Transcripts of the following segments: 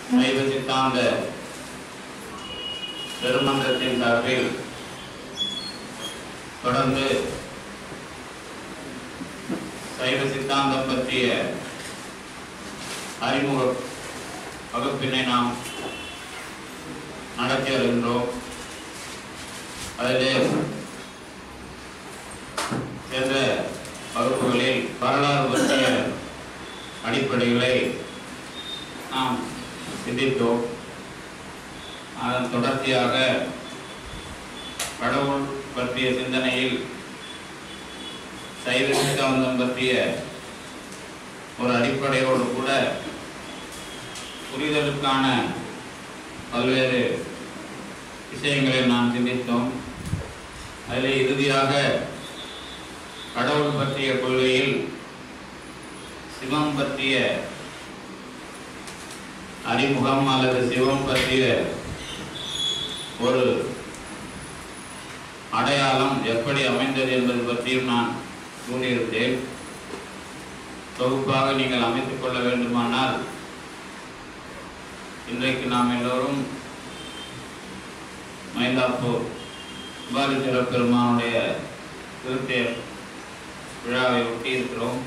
சைவ சித்தாந்த பெருமன்றத்தின் சார்பில் தொடர்ந்து சைவ சித்தாந்தம் பற்றிய அறிமுக வகுப்பினை நாம் நடத்தி வருகின்றோம் அதிலே சென்ற வகுப்புகளில் வரலாறு பற்றிய அடிப்படைகளை நாம் சிந்தித்தோம் அதன் தொடர்ச்சியாக கடவுள் பற்றிய சிந்தனையில் சைவ சித்தாந்தம் பற்றிய ஒரு அடிப்படையோடு கூட புரிதலுக்கான பல்வேறு விஷயங்களை நாம் சிந்தித்தோம் அதில் இறுதியாக கடவுள் பற்றிய கொள்கையில் சிவம் பற்றிய அறிமுகம் அல்லது சிவம் பற்றிய ஒரு அடையாளம் எப்படி அமைந்தது என்பது பற்றியும் நான் கூறியிருந்தேன் தொகுப்பாக நீங்கள் அமைத்துக் கொள்ள வேண்டுமானால் இன்றைக்கு நாம் எல்லோரும் மைந்தாப்பூர் சுபாலித்திர பெருமானுடைய திருத்தேர் விழாவை ஒட்டி இருக்கிறோம்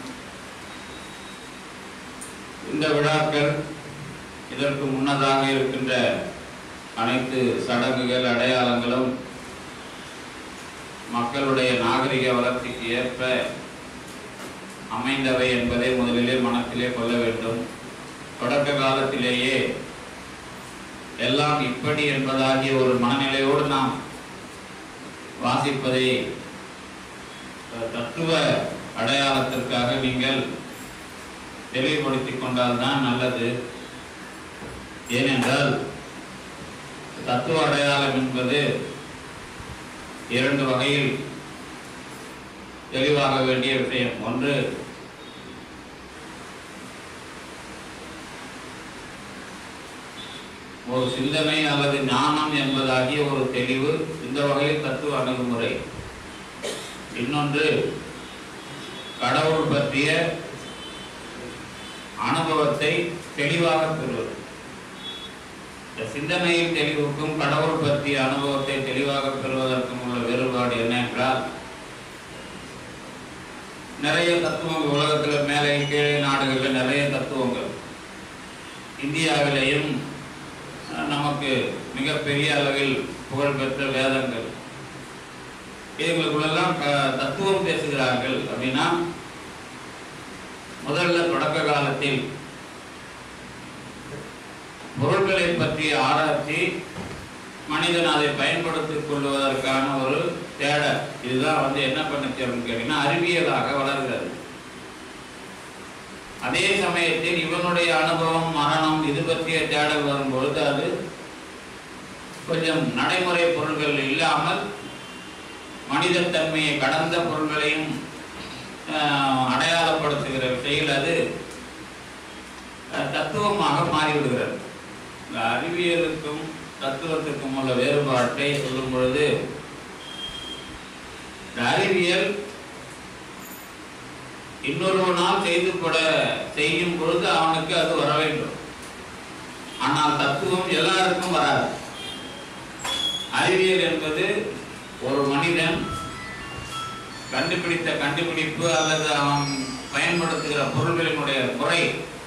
இந்த விழாக்கள் இதற்கு முன்னதாக இருக்கின்ற அனைத்து சடங்குகள் அடையாளங்களும் மக்களுடைய நாகரிக வளர்ச்சிக்கு ஏற்ப அமைந்தவை என்பதை முதலிலே மனத்திலே கொள்ள வேண்டும் தொடக்க காலத்திலேயே எல்லாம் இப்படி என்பதாகிய ஒரு மனநிலையோடு நாம் வாசிப்பதை அஹ், தத்துவ அடையாளத்திற்காக நீங்கள் தெளிவுபடுத்திக் கொண்டால்தான் நல்லது ஏனென்றால் தத்துவ அடையாளம் என்பது இரண்டு வகையில் தெளிவாக வேண்டிய விஷயம் ஒன்று ஒரு சிந்தனை அல்லது ஞானம் என்பதாகிய ஒரு தெளிவு இந்த வகையில் தத்துவ அணுகுமுறை இன்னொன்று கடவுள் பற்றிய அனுபவத்தை தெளிவாக பெறுவது இந்த சிந்தனையின் தெளிவுக்கும் கடவுள் பற்றிய அனுபவத்தை தெளிவாக பெறுவதற்கும் உள்ள வேறுபாடு என்ன என்றால் நிறைய தத்துவங்கள் உலகத்தில் மேலே கீழே நாடுகளில் நிறைய தத்துவங்கள் இந்தியாவிலேயும் அஹ், நமக்கு மிகப்பெரிய அளவில் புகழ்பெற்ற வேதங்கள் இவங்களுக்குள்ளெல்லாம் க- தத்துவம் பேசுகிறார்கள் அப்படின்னா முதல்ல தொடக்க காலத்தில் பொருட்களை பற்றிய ஆராய்ச்சி மனிதன் அதை பயன்படுத்திக் கொள்வதற்கான ஒரு தேடல் இதுதான் வந்து என்ன பண்ணுச்சு அப்படின்னு கேட்டீங்கன்னா அறிவியலாக வளர்கிறது அதே சமயத்தில் இவனுடைய அனுபவம் மரணம் இது பற்றிய தேடல் வரும்பொழுது அது கொஞ்சம் நடைமுறை பொருள்கள் இல்லாமல் மனிதத்தன்மையை கடந்த பொருள்களையும் ஆஹ், அடையாளப்படுத்துகிற விஷயில் அது அஹ், தத்துவமாக மாறிவிடுகிறது இந்த அறிவியலுக்கும் தத்துவத்துக்கும் உள்ள வேறுபாட்டை சொல்லும் பொழுது இந்த அறிவியல் இன்னொருவனால் செய்து பட செய்யும் பொழுது அவனுக்கு அது வர வேண்டும் ஆனால் தத்துவம் எல்லாருக்கும் வராது அறிவியல் என்பது ஒரு மனிதன் கண்டுபிடித்த கண்டுபிடிப்பு அல்லது அவன் பயன்படுத்துகிற பொருள்களினுடைய முறை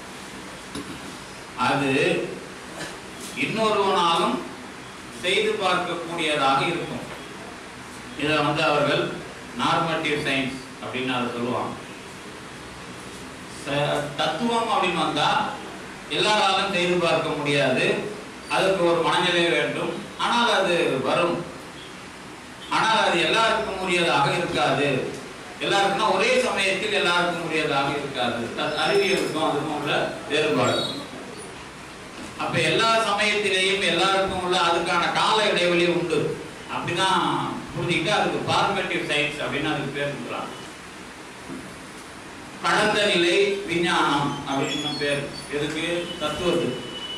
அது இன்னொருவனாலும் செய்து பார்க்கக்கூடியதாக இருக்கும் இதை வந்து அவர்கள் நார்மட்டிவ் சயின்ஸ் அப்படின்னு அதை சொல்லுவாங்க ச- தத்துவம் அப்படின்னு வந்தா எல்லாராலும் செய்து பார்க்க முடியாது அதுக்கு ஒரு மனநிலை வேண்டும் ஆனால் அது வரும் ஆனால் அது எல்லாருக்கும் உரியதாக இருக்காது எல்லாருக்கும்னா ஒரே சமயத்தில் எல்லாருக்கும் உரியதாக இருக்காது த- அறிவியலுக்கும் அதுக்கும் உள்ள வேறுபாடு அப்ப எல்லா சமயத்திலேயும் எல்லாருக்கும் உள்ள அதுக்கான கால இடைவெளி உண்டு அப்படிதான் புரிஞ்சுக்கிட்டு அதுக்கு பார்மேட்டிவ் சயின்ஸ் அப்படின்னு அதுக்கு பேர் சொல்றாங்க கடந்த நிலை விஞ்ஞானம் அப்படின்னு பேர் எதுக்கு தத்துவத்துக்கு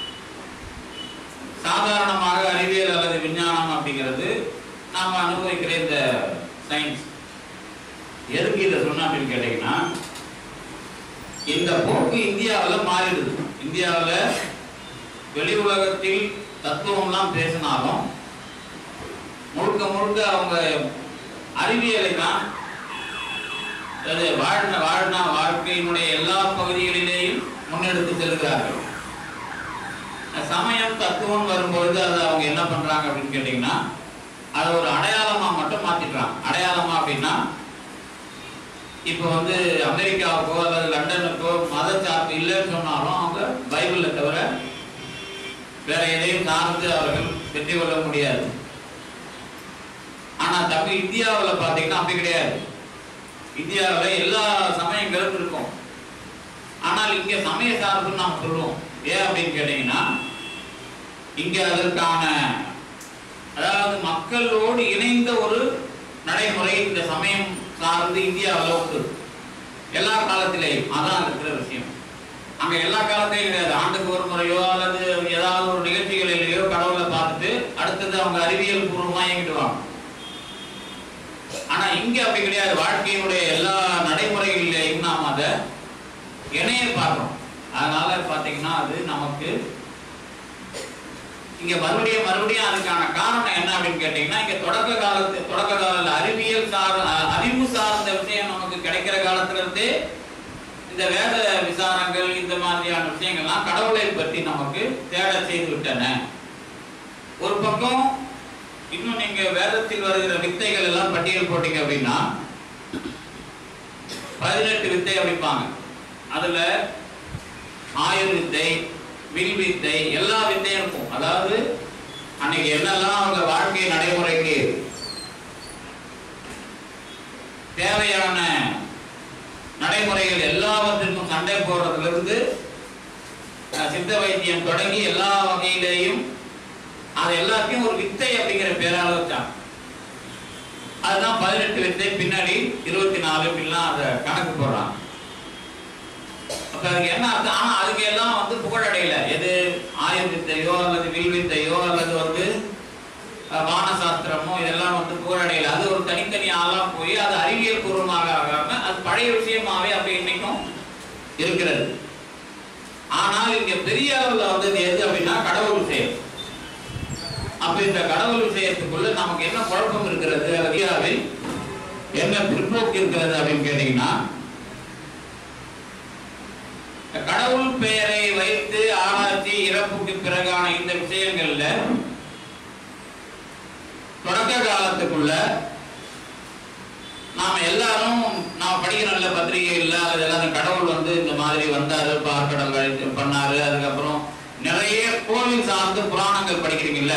சாதாரணமாக அறிவியல் அல்லது விஞ்ஞானம் அப்படிங்கிறது நாம் அனுபவிக்கிற இந்த சயின்ஸ் எதுக்கு இதை சொன்ன அப்படின்னு கேட்டீங்கன்னா இந்த போக்கு இந்தியாவில் மாறிடுது இந்தியாவில் வெளி உலகத்தில் தத்துவம்லாம் பேசினாலும் முழுக்க முழுக்க அவங்க அறிவியலை தான் அது வாழ்ன வாழ்னா வாழ்க்கையினுடைய எல்லா பகுதிகளிலேயும் முன்னெடுத்து செல்கிறார்கள் சமயம் தத்துவம் வரும்பொழுது அதை அவங்க என்ன பண்றாங்க அப்படின்னு கேட்டீங்கன்னா அதை ஒரு அடையாளமா மட்டும் மாத்திடுறாங்க அடையாளமா அப்படின்னா இப்போ வந்து அமெரிக்காவுக்கோ அல்லது லண்டனுக்கோ மத சார்பு இல்லைன்னு சொன்னாலும் அவங்க பைபிளை தவிர வேற எதையும் சார்ந்து அவர்கள் வெற்றி கொள்ள முடியாது ஆனா தமிழ் இந்தியாவில் பார்த்தீங்கன்னா அப்படி கிடையாது இந்தியாவில் எல்லா சமயங்களும் இருக்கும் ஆனால் இங்க சமய சார்புன்னு நாம் சொல்லுவோம் ஏன் அப்படின்னு கேட்டீங்கன்னா இங்க அதற்கான அதாவது மக்களோடு இணைந்த ஒரு நடைமுறை இந்த சமயம் சார்ந்து இந்தியாவில் உண்டு எல்லா காலத்திலேயும் அதான் இருக்கிற விஷயம் அங்க எல்லா காலத்திலையும் கிடையாது ஆண்டுக்கு ஒரு முறையோ அல்லது ஏதாவது ஒரு நிகழ்ச்சிகளிலேயோ கடவுளை பார்த்துட்டு அடுத்தது அவங்க அறிவியல் பூர்வமா இயங்கிடுவாங்க ஆனா இங்க அப்படி கிடையாது வாழ்க்கையினுடைய எல்லா நடைமுறைகளிலேயும் நாம் அதை இணைய பார்க்கிறோம் அதனால பாத்தீங்கன்னா அது நமக்கு இங்க மறுபடியும் மறுபடியும் அதுக்கான காரணம் என்ன அப்படின்னு கேட்டீங்கன்னா இங்க தொடக்க காலத்து தொடக்க கால அறிவியல் சார் அறிவு சார்ந்த விஷயம் நமக்கு கிடைக்கிற காலத்துல இருந்தே இந்த வேத விசாரங்கள் இந்த மாதிரியான விஷயங்கள்லாம் கடவுளை பற்றி நமக்கு தேட செய்து விட்டன ஒரு பக்கம் இன்னும் நீங்க வேதத்தில் வருகிற வித்தைகள் எல்லாம் பட்டியல் போட்டீங்க அப்படின்னா பதினெட்டு வித்தை அப்படிப்பாங்க அதுல ஆயுர் வித்தை வில் வித்தை எல்லா வித்தையும் இருக்கும் அதாவது அன்னைக்கு என்னெல்லாம் அவங்க வாழ்க்கை நடைமுறைக்கு தேவையான நடைமுறைகள் எல்லாவற்றிற்கும் சண்டை போடுறதுல இருந்து அஹ், சித்த வைத்தியம் தொடங்கி எல்லா வகையிலேயும் அது எல்லாத்தையும் ஒரு வித்தை அப்படிங்கிற பேரால வச்சாங்க அதுதான் பதினெட்டு வித்தை பின்னாடி இருபத்தி நாலு இப்படிலாம் அதை கணக்கு போடுறாங்க அப்ப அதுக்கு என்ன அர்த்தம் ஆனா அதுக்கு எல்லாம் வந்து புகழடையில எது ஆயுர் வித்தையோ அல்லது வில் வித்தையோ அல்லது வந்து அஹ், வான சாஸ்திரமோ இதெல்லாம் வந்து புகழடையில அது ஒரு தனித்தனி ஆளா போய் அது அறிவியல் பூர்வமாக ஆகாம அது பழைய விஷயமாவே அப்படி இன்னைக்கும் இருக்கிறது ஆனால் இங்க பெரிய அளவுல வந்தது எது அப்படின்னா கடவுள் விஷயம் அப்ப இந்த கடவுள் விஷயத்துக்குள்ள நமக்கு என்ன குழப்பம் இருக்கிறது இந்தியாவில் என்ன பிற்போக்கு இருக்கிறது அப்படின்னு கேட்டீங்கன்னா கடவுள் பெயரை வைத்து ஆராய்ச்சி இறப்புக்கு பிறகான இந்த விஷயங்கள்ல தொடக்க காலத்துக்குள்ள நாம எல்லாரும் நாம படிக்கிறோம்ல பத்திரிகைகள்ல அல்லது எல்லாரும் கடவுள் வந்து இந்த மாதிரி வந்தாரு பார்க்கடல் அழைத்து பண்ணாரு அதுக்கப்புறம் நிறைய கோவில் சார்ந்து புராணங்கள் படிக்கிறீங்கல்ல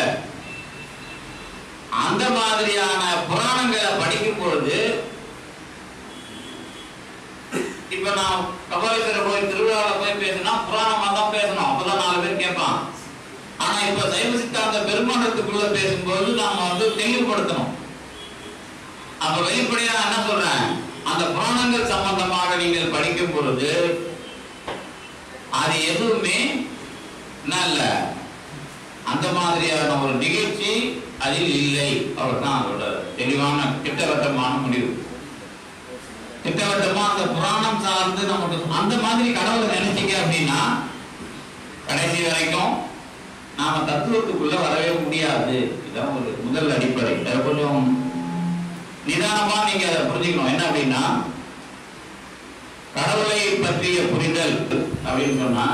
அந்த மாதிரியான புராணங்களை படிக்கும் பொழுது இப்ப நான் கபாலீஸ்வரர் கோயில் திருவிழாவில் போய் பேசினா புராணமா தான் பேசணும் அப்பதான் நாலு பேர் கேட்பான் ஆனா இப்ப சைவ சித்தாந்த பெருமானத்துக்குள்ள பேசும்போது நாம வந்து தெளிவுபடுத்தணும் அப்ப வெளிப்படையா நான் என்ன சொல்றேன் அந்த புராணங்கள் சம்பந்தமாக நீங்கள் படிக்கும் பொழுது அது எதுவுமே நல்ல அந்த மாதிரியான ஒரு நிகழ்ச்சி அதில் இல்லை அவ்வளவுதான் அதோட தெளிவான திட்டவட்டமான முடிவு திட்டவட்டமா அந்த புராணம் சார்ந்து நமக்கு அந்த மாதிரி கடவுளை நினைச்சீங்க அப்படின்னா கடைசி வரைக்கும் நாம தத்துவத்துக்குள்ள வரவே முடியாது இதான் ஒரு முதல் அடிப்படை அதை கொஞ்சம் நிதானமா நீங்க அதை புரிஞ்சுக்கணும் என்ன அப்படின்னா கடவுளை பற்றிய புரிதல் அப்படின்னு சொன்னா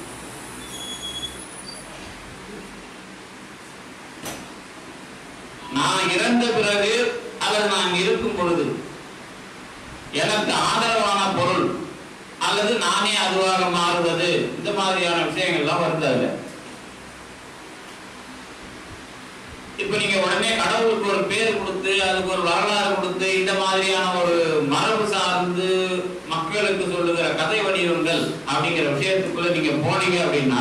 நான் இறந்த பிறகு அல்லது நான் இருக்கும் பொழுது எனக்கு ஆதரவான பொருள் அல்லது நானே அதுவாக மாறுவது இந்த மாதிரியான விஷயங்கள்லாம் வருது அதுல இப்ப நீங்க உடனே கடவுளுக்கு ஒரு பேர் கொடுத்து அதுக்கு ஒரு வரலாறு கொடுத்து இந்த மாதிரியான ஒரு மரபு சார்ந்து மக்களுக்கு சொல்லுகிற கதை வடிவங்கள் அப்படிங்கிற விஷயத்துக்குள்ள நீங்க போனீங்க அப்படின்னா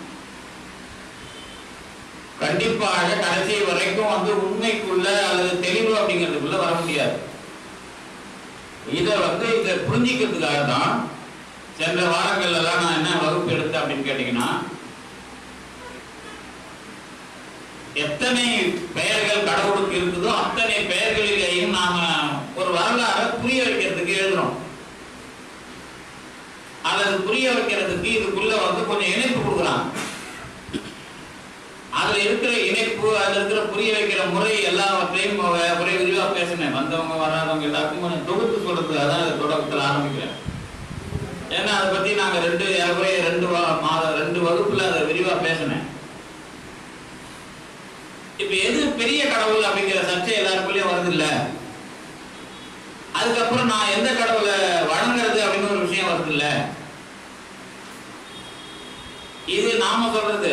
கண்டிப்பாக கடைசி வரைக்கும் வந்து உண்மைக்குள்ள அல்லது தெளிவு அப்படிங்கிறதுக்குள்ள வர முடியாது இதை வந்து இதை புரிஞ்சிக்கிறதுக்காக தான் சென்ற வாரங்கள்ல எல்லாம் நான் என்ன வகுப்பு எடுத்தேன் அப்படின்னு கேட்டீங்கன்னா எத்தனை பெயர்கள் கடவுளுக்கு இருக்குதோ அத்தனை பெயர்களிலேயும் நாம ஒரு வரலாறை புரிய வைக்கிறதுக்கு எழுதுறோம் அல்லது புரிய வைக்கிறதுக்கு இதுக்குள்ள வந்து கொஞ்சம் இணைப்பு கொடுக்குறாங்க அதுல இருக்கிற இணைப்பு அதுல இருக்கிற புரிய வைக்கிற முறை எல்லாவற்றையும் ஒரே விரிவா பேசினேன் வந்தவங்க வராதவங்க எல்லாருக்கும் கொஞ்சம் தொகுத்து சொல்றது அதான் அது தொடக்கத்தில் ஆரம்பிக்கிறேன் ஏன்னா அதை பத்தி நாங்க ரெண்டு ஏறக்குறைய ரெண்டு வா- மாதம் ரெண்டு வகுப்புல அதை விரிவா பேசினேன் இப்ப எது பெரிய கடவுள் அப்படிங்கிற சர்ச்சை எல்லாருக்குள்ளேயும் வருது இல்ல அதுக்கப்புறம் நான் எந்த கடவுளை வணங்குறது அப்படின்னு ஒரு விஷயம் வருது இல்ல இது நாம சொல்றது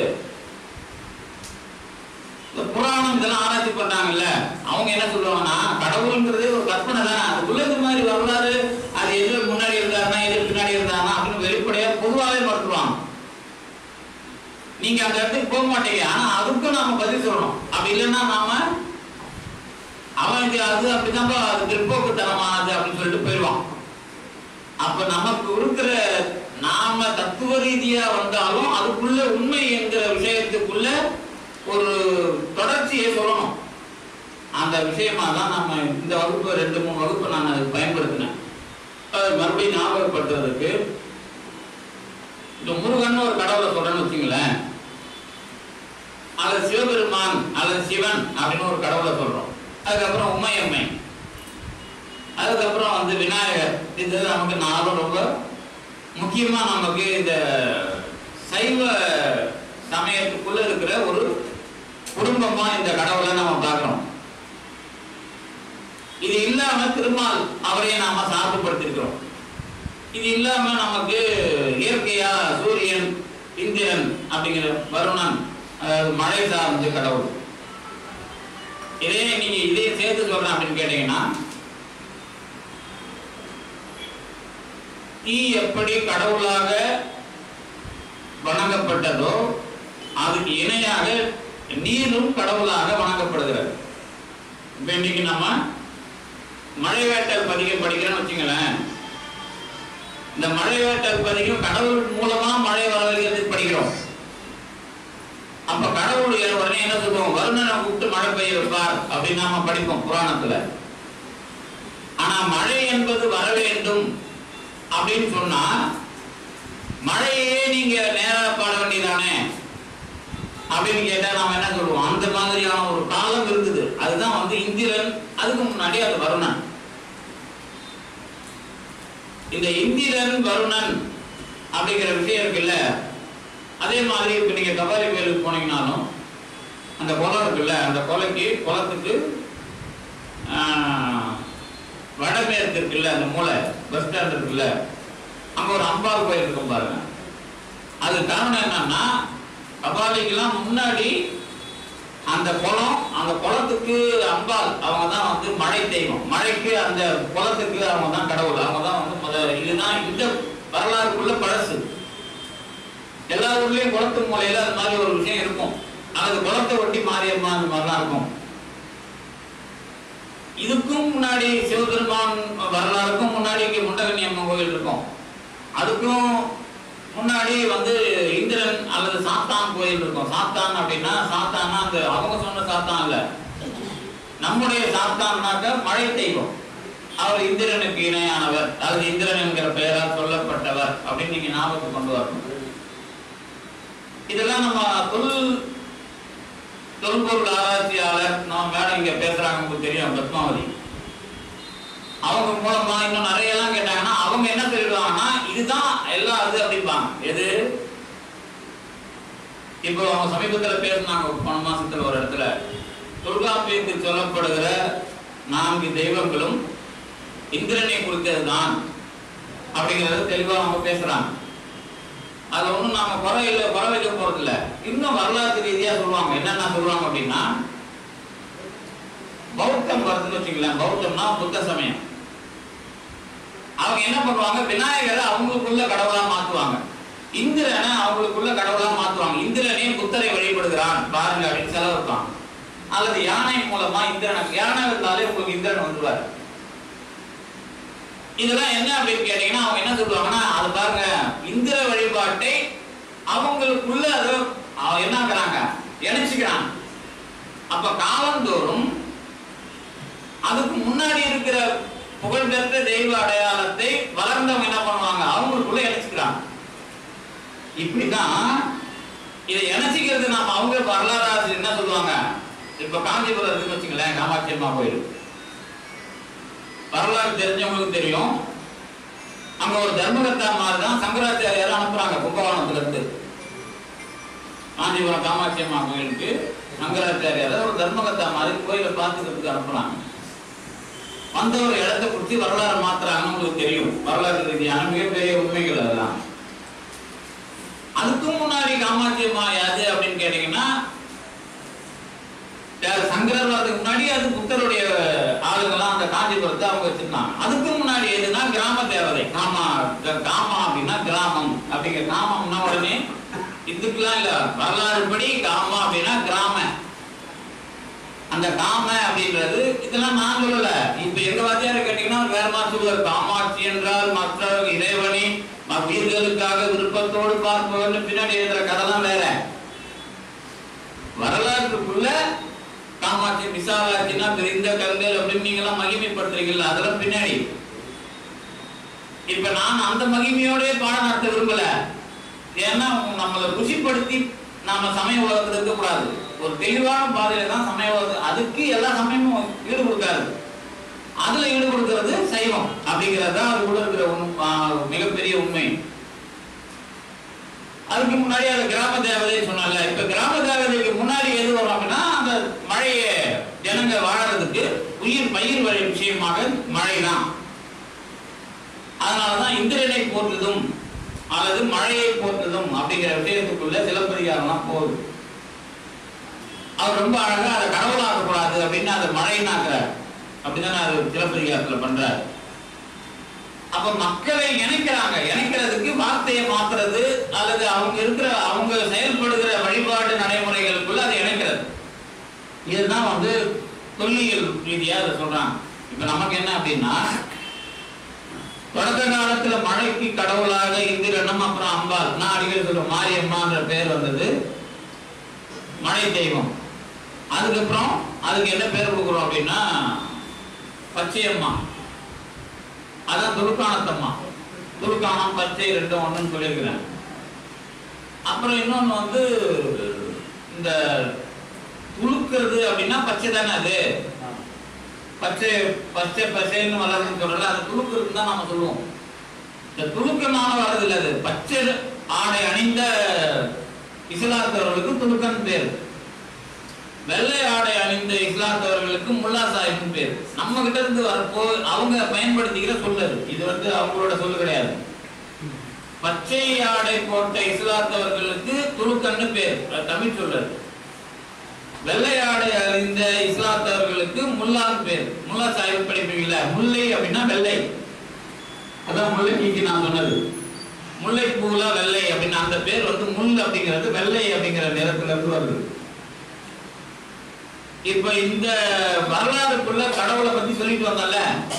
இந்த புராணம் இதெல்லாம் ஆராய்ச்சி பண்றாங்கல்ல அவங்க என்ன சொல்லுவாங்கன்னா கடவுள்ங்கிறது ஒரு கற்பனை தானே அதுக்குள்ள இந்த மாதிரி வரலாறு அது எது முன்னாடி இருந்தாருன்னா எது பின்னாடி இருந்தாருன்னா அப்படின்னு வெளிப்படையா பொதுவாகவே மறுத்துருவாங்க நீங்க அந்த இடத்துக்கு போக மாட்டீங்க ஆனா அதுக்கும் நாம பதில் சொல்லணும் அப்படி இல்லைன்னா நாம அவன் இது அது அப்படிதான்ப்பா அது பிற்போக்குத்தனமானது அப்படின்னு சொல்லிட்டு போயிடுவான் அப்ப நமக்கு இருக்கிற நாம தத்துவ ரீதியா வந்தாலும் அதுக்குள்ள உண்மை என்கிற விஷயத்துக்குள்ள ஒரு தொடர்ச்சியை சொல்லணும் அந்த விஷயமா தான் நம்ம இந்த வகுப்பு ரெண்டு மூணு வகுப்பு நான் அதுக்கு பயன்படுத்தினேன் அது மறுபடியும் ஞாபகப்படுத்துறதுக்கு இந்த முருகன் ஒரு கடவுளை சொல்றேன்னு வச்சுங்களேன் அல்லது சிவபெருமான் அல்லது சிவன் அப்படின்னு ஒரு கடவுளை சொல்றோம் அதுக்கப்புறம் உமையம்மை அதுக்கப்புறம் வந்து விநாயகர் இது நமக்கு நாளும் ரொம்ப முக்கியமா நமக்கு இந்த சைவ சமயத்துக்குள்ள இருக்கிற ஒரு குடும்பமா இந்த கடவுளை நம்ம பார்க்கிறோம் இது இல்லாம திருமால் அவரையே நாம சார்புபடுத்திருக்கிறோம் இது இல்லாம நமக்கு இயற்கையா சூரியன் இந்திரன் அப்படிங்கிற வருணன் அதாவது மழை சார்ந்த கடவுள் இதே நீங்க இதையும் சேர்த்து சொல்றேன் அப்படின்னு கேட்டீங்கன்னா தீ எப்படி கடவுளாக வணங்கப்பட்டதோ அதுக்கு இணையாக நீரும் கடவுளாக வணங்கப்படுகிறது இப்ப இன்னைக்கு நம்ம மழை வேட்டல் பதிகம் படிக்கிறோம்னு வச்சுங்களேன் இந்த மழை வேட்டல் பதிகம் கடவுள் மூலமா மழை வரவழைக்கிறதுக்கு படிக்கிறோம் அப்ப கடவுள் ஏ- உடனே என்ன சொல்லுவோம் வருணனை கூப்பிட்டு மழை பெய்ய வைப்பார் அப்படின்னு நாம படிப்போம் புராணத்துல ஆனா மழை என்பது வர வேண்டும் அப்படின்னு சொன்னா மழையே நீங்க நேரா பாட வேண்டியதானே அப்படின்னு கேட்டா நாம என்ன சொல்லுவோம் அந்த மாதிரியான ஒரு காலம் இருக்குது அதுதான் வந்து இந்திரன் அதுக்கு முன்னாடி அது வருணன் இந்த இந்திரன் வருணன் அப்படிங்கிற விஷயம் இருக்குல்ல அதே மாதிரி இப்ப நீங்க கபாலி கோயிலுக்கு போனீங்கன்னாலும் அந்த குளம் இருக்குல்ல அந்த கொலைக்கு குளத்துக்கு ஆஹ், வடமேற்கு இருக்குல்ல அந்த மூலை பஸ் ஸ்டாண்ட் இருக்குல்ல அங்க ஒரு அம்பாள் கோயில் இருக்கும் பாருங்க அது காரணம் என்னன்னா கபாலிக்கெல்லாம் முன்னாடி அந்த குளம் அந்த குளத்துக்கு அம்பாள் அவங்க தான் வந்து மழை தெய்வம் மழைக்கு அந்த குளத்துக்கு அவங்க தான் கடவுள் அவங்க தான் வந்து முத இதுதான் இந்த வரலாறுக்குள்ள பழசு எல்லா ஊர்லயும் குளத்து மூலையில அது மாதிரி ஒரு விஷயம் இருக்கும் அல்லது குளத்தை ஒட்டி மாரியம்மா அந்த மாதிரிலாம் இருக்கும் இதுக்கும் முன்னாடி சிவபெருமான் வரலாறுக்கும் முன்னாடி இங்க முண்டகனி அம்மன் கோயில் இருக்கும் அதுக்கும் முன்னாடி வந்து இந்திரன் அல்லது சாத்தான் கோயில் இருக்கும் சாத்தான் அப்படின்னா சாத்தான்னா அந்த அவங்க சொன்ன சாத்தான் இல்ல நம்முடைய சாத்தான்னாக்க மழை தெய்வம் அவர் இந்திரனுக்கு இணையானவர் அல்லது இந்திரன் என்கிற பெயரால் சொல்லப்பட்டவர் அப்படின்னு நீங்க ஞாபகத்துக்கு கொண்டு வரணும் இதெல்லாம் நம்ம தொல் தொல்பொருள் ஆராய்ச்சியாளர் நம்ம மேடம் இங்க பேசுறாங்க உங்களுக்கு தெரியும் பத்மாவதி அவங்க மூலமா இன்னும் நிறைய எல்லாம் கேட்டாங்கன்னா அவங்க என்ன சொல்லிடுவாங்கன்னா இதுதான் எல்லாம் அது அப்படிம்பாங்க எது இப்போ அவங்க சமீபத்துல பேசினாங்க போன மாசத்துல ஒரு இடத்துல தொல்காப்பியத்தில் சொல்லப்படுகிற நான்கு தெய்வங்களும் இந்திரனை குறித்தது தான் அப்படிங்கறத தெளிவா அவங்க பேசுறாங்க அது ஒண்ணும் நாம குறை இல்லை குறை வைக்க போறது இல்ல இன்னும் வரலாற்று ரீதியா சொல்லுவாங்க என்னென்ன சொல்லுவாங்க அப்படின்னா பௌத்தம் வருதுன்னு வச்சுங்களேன் பௌத்தம்னா புத்த சமயம் அவங்க என்ன பண்ணுவாங்க விநாயகரை அவங்களுக்குள்ள கடவுளா மாத்துவாங்க இந்திரனை அவங்களுக்குள்ள கடவுளா மாத்துவாங்க இந்திரனே புத்தரை வழிபடுகிறான் பாருங்க அப்படின்னு செலவு இருப்பாங்க அல்லது யானை மூலமா இந்திரனை யானை இருந்தாலே உங்களுக்கு இந்திரன் வந்துருவாரு இதெல்லாம் என்ன அப்படின்னு கேட்டீங்கன்னா அவங்க என்ன சொல்லுவாங்கன்னா அது பாருங்க இந்திர வழிபாட்டை அவங்களுக்குள்ள அதை அவ- என்ன ஆக்குறாங்க இணைச்சுக்கிறாங்க அப்ப காலந்தோறும் அதுக்கு முன்னாடி இருக்கிற புகழ்பெற்ற தெய்வ அடையாளத்தை வளர்ந்தவங்க என்ன பண்ணுவாங்க அவங்களுக்குள்ள இணைச்சுக்கிறாங்க இப்படிதான் இதை இணைச்சிக்கிறது நாம அவங்க வரலாறு ஆசிரியர் என்ன சொல்லுவாங்க இப்ப காஞ்சிபுரம் இருக்குன்னு வச்சுங்களேன் காமாட்சி அம்மா கோயில் வரலாறு தெரிஞ்சவங்களுக்கு தெரியும் அங்க ஒரு தர்மகர்த்தா மாதிரி தான் சங்கராச்சாரியார் அனுப்புறாங்க கும்பகோணத்துல இருந்து காஞ்சிபுரம் காமாட்சி அம்மா கோயிலுக்கு சங்கராச்சாரியார் ஒரு தர்மகர்த்தா மாதிரி கோயிலை பார்த்துக்கிறதுக்கு அனுப்புறாங்க வந்த ஒரு இடத்தை குறித்து வரலாறு மாத்துறாங்கன்னு உங்களுக்கு தெரியும் வரலாறு ரீதியான மிகப்பெரிய உண்மைகள் அதெல்லாம் அதுக்கும் முன்னாடி காமாட்சி அம்மா யாது அப்படின்னு கேட்டீங்கன்னா யார் சங்கரர் வரதுக்கு முன்னாடி அது புத்தருடைய ஆளுங்கெல்லாம் அந்த காஞ்சிபுரத்தை அவங்க வச்சிருந்தாங்க அதுக்கு முன்னாடி எதுனா கிராம தேவதை காமா க- காமா அப்படின்னா கிராமம் அப்படிங்கிற கிராமம்னா உடனே இதுக்கெல்லாம் இல்ல வரலாறு படி காமா அப்படின்னா கிராம அந்த காம அப்படின்றது இதெல்லாம் நான் சொல்லல இப்ப எங்க வாத்தியார் கேட்டீங்கன்னா அவர் வேற மாதிரி சொல்லுவார் காமாட்சி என்றால் மற்ற இறைவனி வீர்களுக்காக விருப்பத்தோடு பார்ப்பவர்னு பின்னாடி எழுதுற கதைலாம் வேற வரலாற்றுக்குள்ள காமாட்சி விசாலாட்சினா தெரிந்த கல்கள் அப்படின்னு நீங்க எல்லாம் மகிமைப்படுத்துறீங்கல்ல அதெல்லாம் பின்னாடி இப்ப நான் அந்த மகிமையோட பாடம் நடத்த விரும்பல ஏன்னா நம்மளை ருசிப்படுத்தி நாம சமய உலகத்துல இருக்க கூடாது ஒரு தெளிவான பாதையில தான் சமய உலகம் அதுக்கு எல்லா சமயமும் ஈடு கொடுக்காது அதுல ஈடு கொடுக்கிறது சைவம் அப்படிங்கிறது தான் அது கூட இருக்கிற உண்- ஆ, மிகப்பெரிய உண்மை அதுக்கு முன்னாடி அந்த கிராம தேவதை சொன்னால இப்ப கிராம தேவதைக்கு முன்னாடி எது வரும் அப்படின்னா அந்த மழையை ஜனங்க வாழறதுக்கு உயிர் பயிர் வழி விஷயமாக மழை தான் அதனாலதான் இந்திரனை போற்றுதும் அல்லது மழையை போற்றுதும் அப்படிங்கிற விஷயத்துக்குள்ள சிலப்பதிகாரம்லாம் போகுது அவர் ரொம்ப அழகா அதை கடவுளாக்க கூடாது அப்படின்னு அதை மழைனாக்குறார் அப்படிதானே அது சிலப்பதிகாரத்துல பண்றாரு அப்ப மக்களை இணைக்கிறாங்க இணைக்கிறதுக்கு வார்த்தையை மாத்துறது அல்லது அவங்க இருக்கிற அவங்க செயல்படுகிற வழிபாடு நடைமுறைகளுக்குள்ள அதை இணைக்கிறது இதுதான் வந்து தொல்லியல் ரீதியா அதை சொல்றாங்க இப்ப நமக்கு என்ன அப்படின்னா தொடக்க காலத்துல மழைக்கு கடவுளாக இந்திரனும் அப்புறம் அம்பாள் நான் அடிக்கடி சொல்லுவேன் மாரியம்மான்ற பேர் வந்தது மழை தெய்வம் அதுக்கப்புறம் அதுக்கு என்ன பேர் கொடுக்குறோம் அப்படின்னா பச்சையம்மா அதான் துருக்கானத்தம்மா துருக்கானம் பச்சை ரெண்டும் ஒண்ணுன்னு சொல்லியிருக்கிறேன் அப்புறம் இன்னொன்னு வந்து இந்த துளுக்கிறது அப்படின்னா பச்சை தானே அது பச்சை பச்சை பச்சைன்னு வளருதுன்னு சொல்றல அது துளுக்குறதுன்னு தான் நாம சொல்லுவோம் இந்த துளுக்கனால வர்றது இல்ல அது பச்சை ஆடை அணிந்த இஸ்லாத்தவர்களுக்கு துலுக்கன் பேர் வெள்ளை ஆடை அணிந்த இஸ்லாத்தவர்களுக்கு முல்லா சாஹிப்னு பேர் நம்ம கிட்ட இருந்து வரப்போ அவங்க பயன்படுத்திக்கிற சொல்லு இது வந்து அவங்களோட சொல்லு கிடையாது பச்சை ஆடை போட்ட இஸ்லாத்தவர்களுக்கு துலுக்கன்னு பேர் அது தமிழ் சொல்லு வெள்ளை ஆடை அணிந்த இஸ்லாத்தவர்களுக்கு முல்லான்னு பேர் முல்லா சாஹிப் படிப்பீங்கல்ல முல்லை அப்படின்னா வெள்ளை அதான் முல்லைக்கு நான் சொன்னது முல்லை பூல வெள்ளை அப்படின்னு அந்த பேர் வந்து முள் அப்படிங்கிறது வெள்ளை அப்படிங்கிற நிறத்துல இருந்து வருது இப்ப இந்த வரலாறுக்குள்ள கடவுளை பத்தி சொல்லிட்டு வந்தல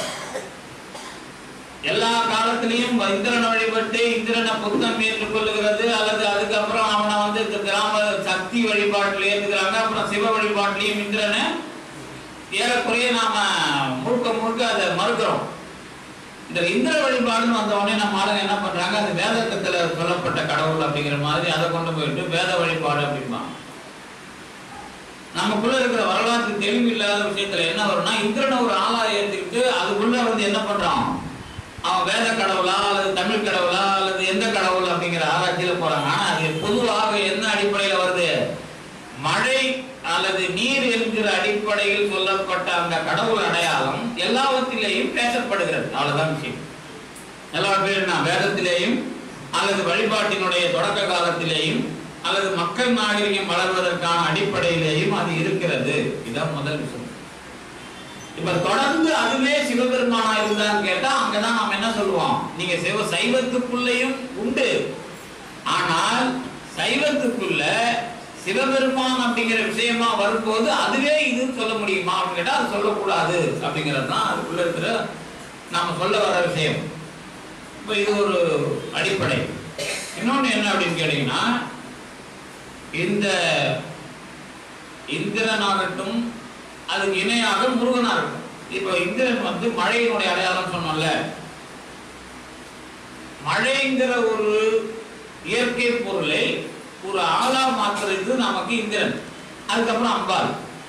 எல்லா காலத்திலையும் இந்திரனை வழிபட்டு இந்திரனை புத்தம் ஏற்றுக்கொள்ளுகிறது அல்லது அதுக்கப்புறம் அவனை வந்து இந்த கிராம சக்தி வழிபாட்டில் ஏற்றுக்கிறாங்க அப்புறம் சிவ வழிபாட்டிலையும் இந்திரனை ஏறக்குறைய நாம முழுக்க முழுக்க அதை மறுக்கிறோம் இந்த இந்திர வழிபாடுன்னு வந்த உடனே நம்ம ஆளுங்க என்ன பண்றாங்க அந்த வேதத்துல சொல்லப்பட்ட கடவுள் அப்படிங்கிற மாதிரி அதை கொண்டு போயிட்டு வேத வழிபாடு அப்படிம்பாங்க நமக்குள்ள இருக்கிற வரலாற்று தெளிவு இல்லாத விஷயத்துல என்ன வரும்னா இந்திரனை ஒரு ஆளா ஏத்துக்கிட்டு அதுக்குள்ள வந்து என்ன பண்றான் அவன் வேத கடவுளா அல்லது தமிழ் கடவுளா அல்லது எந்த கடவுள் அப்படிங்கிற ஆராய்ச்சியில போறாங்க ஆனா அது பொதுவாக என்ன அடிப்படையில வருது மழை அல்லது நீர் என்கிற அடிப்படையில் சொல்லப்பட்ட அந்த கடவுள் அடையாளம் எல்லாவற்றிலேயும் பேசப்படுகிறது அவ்வளவுதான் விஷயம் எல்லா பேரும் வேதத்திலேயும் அல்லது வழிபாட்டினுடைய தொடக்க காலத்திலேயும் அல்லது மக்கள் நாகரிகம் வளர்வதற்கான அடிப்படையிலேயும் அது இருக்கிறது இதான் முதல் விஷயம் இப்ப தொடர்ந்து அதுவே சிவபெருமானா இருந்தான்னு கேட்டா அங்கதான் நாம என்ன சொல்லுவோம் நீங்க சிவ சைவத்துக்குள்ளேயும் உண்டு ஆனால் சைவத்துக்குள்ள சிவபெருமான் அப்படிங்கிற விஷயமா வரும்போது அதுவே இதுன்னு சொல்ல முடியுமா அப்படின்னு கேட்டா அது சொல்லக்கூடாது அப்படிங்கிறது தான் அதுக்குள்ள இருக்கிற நாம சொல்ல வர விஷயம் இப்ப இது ஒரு அடிப்படை இன்னொன்னு என்ன அப்படின்னு கேட்டீங்கன்னா இந்த இந்திரனாகட்டும் அதுக்கு இணையாக முருகனா இருக்கும் இப்போ இந்திரன் வந்து மழையினுடைய அடையாளம் சொன்னோம்ல மழைங்கிற ஒரு இயற்கை பொருளை ஒரு ஆளா மாத்துறது நமக்கு இந்திரன் அதுக்கப்புறம் அம்பாள்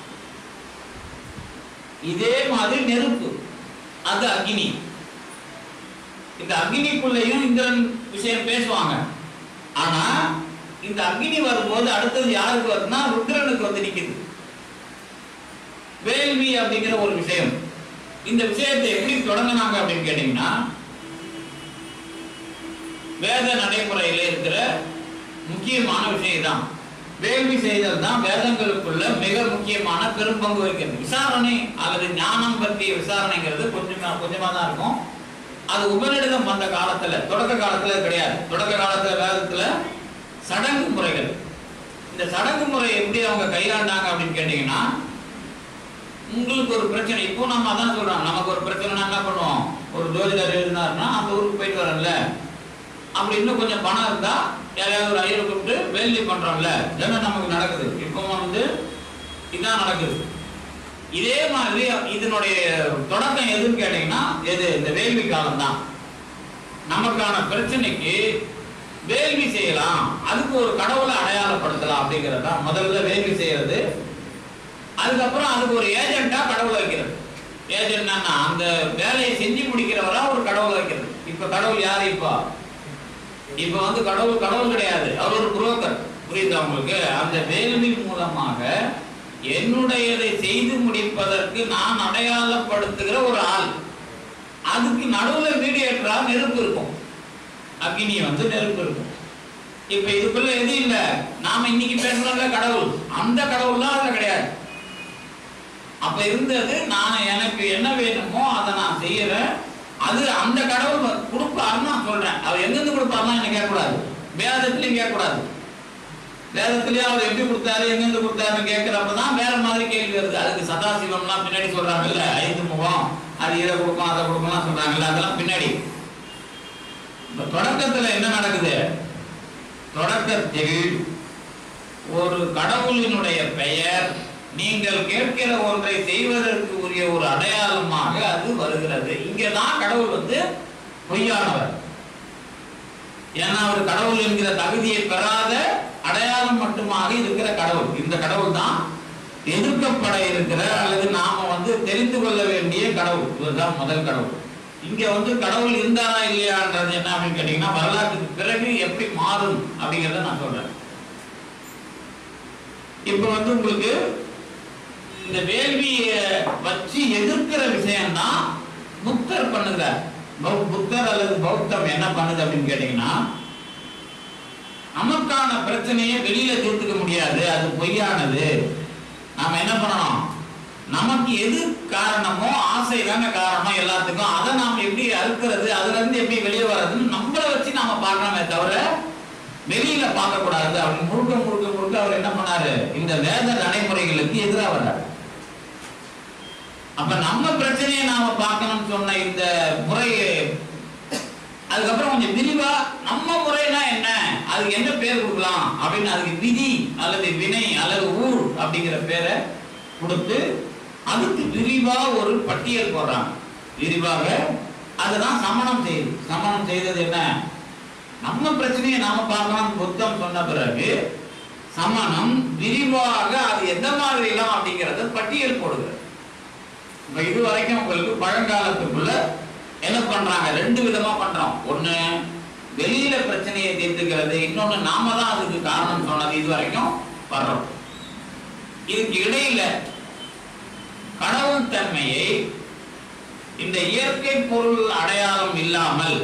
இதே மாதிரி நெருப்பு அது அக்னி இந்த அக்னிக்குள்ளேயும் இந்திரன் விஷயம் பேசுவாங்க ஆனா இந்த அக்னி வரும்போது அடுத்தது யாருக்கு வருதுன்னா ருத்ரனுக்கு வந்து நிக்குது வேள்வி அப்படிங்கிற ஒரு விஷயம் இந்த விஷயத்தை எப்படி தொடங்கினாங்க அப்படின்னு கேட்டீங்கன்னா வேத நடைமுறையில இருக்கிற முக்கியமான விஷயம் தான் வேள்வி செய்தல் தான் வேதங்களுக்குள்ள மிக முக்கியமான பெரும்பங்கு வகிக்கிறது விசாரணை அல்லது ஞானம் பற்றிய விசாரணைங்கிறது கொஞ்சமா கொஞ்சமா தான் இருக்கும் அது உபநிடதம் வந்த காலத்துல தொடக்க காலத்துல கிடையாது தொடக்க காலத்துல வேதத்துல சடங்கு முறைகள் இந்த சடங்கு முறை எப்படி அவங்க கையாண்டாங்க அப்படின்னு கேட்டீங்கன்னா உங்களுக்கு ஒரு பிரச்சனை இப்போ நம்ம அதான் சொல்றோம் நமக்கு ஒரு பிரச்சனைனா என்ன பண்ணுவோம் ஒரு ஜோதிடர் எழுதினாருன்னா அந்த ஊருக்கு போயிட்டு வரல அப்படி இன்னும் கொஞ்சம் பணம் இருந்தா யாரையாவது ஒரு ஐயரை கூப்பிட்டு வேள்வி பண்றோம்ல இதெல்லாம் நமக்கு நடக்குது இப்போ வந்து இதான் நடக்குது இதே மாதிரி இதனுடைய தொடக்கம் எதுன்னு கேட்டீங்கன்னா எது இந்த வேள்வி காலம் தான் நமக்கான பிரச்சனைக்கு வேள்வி செய்யலாம் அதுக்கு ஒரு கடவுளை அடையாளப்படுத்தலாம் அப்படிங்கிறது தான் முதல்ல வேள்வி செய்யறது அதுக்கப்புறம் அதுக்கு ஒரு ஏஜென்ட்டா கடவுளை வைக்கிறது ஏஜென்ட்னா அந்த வேலையை செஞ்சு முடிக்கிறவரா ஒரு கடவுளை வைக்கிறது இப்ப கடவுள் யாரு இப்போ இப்ப வந்து கடவுள் கடவுள் கிடையாது அவர் ஒரு புரோக்கர் புரியுதா உங்களுக்கு அந்த வேள்வி மூலமாக என்னுடையதை செய்து முடிப்பதற்கு நான் அடையாளப்படுத்துகிற ஒரு ஆள் அதுக்கு நடுவுல மீடியேட்டரா நெருப்பு இருக்கும் அக்னி வந்து நெருப்பு இருக்கும் இப்ப இதுக்குள்ள எது இல்ல நாம இன்னைக்கு பேசுறோம்ல கடவுள் அந்த கடவுள்லாம் அதுல கிடையாது அப்ப இருந்தது நான் எனக்கு என்ன வேணுமோ அதை நான் செய்யறேன் அது அந்த கடவுள் வ- கொடுப்பாருன்னு நான் சொல்றேன் அவர் எங்கிருந்து கொடுப்பாருன்னா என்ன கேட்கக்கூடாது வேதத்திலையும் கேட்கக்கூடாது வேதத்திலேயே அவர் எப்படி கொடுத்தாரு எங்கிருந்து கொடுத்தாருன்னு கேட்கிறப்பதான் வேற மாதிரி கேள்வி வருது அதுக்கு சதாசிவம்லாம் பின்னாடி சொல்றாங்கல்ல ஐந்து முகம் அது இதை கொடுக்கும் அதை கொடுக்கலாம் சொல்றாங்கல்ல அதெல்லாம் பின்னாடி இப்ப தொடக்கத்துல என்ன நடக்குது தொடக்கத்தில் ஒரு கடவுளினுடைய பெயர் நீங்கள் கேட்கிற ஒன்றை செய்வதற்கு உரிய ஒரு அடையாளமாக அது வருகிறது இங்கதான் கடவுள் வந்து பொய்யானவர் ஏன்னா அவர் கடவுள் என்கிற தகுதியை பெறாத அடையாளம் மட்டுமாக இருக்கிற கடவுள் இந்த கடவுள் தான் எதிர்க்கப்பட இருக்கிற அல்லது நாம வந்து தெரிந்து கொள்ள வேண்டிய கடவுள் இதுதான் முதல் கடவுள் இங்க வந்து கடவுள் இருந்தாரா இல்லையான்றது என்ன அப்படின்னு கேட்டீங்கன்னா வரலாற்றுக்கு பிறகு எப்படி மாறும் அப்படிங்கறத நான் சொல்றேன் இப்ப வந்து உங்களுக்கு இந்த வேள்வியை வச்சு எதிர்க்கிற விஷயம்தான் புத்தர் பண்ணுகிறார் பௌ- புத்தர் அல்லது பௌத்தம் என்ன பண்ணுது அப்படின்னு கேட்டீங்கன்னா நமக்கான பிரச்சனையை வெளியில தீர்த்துக்க முடியாது அது பொய்யானது நாம என்ன பண்ணணும் நமக்கு எது காரணமோ ஆசை தானே காரணம் எல்லாத்துக்கும் அதை நாம எப்படி அறுக்கிறது அதுல இருந்து எப்படி வெளியே வர்றதுன்னு நம்மளை வச்சு நாம பார்க்கணுமே தவிர வெளியில பார்க்க கூடாது அவர் முழுக்க முழுக்க முழுக்க அவர் என்ன பண்ணாரு இந்த வேத நடைமுறைகளுக்கு எதிராக வர்றாரு அப்ப நம்ம பிரச்சனையை நாம பார்க்கணும்னு சொன்ன இந்த முறை அதுக்கப்புறம் கொஞ்சம் விரிவா நம்ம முறைனா என்ன அதுக்கு என்ன பேர் கொடுக்கலாம் அப்படின்னு அதுக்கு விதி அல்லது வினை அல்லது ஊர் அப்படிங்கிற பேரை கொடுத்து அதுக்கு விரிவா ஒரு பட்டியல் போடுறாங்க விரிவாக அதுதான் சமணம் செய்யுது சமணம் செய்தது என்ன நம்ம பிரச்சனையை நாம பார்க்கலாம் புத்தம் சொன்ன பிறகு சமணம் விரிவாக அது எந்த மாதிரி எல்லாம் அப்படிங்கறத பட்டியல் போடுகிறது இப்ப இது வரைக்கும் உங்களுக்கு பழங்காலத்துக்குள்ள என்ன பண்றாங்க ரெண்டு விதமா பண்றோம் ஒண்ணு வெளியில பிரச்சனையை தீர்த்துக்கிறது இன்னொன்னு நாம தான் அதுக்கு காரணம் சொன்னது இது வரைக்கும் வர்றோம் இதுக்கு இடையில கடவுள் தன்மையை இந்த இயற்கை பொருள் அடையாளம் இல்லாமல்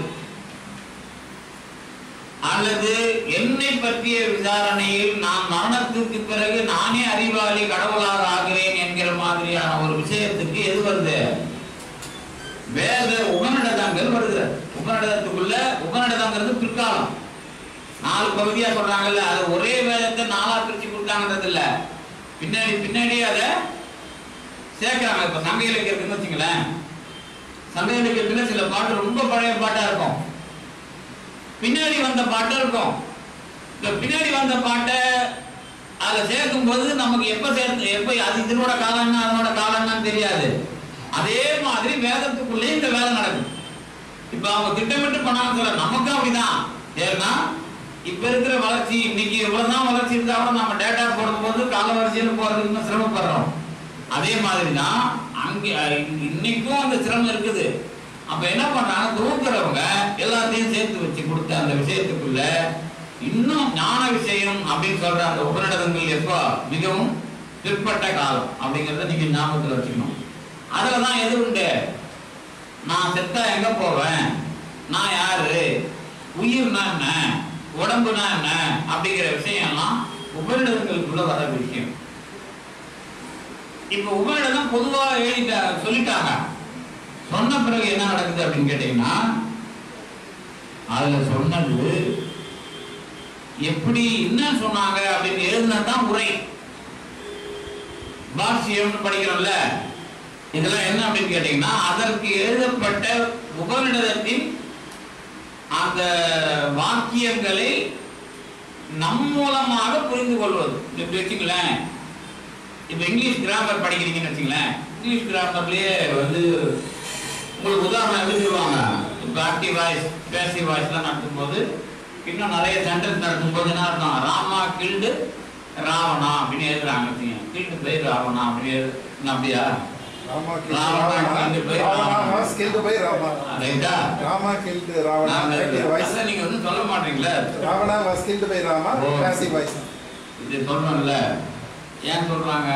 அல்லது என்னை பற்றிய விசாரணையில் நான் மரணத்துக்கு பிறகு நானே அறிவாளி கடவுளாக ஆகிறேன் என்கிற மாதிரியான ஒரு விஷயத்துக்கு எது வருது வேத உபநிடதங்கள் வருகிறது உபநிடதத்துக்குள்ள உபநிடதங்கிறது பிற்காலம் நாலு பகுதியா சொல்றாங்கல்ல அது ஒரே வேதத்தை நாலா பிரிச்சு கொடுத்தாங்கன்றது இல்ல பின்னாடி பின்னாடி அதை சேர்க்கிறாங்க இப்ப சங்க இலக்கியத்துன்னு வச்சுங்களேன் சங்க இலக்கியத்துல சில பாட்டு ரொம்ப பழைய பாட்டா இருக்கும் பின்னாடி வந்த பாட்டு இருக்கும் இந்த பின்னாடி வந்த பாட்டை அதை சேர்க்கும் போது நமக்கு எப்ப சேர்த்து எப்ப அது இதனோட காலம் என்ன அதனோட காலம் என்னன்னு தெரியாது அதே மாதிரி வேதத்துக்குள்ளே இந்த வேலை நடக்கும் இப்ப அவங்க திட்டமிட்டு பண்ணாங்க சொல்ல நமக்கும் அப்படிதான் ஏன்னா இப்ப இருக்கிற வளர்ச்சி இன்னைக்கு இவ்வளவுதான் வளர்ச்சி இருந்தா கூட நம்ம டேட்டா போடும்போது கால வரிசையில் போறதுக்கு இன்னும் சிரமப்படுறோம் அதே மாதிரி தான் அங்க இன்னைக்கும் அந்த சிரமம் இருக்குது அப்ப என்ன பண்றாங்க தூக்குறவங்க எல்லாத்தையும் சேர்த்து வச்சு கொடுத்த அந்த விஷயத்துக்குள்ள இன்னும் ஞான விஷயம் அப்படின்னு சொல்ற அந்த உபநிடதங்கள் எப்போ மிகவும் பிற்பட்ட காலம் அப்படிங்கறத நீங்க ஞாபகத்துல வச்சுக்கணும் அதுலதான் எது உண்டு நான் செத்தா எங்க போவேன் நான் யாரு உயிர்னா என்ன உடம்புனா என்ன அப்படிங்கிற விஷயம் எல்லாம் உபநிடதங்களுக்குள்ள வர விஷயம் இப்ப உபநிடதம் பொதுவா எழுதிட்ட சொல்லிட்டாங்க சொன்ன பிறகு என்ன நடக்குது அப்படின்னு கேட்டீங்கன்னா அதுல சொன்னது எப்படி என்ன சொன்னாங்க அப்படின்னு எழுதினதான் உரை பாஷ்யம் படிக்கிறோம்ல இதெல்லாம் என்ன அப்படின்னு கேட்டீங்கன்னா அதற்கு எழுதப்பட்ட உபநிடதத்தின் அந்த வாக்கியங்களை நம் மூலமாக புரிந்து கொள்வது இப்படி வச்சுங்களேன் இப்ப இங்கிலீஷ் கிராமர் படிக்கிறீங்கன்னு வச்சுங்களேன் இங்கிலீஷ் கிராமர்லயே வந்து உங்களுக்கு உதாரணம் எப்படி சொல்லுவாங்க இப்ப ஆக்டிவ் வாய்ஸ் பேசிவ் வாய்ஸ்லாம் நடத்தும்போது இன்னும் நிறைய சென்டென்ஸ் நடத்தும்போது என்ன அர்த்தம் ராமா கில்டு ராவணா அப்படின்னு எழுதுறாங்க வச்சுங்க கில்டு பை ராவணா அப்படின்னு எழுது என்ன அப்படியா Rama killed Rama Ravana. killed by Ravana Ravana. was killed by Rama. ரைட்டா Rama killed Ravana. நாங்க Active voice. அதான் நீங்க வந்து சொல்ல மாட்டீங்களா Ravana was killed by Rama. Oh. Passive voice. இது சொல்றோம்ல ஏன் சொல்றாங்க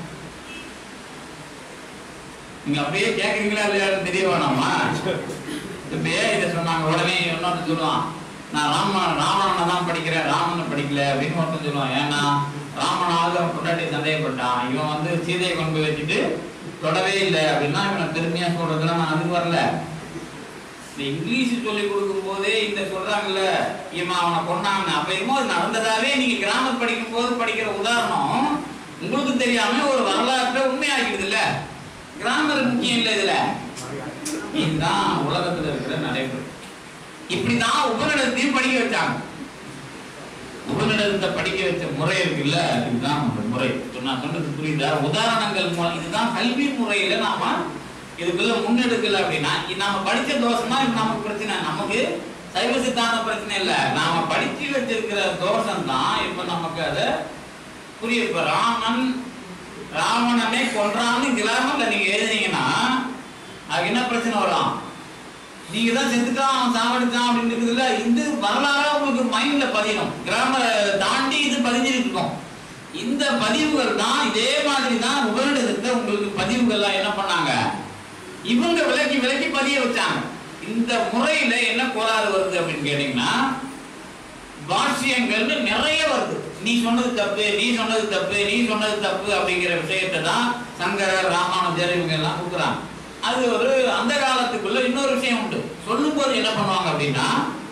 நீங்க அப்படியே கேக்குறீங்களா இல்லையான்னு தெரிய வேணாமா இப்ப ஏன் இதை சொன்னாங்க உடனே இன்னொருத்தன் சொல்லுவான் நான் ராம ராவணனை தான் படிக்கிறேன் ராமனை படிக்கல அப்படின்னு ஒருத்தன் சொல்லுவான் ஏன்னா ராமனாவது அவன் பொண்டாட்டி சந்தேகப்பட்டான் இவன் வந்து சீதையை கொண்டு போய் வச்சுட்டு தொடவே இல்லை அப்படின்னா இவனை பெருமையா சொல்றதுலாம் நான் அதுக்கு வரல இந்த இங்கிலீஷ் சொல்லி கொடுக்கும் போதே இந்த சொல்றாங்கல்ல இவன் அவனை கொண்டாங்க அப்ப என்னமோ அது நடந்ததாவே நீங்க கிராமர் படிக்கும் போது படிக்கிற உதாரணம் உங்களுக்கு தெரியாம ஒரு வரலாற்றை உண்மையாக்கிடுது இல்ல கிராமர் முக்கியம் இல்லை இதுல இதுதான் உலகத்துல இருக்கிற நடைமுறை இப்படிதான் உபநிடத்தையும் படிக்க வச்சாங்க உபநிடத்தை படிக்க வச்ச முறை இருக்குல்ல இதுதான் அந்த முறை இப்ப நான் சொன்னது புரியுதா உதாரணங்கள் மூலம் இதுதான் கல்வி முறையில நாம இதுக்குள்ள முன்னெடுக்கல அப்படின்னா இது நாம படிச்ச தோஷம் தான் இப்ப நமக்கு பிரச்சனை நமக்கு சைவ சித்தாந்த பிரச்சனை இல்ல நாம படிச்சு வச்சிருக்கிற தோஷம் தான் இப்ப நமக்கு அதை புரிய இப்ப ராமன் ராவணனை கொன்றான்னு கிராமர்ல நீங்க எழுதுனீங்கன்னா அதுக்கு என்ன பிரச்சனை வரும் நீங்க தான் செத்துட்டான் அவன் சாவடிச்சான் அப்படின்னு இருக்குதுல்ல இது வரலாறா உங்களுக்கு மைண்ட்ல பதியணும் கிராமரை தாண்டி இது பதிஞ்சிருக்கும் இந்த பதிவுகள் தான் இதே மாதிரி தான் உபரிடத்தை உங்களுக்கு பதிவுகள்லாம் என்ன பண்ணாங்க இவங்க விலக்கி விலக்கி பதிய வச்சாங்க இந்த முறையில என்ன கோளாறு வருது அப்படின்னு கேட்டீங்கன்னா பாஷ்யங்கள்னு நிறைய வருது நீ சொன்னது தப்பு நீ சொன்னது தப்பு நீ சொன்னது தப்பு அப்படிங்கிற விஷயத்தை தான் சங்கரர் ராமானுஜர் இவங்க எல்லாம் கொடுக்குறாங்க அது ஒரு அந்த காலத்துக்குள்ள இன்னொரு விஷயம் உண்டு சொல்லும்போது என்ன பண்ணுவாங்க அப்படின்னா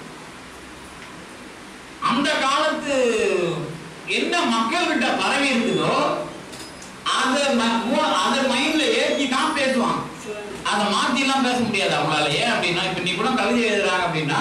அந்த காலத்து என்ன மக்கள்கிட்ட பரவி இருக்குதோ அதை ம- மூ- அதை மைண்ட்ல ஏற்றி தான் பேசுவாங்க அதை மாத்தி எல்லாம் பேச முடியாது அவங்களால ஏன் அப்படின்னா இப்ப நீ கூட கவிதை எழுதுறாங்க அப்படின்னா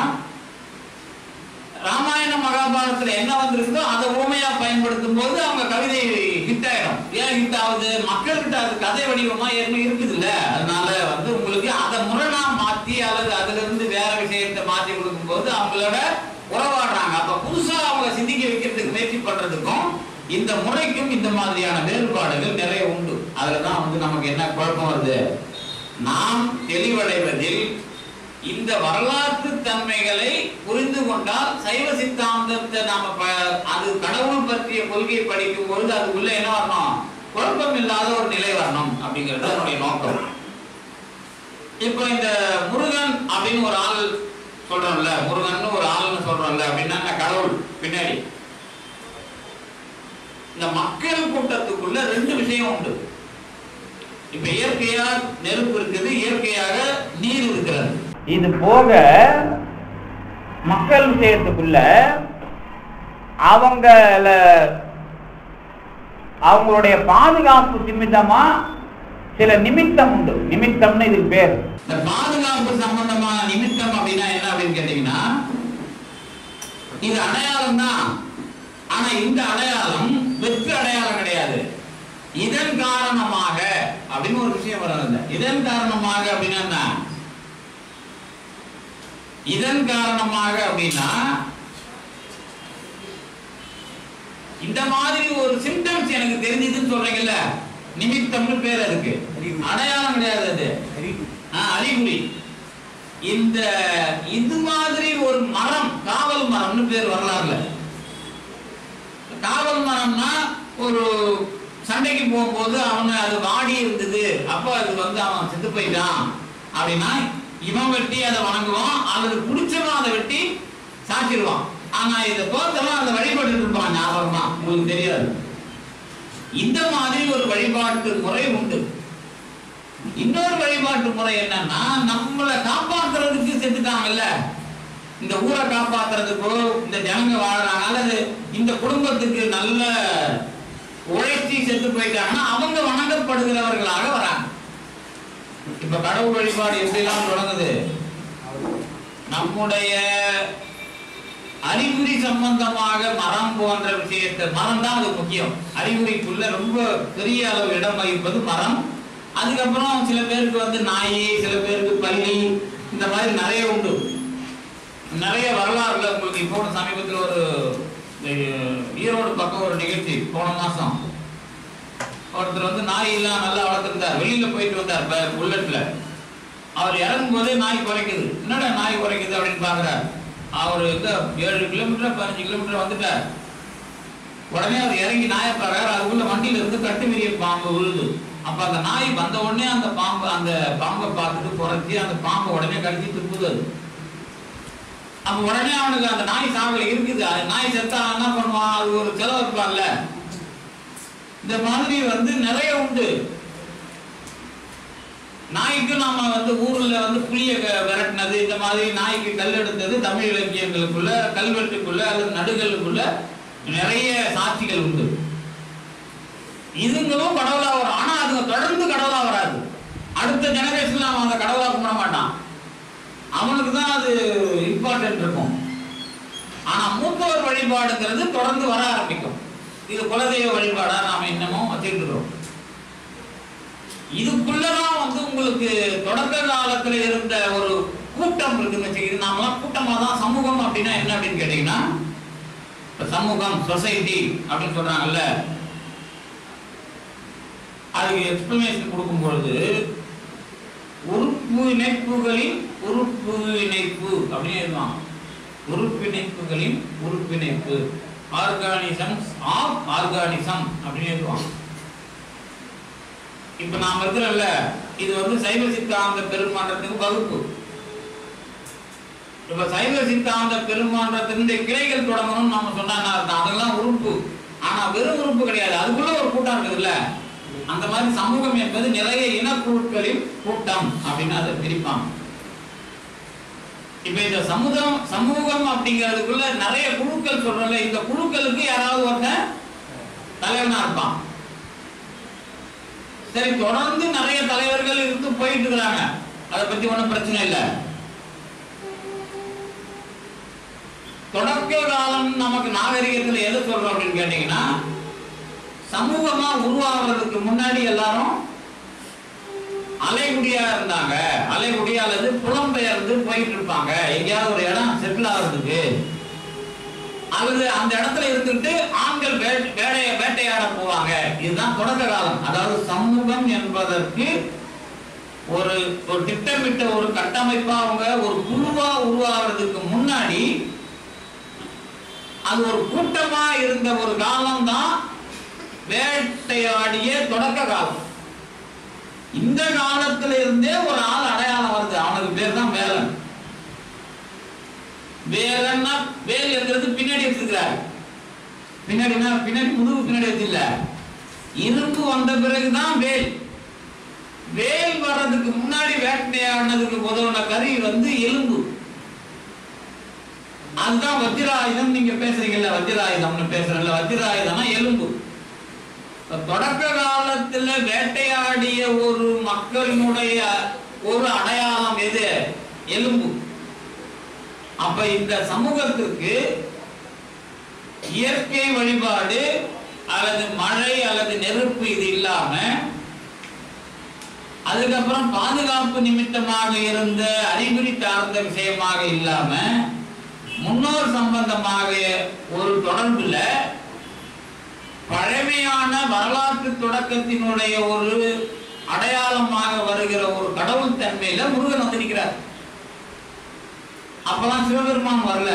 ராமாயண மகாபாரதத்துல என்ன வந்திருக்குதோ அதை ஊமையா பயன்படுத்தும் போது அவங்க கவிதை ஹிட் ஆயிடும் ஏன் ஹிட் ஆகுது மக்கள்கிட்ட அது கதை வடிவமா ஏற்கனவே இருக்குது இல்ல அதனால வந்து உங்களுக்கு அதை முரணா மாத்தி அல்லது அதுல இருந்து வேற விஷயத்தை மாத்தி கொடுக்கும் போது அவங்களோட உறவாடுறாங்க அப்ப புதுசா அவங்க சிந்திக்க வைக்கிறதுக்கு முயற்சி பண்றதுக்கும் இந்த முறைக்கும் இந்த மாதிரியான வேறுபாடுகள் நிறைய உண்டு அதுலதான் வந்து நமக்கு என்ன குழப்பம் வருது நாம் தெளிவடைவதில் இந்த வரலாற்று தன்மைகளை புரிந்து கொண்டால் சைவ சித்தாந்தத்தை நாம ப- அது கடவுள் பற்றிய கொள்கையை படிக்கும் பொழுது அதுக்குள்ள என்ன வரணும் குழப்பம் இல்லாத ஒரு நிலை வரணும் அப்படிங்கிறது என்னுடைய நோக்கம் இப்போ இந்த முருகன் அப்படின்னு ஒரு ஆள் சொல்றோம்ல முருகன் ஒரு ஆள்னு சொல்றோம்ல அப்படின்னா என்ன கடவுள் பின்னாடி இந்த மக்கள் கூட்டத்துக்குள்ள ரெண்டு விஷயம் உண்டு இப்ப இயற்கையா நெருப்பு இருக்குது இயற்கையாக நீர் இருக்கிறது இது போக மக்கள் விஷயத்துக்குள்ள அவங்கள அவங்களுடைய பாதுகாப்பு நிமித்தமா சில நிமித்தம் உண்டு நிமித்தம்னு இதுக்கு பேர் இந்த பாதுகாப்பு சம்பந்தமான நிமித்தம் அப்படின்னா என்ன அப்படின்னு கேட்டீங்கன்னா இது அடையாளம் தான் ஆனா இந்த அடையாளம் வெற்று அடையாளம் கிடையாது இதன் காரணமாக அப்படின்னு ஒரு விஷயம் வர்றது இதன் காரணமாக அப்படின்னா என்ன இதன் காரணமாக அப்படின்னா இந்த மாதிரி ஒரு சிம்டம்ஸ் எனக்கு தெரிஞ்சதுன்னு சொல்றீங்கல்ல நிமித்தம்னு பேர் அதுக்கு அடையாளம் கிடையாது அது ஆ, அறிகுறி இந்த இது மாதிரி ஒரு மரம் காவல் மரம்னு பேர் வரலாறுல காவல் மரம்னா ஒரு சண்டைக்கு போகும்போது அவன் அது வாடி இருந்தது அப்ப அது வந்து அவன் செத்து போயிட்டான் அப்படின்னா இவன் வெட்டி அதை வணங்குவான் அல்லது பிடிச்சவன் அதை வெட்டி சாச்சிடுவான் ஆனா இதை பொறுத்தவன் அதை வழிபட்டு இருப்பான் ஞாபகமா உங்களுக்கு தெரியாது இந்த மாதிரி ஒரு வழிபாட்டு முறை உண்டு இன்னொரு வழிபாட்டு முறை என்னன்னா நம்மளை காப்பாத்துறதுக்கு செத்துட்டாங்கல்ல இந்த ஊரை காப்பாத்துறதுக்கோ இந்த ஜனங்க வாழறாங்க அல்லது இந்த குடும்பத்துக்கு நல்ல உழைச்சி செத்து போயிட்டாங்கன்னா அவங்க வணங்கப்படுகிறவர்களாக வராங்க இப்ப கடவுள் வழிபாடு எப்படிலாம் தொடங்குது நம்முடைய அறிகுறி சம்பந்தமாக மரம் போன்ற விஷயத்தை மரம் தான் அது முக்கியம் அறிகுறிக்குள்ள ரொம்ப பெரிய அளவு இடம் வகிப்பது மரம் அதுக்கப்புறம் சில பேருக்கு வந்து நாய் சில பேருக்கு பள்ளி இந்த மாதிரி நிறைய உண்டு நிறைய வரலாறுல உங்களுக்கு இப்போ சமீபத்தில் ஒரு அஹ், ஈரோடு பக்கம் ஒரு நிகழ்ச்சி போன மாசம் ஒருத்தர் வந்து நாய் எல்லாம் நல்லா வளர்த்துருந்தார் வெளியில போயிட்டு வந்தார் ப- புல்லட்ல அவர் இறங்கும் போதே நாய் குறைக்குது என்னடா நாய் குறைக்குது அப்படின்னு பாக்குறார் அவர் இந்த ஏழு கிலோமீட்டர் பதினஞ்சு கிலோமீட்டர் வந்துட்டார் உடனே அவர் இறங்கி நாயை பார்க்கறாரு அதுக்குள்ள வண்டியில இருந்து கட்டு விரிய பாம்பு விழுது அப்ப அந்த நாய் வந்த உடனே அந்த பாம்பு அந்த பாம்பை பார்த்துட்டு குறைச்சி அந்த பாம்பை உடனே கடிச்சு திருப்புது அது அப்ப உடனே அவனுக்கு அந்த நாய் சாவல இருக்குது அது நாய் செத்தா அவன் என்ன பண்ணுவான் அது ஒரு செலவு இருப்பான்ல இந்த மாதிரி வந்து நிறைய உண்டு நாய்க்கு நாம வந்து ஊர்ல வந்து புளிய க- விரட்டினது இந்த மாதிரி நாய்க்கு கல் எடுத்தது தமிழ் இலக்கியங்களுக்குள்ள கல்வெட்டுக்குள்ள அல்லது நடுகளுக்குள்ள நிறைய சாட்சிகள் உண்டு இதுங்களும் கடவுளா வரும் ஆனா அதுங்க தொடர்ந்து கடவுளா வராது அடுத்த ஜெனரேஷன்ல அவன் அந்த கடவுளா கும்பிட மாட்டான் அவனுக்கு தான் அது இம்பார்ட்டன்ட் இருக்கும் ஆனா மூத்தவர் வழிபாடுங்கிறது தொடர்ந்து வர ஆரம்பிக்கும் இது குலதெய்வ வழிபாடா நாம இன்னமும் வச்சுட்டு இருக்கிறோம் இதுக்குள்ளதான் வந்து உங்களுக்கு தொடக்க காலத்துல இருந்த ஒரு கூட்டம் இருக்குன்னு வச்சுக்கிட்டு நாமெல்லாம் கூட்டமா தான் சமூகம் அப்படின்னா என்ன அப்படின்னு கேட்டீங்கன்னா இப்ப சமூகம் சொசைட்டி அப்படின்னு சொல்றாங்கல்ல அதுக்கு எக்ஸ்பிளனேஷன் கொடுக்கும் பொழுது உறுப்பு இணைப்புகளின் உறுப்பு இணைப்பு அப்படின்னு எழுதுவாங்க உறுப்பிணைப்புகளின் உறுப்பிணைப்பு ஆர்கானிசம்ஸ் ஆஃப் ஆர்கானிசம் அப்படின்னு எழுதுவாங்க இப்ப நாம இருக்கிறோம்ல இது வந்து சைவ சித்தாந்த பெருமாற்றத்துக்கு வகுப்பு இப்ப சைவ சித்தாந்த பெருமாற்றத்தினுடைய கிளைகள் தொடங்கணும்னு நாம சொன்னா என்ன அர்த்தம்? அதெல்லாம் உறுப்பு ஆனா வெறும் உறுப்பு கிடையாது அதுக்குள்ள ஒரு கூட்டம் இருக்குதுல்ல அந்த மாதிரி சமூகம் என்பது நிறைய இனக்குழுக்களின் கூட்டம் அப்படின்னு அதை பிரிப்பாங்க இப்ப இந்த சமுதாயம் சமூகம் அப்படிங்கிறதுக்குள்ள நிறைய குழுக்கள் சொல்றல இந்த குழுக்களுக்கு யாராவது ஒருத்தன் தலைவனா இருப்பான் சரி தொடர்ந்து நிறைய தலைவர்கள் இருந்து போயிட்டு இருக்கிறாங்க அதை பத்தி ஒண்ணும் பிரச்சனை இல்லை தொடக்க காலம் நமக்கு நாகரிகத்துல எதை சொல்றோம் அப்படின்னு கேட்டீங்கன்னா சமூகமா உருவாகிறதுக்கு முன்னாடி எல்லாரும் அலைகுடியா இருந்தாங்க அலைகுடி அல்லது புலம்பெயர்ந்து போயிட்டு இருப்பாங்க எங்கேயாவது ஒரு இடம் செட்டில் ஆகுறதுக்கு அல்லது அந்த இடத்துல இருந்துட்டு ஆண்கள் வே- வேடைய வேட்டையாட போவாங்க இதுதான் தொடக்க காலம் அதாவது சமூகம் என்பதற்கு ஒரு ஒரு திட்டமிட்ட ஒரு கட்டமைப்பா அவங்க ஒரு குழுவா உருவாகிறதுக்கு முன்னாடி அது ஒரு கூட்டமா இருந்த ஒரு காலம் தான் வேட்டையாடிய தொடக்க காலம் இந்த காலத்துல இருந்தே ஒரு ஆள் அடையாளம் வருது அவனுக்கு பேர் தான் வேலன் வேலன்னா வேல் இருக்கிறது பின்னாடி வச்சிருக்கிறார் பின்னாடினா பின்னாடி முதுகு பின்னாடி வச்சில்ல இரும்பு வந்த பிறகுதான் வேல் வேல் வர்றதுக்கு முன்னாடி வேட்டையாடினதுக்கு உதவுன கறி வந்து எலும்பு அதுதான் வஜ்ராயுதம் நீங்க பேசுறீங்கல்ல வஜ்ராயுதம்னு பேசுறீங்கல்ல வஜ்ராயுதம்னா எலும்பு இப்ப தொடக்க காலத்துல வேட்டையாடிய ஒரு மக்களினுடைய ஒரு அடையாளம் எது எலும்பு அப்ப இந்த சமூகத்துக்கு இயற்கை வழிபாடு அல்லது மழை அல்லது நெருப்பு இது இல்லாம அதுக்கப்புறம் பாதுகாப்பு நிமித்தமாக இருந்த அறிகுறி சார்ந்த விஷயமாக இல்லாம முன்னோர் சம்பந்தமாக ஒரு தொடர்புல பழமையான வரலாற்று தொடக்கத்தினுடைய ஒரு அடையாளமாக வருகிற ஒரு கடவுள் தன்மையில முருகன் வந்து நிற்கிறார் அப்பெல்லாம் சிவபெருமான் வரல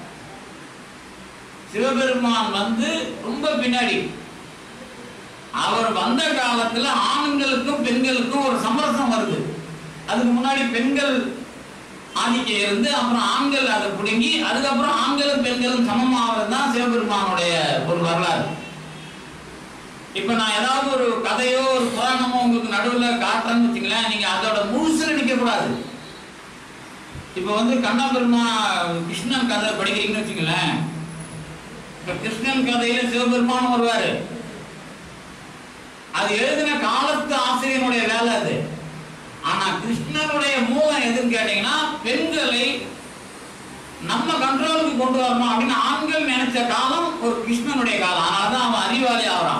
சிவபெருமான் வந்து ரொம்ப பின்னாடி அவர் வந்த காலத்துல ஆண்களுக்கும் பெண்களுக்கும் ஒரு சமரசம் வருது அதுக்கு முன்னாடி பெண்கள் ஆதிக்கம் இருந்து அப்புறம் ஆண்கள் அதை பிடுங்கி அதுக்கப்புறம் ஆண்களும் பெண்களும் சமமாகிறது தான் சிவபெருமானுடைய ஒரு வரலாறு இப்ப நான் ஏதாவது ஒரு கதையோ ஒரு புராணமோ உங்களுக்கு நடுவுல காட்டுறேன்னு வச்சுங்களேன் நீங்க அதோட முழுசுல நிக்க கூடாது இப்ப வந்து கண்ணபெருமா கிருஷ்ணன் கதை படிக்கிறீங்கன்னு வச்சுங்களேன் இப்ப கிருஷ்ணன் கதையில சிவபெருமானும் வருவாரு அது எழுதின காலத்து ஆசிரியனுடைய வேலை அது ஆனா கிருஷ்ணனுடைய மூலம் எதுன்னு கேட்டீங்கன்னா பெண்களை நம்ம கண்ட்ரோலுக்கு கொண்டு வரணும் அப்படின்னு ஆண்கள் நினைச்ச காலம் ஒரு கிருஷ்ணனுடைய காலம் அதனாலதான் அவன் அறிவாளி ஆகிறான்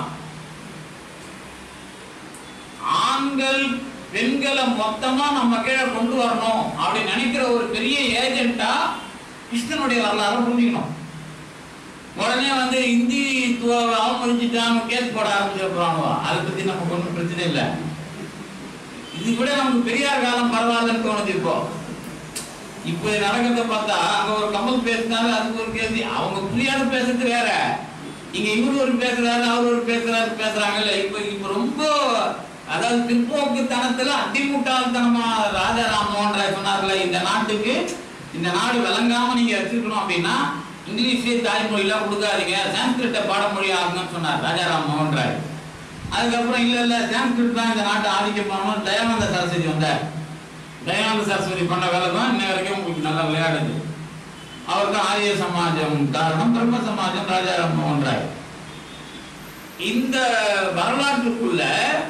ஆண்கள் பெண்களை மொத்தமா நம்ம கீழே கொண்டு வரணும் அப்படின்னு நினைக்கிற ஒரு பெரிய ஏஜென்ட்டா கிருஷ்ணனுடைய வரலாறு புரிஞ்சுக்கணும் உடனே வந்து இந்தி அவமதிச்சுட்டாங்க கேஸ் போட ஆரம்பிச்சிருப்பாங்க அதை பத்தி நமக்கு ஒன்றும் பிரச்சனை இல்லை இது கூட நமக்கு பெரியார் காலம் பரவாயில்லன்னு தோணுது இப்போ இப்போ நடக்கிறத பார்த்தா அங்க ஒரு கமல் பேசினாரு அதுக்கு ஒரு கேள்வி அவங்க புரியாத பேசுறது வேற இங்க இவரு ஒரு பேசுறாரு அவர் ஒரு பேசுறாரு பேசுறாங்கல்ல இப்போ இப்போ ரொம்ப அதாவது பிற்போக்குத்தனத்துல அடிமுட்டாள்தனமா ராஜா ராம்மோகன் ராய் சொன்னார்ல இந்த நாட்டுக்கு இந்த நாடு விளங்காம நீங்க வச்சுக்கணும் அப்படின்னா இங்கிலீஷே தாய்மொழியெல்லாம் கொடுக்காதீங்க சான்ஸ்கிரிட்ட பாடமொழி ஆகணும்னு சொன்னார் ராஜா ராம்மோகன் ராய் அதுக்கப்புறம் இல்ல இல்ல சான்ஸ்கிரிட் தான் இந்த நாட்டை ஆதிக்கம் பண்ணணும் தயானந்த சரஸ்வதி வந்தார் தயானந்த சரஸ்வதி பண்ண வேலை தான் இன்ன வரைக்கும் உங்களுக்கு நல்லா விளையாடுது அவர் தான் ஆரிய சமாஜம் காரணம் பிரம்ம சமாஜம் ராஜா ராம்மோகன் ராய் இந்த வரலாற்றுக்குள்ள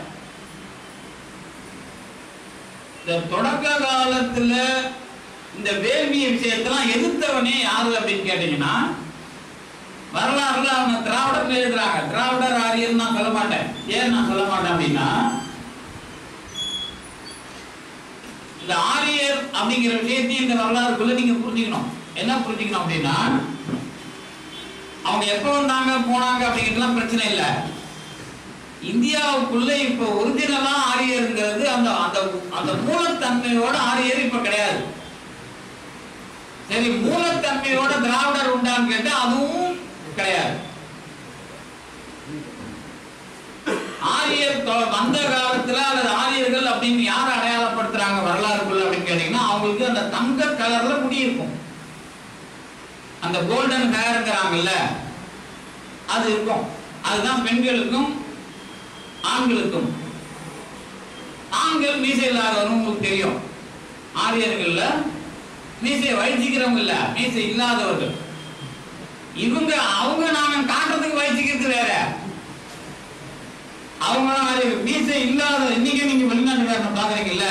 இந்த தொடக்க காலத்துல இந்த வேள்விய விஷயத்தெல்லாம் எதிர்த்தவனே யாரு அப்படின்னு கேட்டீங்கன்னா வரலாறுல அவங்க திராவிடர் எழுதுறாங்க திராவிடர் ஆரியர் நான் சொல்ல மாட்டேன் ஏன் நான் சொல்ல மாட்டேன் அப்படின்னா இந்த ஆரியர் அப்படிங்கிற விஷயத்தையும் இந்த வரலாறுக்குள்ள நீங்க புரிஞ்சுக்கணும் என்ன புரிஞ்சுக்கணும் அப்படின்னா அவங்க எப்ப வந்தாங்க போனாங்க அப்படிங்கிறதுலாம் பிரச்சனை இல்லை இந்தியாவுக்குள்ள இப்ப ஒரிஜினலா ஆரியருங்கிறது அந்த அந்த அந்த மூலத்தன்மையோட ஆரியர் இப்ப கிடையாது சரி மூலத்தன்மையோட திராவிடர் உண்டான்னு கேட்டா அதுவும் கிடையாது ஆரியர் தொ- வந்த காலத்துல அல்லது ஆரியர்கள் அப்படின்னு யார் அடையாளப்படுத்துறாங்க வரலாறுக்குள்ள அப்படின்னு கேட்டீங்கன்னா அவங்களுக்கு அந்த தங்க கலர்ல முடி இருக்கும் அந்த கோல்டன் ஹேர்ங்கிறாங்கல்ல அது இருக்கும் அதுதான் பெண்களுக்கும் ஆண்களுக்கும் ஆண்கள் மீசை இல்லாதவரும் உங்களுக்கு தெரியும் ஆரியர்கள்ல மீசையை வயிற்றுக்கிறவங்க இல்ல மீசை இல்லாதவர்கள் இவங்க அவங்க நாங்க காட்டுறதுக்கு வயிற்றுக்கிறது வேற அவங்க மீசை இல்லாத இன்னைக்கு நீங்க வெளிநாட்டுக்காரனை பாக்குறீங்கல்ல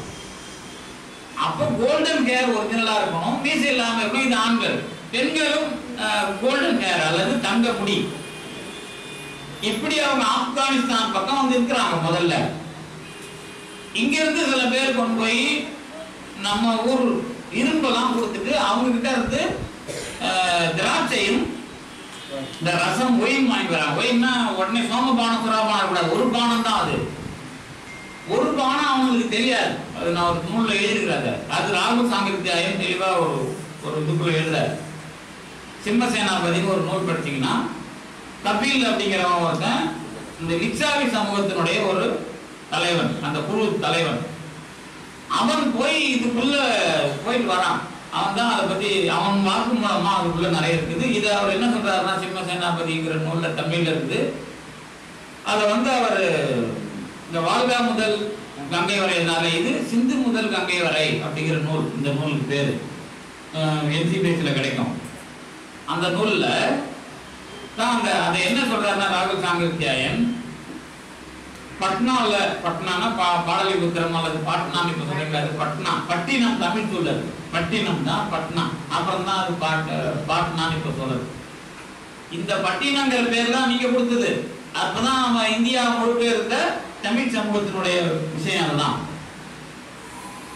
அப்ப கோல்டன் ஹேர் ஒரிஜினலா இருக்கணும் மீசை இல்லாம இருக்கணும் இது ஆண்கள் பெண்களும் கோல்டன் ஹேர் அல்லது தங்க முடி இப்படி அவங்க ஆப்கானிஸ்தான் பக்கம் வந்து இருக்கிறாங்க முதல்ல இங்க இருந்து சில பேர் கொண்டு போய் நம்ம ஊர் இரும்பெல்லாம் கொடுத்துட்டு அவங்க கிட்ட இருந்து அஹ், திராட்சையும் இந்த ரசம் ஒயின் வாங்கி வராங்க ஒயின்னா உடனே சோமபானம் சுறாபானம் கூடாது ஒரு பானம் தான் அது ஒரு பானம் அவங்களுக்கு தெரியாது அது நான் ஒரு நூல்ல எழுதிருக்கிறாங்க அது ராகுல் சாங்கிருத்தியாயம் தெளிவா ஒரு ஒரு இதுக்குள்ள எழுதுறாரு சிம்மசேனாபதினு ஒரு நூல் படிச்சீங்கன்னா கபில் அப்படிங்கிறவன் ஒருத்தன் இந்த லிச்சாவி சமூகத்தினுடைய ஒரு தலைவன் அந்த குழு தலைவன் அவன் போய் இதுக்குள்ள போயிட்டு வரான் அவன் தான் அதை பத்தி அவன் வாக்கு மூலமா அதுக்குள்ள நிறைய இருக்குது இது அவர் என்ன சொல்றாருன்னா சிம்ம சேனாபதிங்கிற நூல்ல தமிழ்ல இருக்குது அதை வந்து அவர் இந்த வாழ்கா முதல் கங்கை வரைனால இது சிந்து முதல் கங்கை வரை அப்படிங்கிற நூல் இந்த நூலுக்கு பேரு என்சிபிஎஸ்ல கிடைக்கும் அந்த நூல்ல தான் அந்த அதை என்ன சொல்றாருன்னா ராகுல் சாங்கிருத்தியாயன் பட்னால பட்னானா பா பாடலிபுத்திரம் அல்லது பாட்னான்னு இப்ப சொல்றீங்க அது பட்னா பட்டினம் தமிழ் சொல்லுது பட்டினம் தான் பட்னா அப்புறம் தான் அது பாட்டு பாட்னான்னு இப்ப சொல்லுது இந்த பட்டினங்கிற பேர் தான் நீங்க கொடுத்தது அப்பதான் நம்ம இந்தியா முழுக்க இருந்த தமிழ் சமூகத்தினுடைய விஷயம் அதுதான்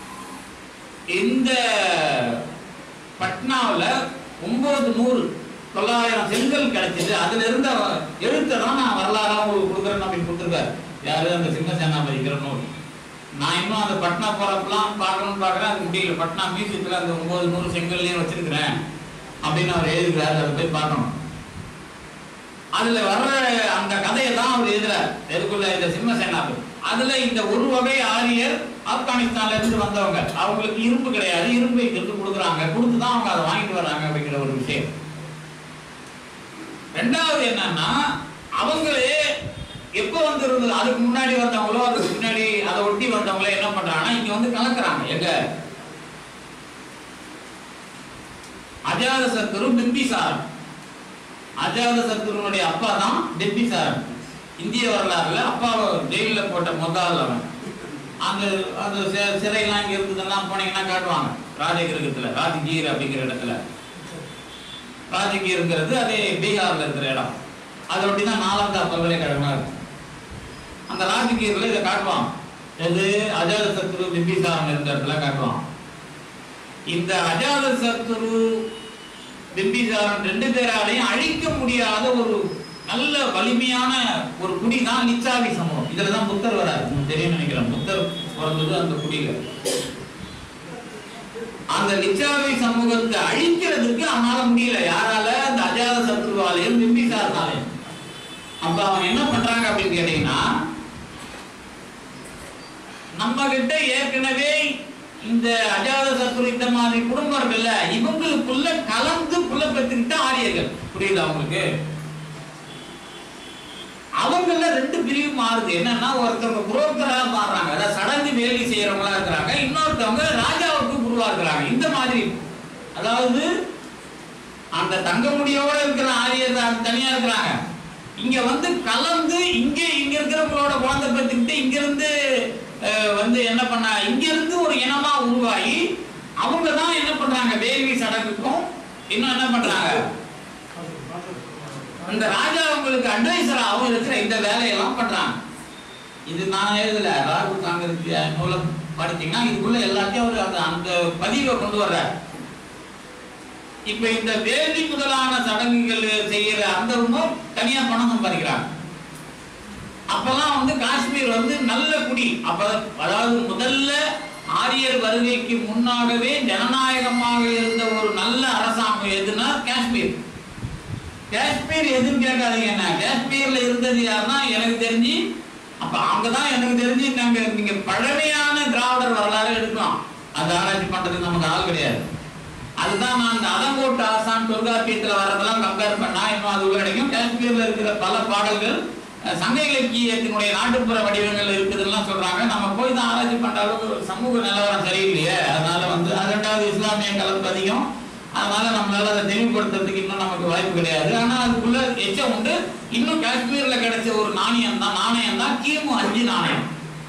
இந்த பட்னாவில் ஒன்பது நூறு தொள்ளாயிரம் செங்கல் கிடைச்சது அதுல இருந்த எழுத்தை தான் நான் வரலாறா உங்களுக்கு கொடுக்குறேன் அப்படின்னு கொடுத்துருக்காரு யாரு அந்த சிம்ம சேனாபதிக்கிற நூல் நான் இன்னும் அந்த பட்னா போறப்பெல்லாம் பார்க்கணும்னு பார்க்குறேன் அது முடியல பட்னா மியூசியத்தில் அந்த ஒன்பது நூறு செங்கல்லையும் வச்சிருக்கிறேன் அப்படின்னு அவர் எழுதுகிறாரு அதை போய் பார்க்கணும் அதுல வர்ற அந்த கதையை தான் அவர் எழுதுறார் எதுக்குள்ள இந்த சிம்ம சேனாபதி அதுல இந்த ஒரு வகை ஆரியர் ஆப்கானிஸ்தான்ல இருந்து வந்தவங்க அவங்களுக்கு இரும்பு கிடையாது இரும்பு இங்க இருந்து கொடுக்குறாங்க கொடுத்து தான் அவங்க அதை வாங்கிட்டு வராங்க அப்படிங்கிற ஒரு விஷயம் ரெண்டாவது என்னன்னா அவங்களே எப்போ வந்து இருந்தது அதுக்கு முன்னாடி வந்தவங்களோ அதுக்கு முன்னாடி அதை ஒட்டி வந்தவங்களோ என்ன பண்றாங்கன்னா இங்க வந்து கலக்குறாங்க எங்க அஜாத சத்துரு பிம்பிசாரன் அஜாத சத்துருனுடைய அப்பா தான் பிம்பிசாரன் இந்திய வரலாறுல அப்பாவை ஜெயில போட்ட முதல் அவன் அந்த அந்த சி- சிறையெல்லாம் இங்க இருந்ததெல்லாம் போனீங்கன்னா காட்டுவாங்க ராஜகிரகத்துல ராஜகீர் அப்படிங்கிற இடத்துல ராஜகீருங்கிறது அதே பீகார்ல இருக்கிற இடம் அதை ஒட்டி தான் நாலந்தா பல்கலைக்கழகமா இருக்கு அந்த ராஜகீர்ல இதை காட்டுவான் எது அஜாத சத்ரு பிம்பிசாரன் இருந்த இடத்துல காட்டுவான் இந்த அஜாத சத்ரு பிம்பிசாரன் ரெண்டு பேராலையும் அழிக்க முடியாத ஒரு நல்ல வலிமையான ஒரு குடி தான் நிச்சாவி சமூகம் இதுல தான் புத்தர் வராரு உங்களுக்கு தெரியும் நினைக்கிறேன் புத்தர் பிறந்தது அந்த குடியில அந்த நிச்சாவி சமூகத்தை அழிக்கிறதுக்கு அவனால முடியல யாரால அந்த அஜாத சத்ருவாலையும் பிம்பிசாரனாலையும் அப்ப அவன் என்ன பண்றாங்க அப்படின்னு கேட்டீங்கன்னா நம்ம கிட்ட ஏற்கனவே இந்த அஜாத சத்ரு இந்த மாதிரி குடும்பம் இருக்குல்ல இவங்களுக்குள்ள கலந்து புள்ள பெற்றுக்கிட்ட ஆரியர்கள் புரியுதா அவங்களுக்கு அவங்கள ரெண்டு பிரிவு மாறுது என்னன்னா ஒருத்தவங்க புரோக்கரா மாறுறாங்க அதாவது சடங்கு வேலை செய்யறவங்களா இருக்கிறாங்க இன்னொருத்தவங்க ராஜாவுக்கு குருவா இருக்கிறாங்க இந்த மாதிரி அதாவது அந்த தங்க முடியோட இருக்கிற ஆரியர் தான் தனியா இருக்கிறாங்க இங்க வந்து கலந்து இங்க இங்க இருக்கிறவங்களோட குழந்தை பெற்றுக்கிட்டு இங்க இருந்து அஹ், வந்து என்ன பண்ண இங்க இருந்து ஒரு இனமா உருவாகி அவங்க தான் என்ன பண்றாங்க வேள்வி சடங்குக்கும் இன்னும் என்ன பண்றாங்க அந்த ராஜா அவங்களுக்கு அட்வைசராகவும் இருக்கிற இந்த வேலையெல்லாம் பண்றாங்க இது நான் எழுதல ராகுல் காங்கிரஸ் நூலை படிச்சீங்கன்னா இதுக்குள்ள எல்லாத்தையும் அவர் அந்த அந்த பதிவை கொண்டு வர்றார் இப்ப இந்த வேதி முதலான சடங்குகள் செய்யற அந்தவங்க தனியா பணம் சம்பாதிக்கிறாங்க அப்பெல்லாம் வந்து காஷ்மீர் வந்து நல்ல குடி அப்ப அதாவது முதல்ல ஆரியர் வருகைக்கு முன்னாகவே ஜனநாயகமாக இருந்த ஒரு நல்ல அரசாங்கம் எதுனா காஷ்மீர் காஷ்மீர் எதுன்னு கேட்காதீங்க என்ன காஷ்மீர்ல இருந்தது யாருன்னா எனக்கு தெரிஞ்சு அப்ப அங்கதான் எனக்கு தெரிஞ்சு நாங்க நீங்க பழமையான திராவிடர் வரலாறு எடுக்கலாம் அந்த ஆராய்ச்சி பண்றதுக்கு நமக்கு ஆள் கிடையாது அதுதான் நான் இந்த அதங்கோட்டு ஆசான் தொல்காப்பியத்துல வர்றதெல்லாம் கம்பேர் பண்ணா இன்னும் அது உள்ள கிடைக்கும் காஷ்மீர்ல இருக்கிற பல பாடல்கள் அஹ், சங்க இலக்கியத்தினுடைய நாட்டுப்புற வடிவங்கள் இருக்குதுலாம் சொல்றாங்க நம்ம போய் தான் ஆராய்ச்சி பண்ற அளவுக்கு சமூக நிலவரம் சரியில்லையே அதனால வந்து அது ரெண்டாவது இஸ்லாமிய கலப்பு அதிகம் அதனால நம்மளால அதை தெளிவுபடுத்துறதுக்கு இன்னும் நமக்கு வாய்ப்பு கிடையாது ஆனா அதுக்குள்ள எச்சம் உண்டு இன்னும் காஷ்மீர்ல கிடைச்ச ஒரு நாணயம் தான் நாணயம் தான் கிமு அஞ்சு நாணயம்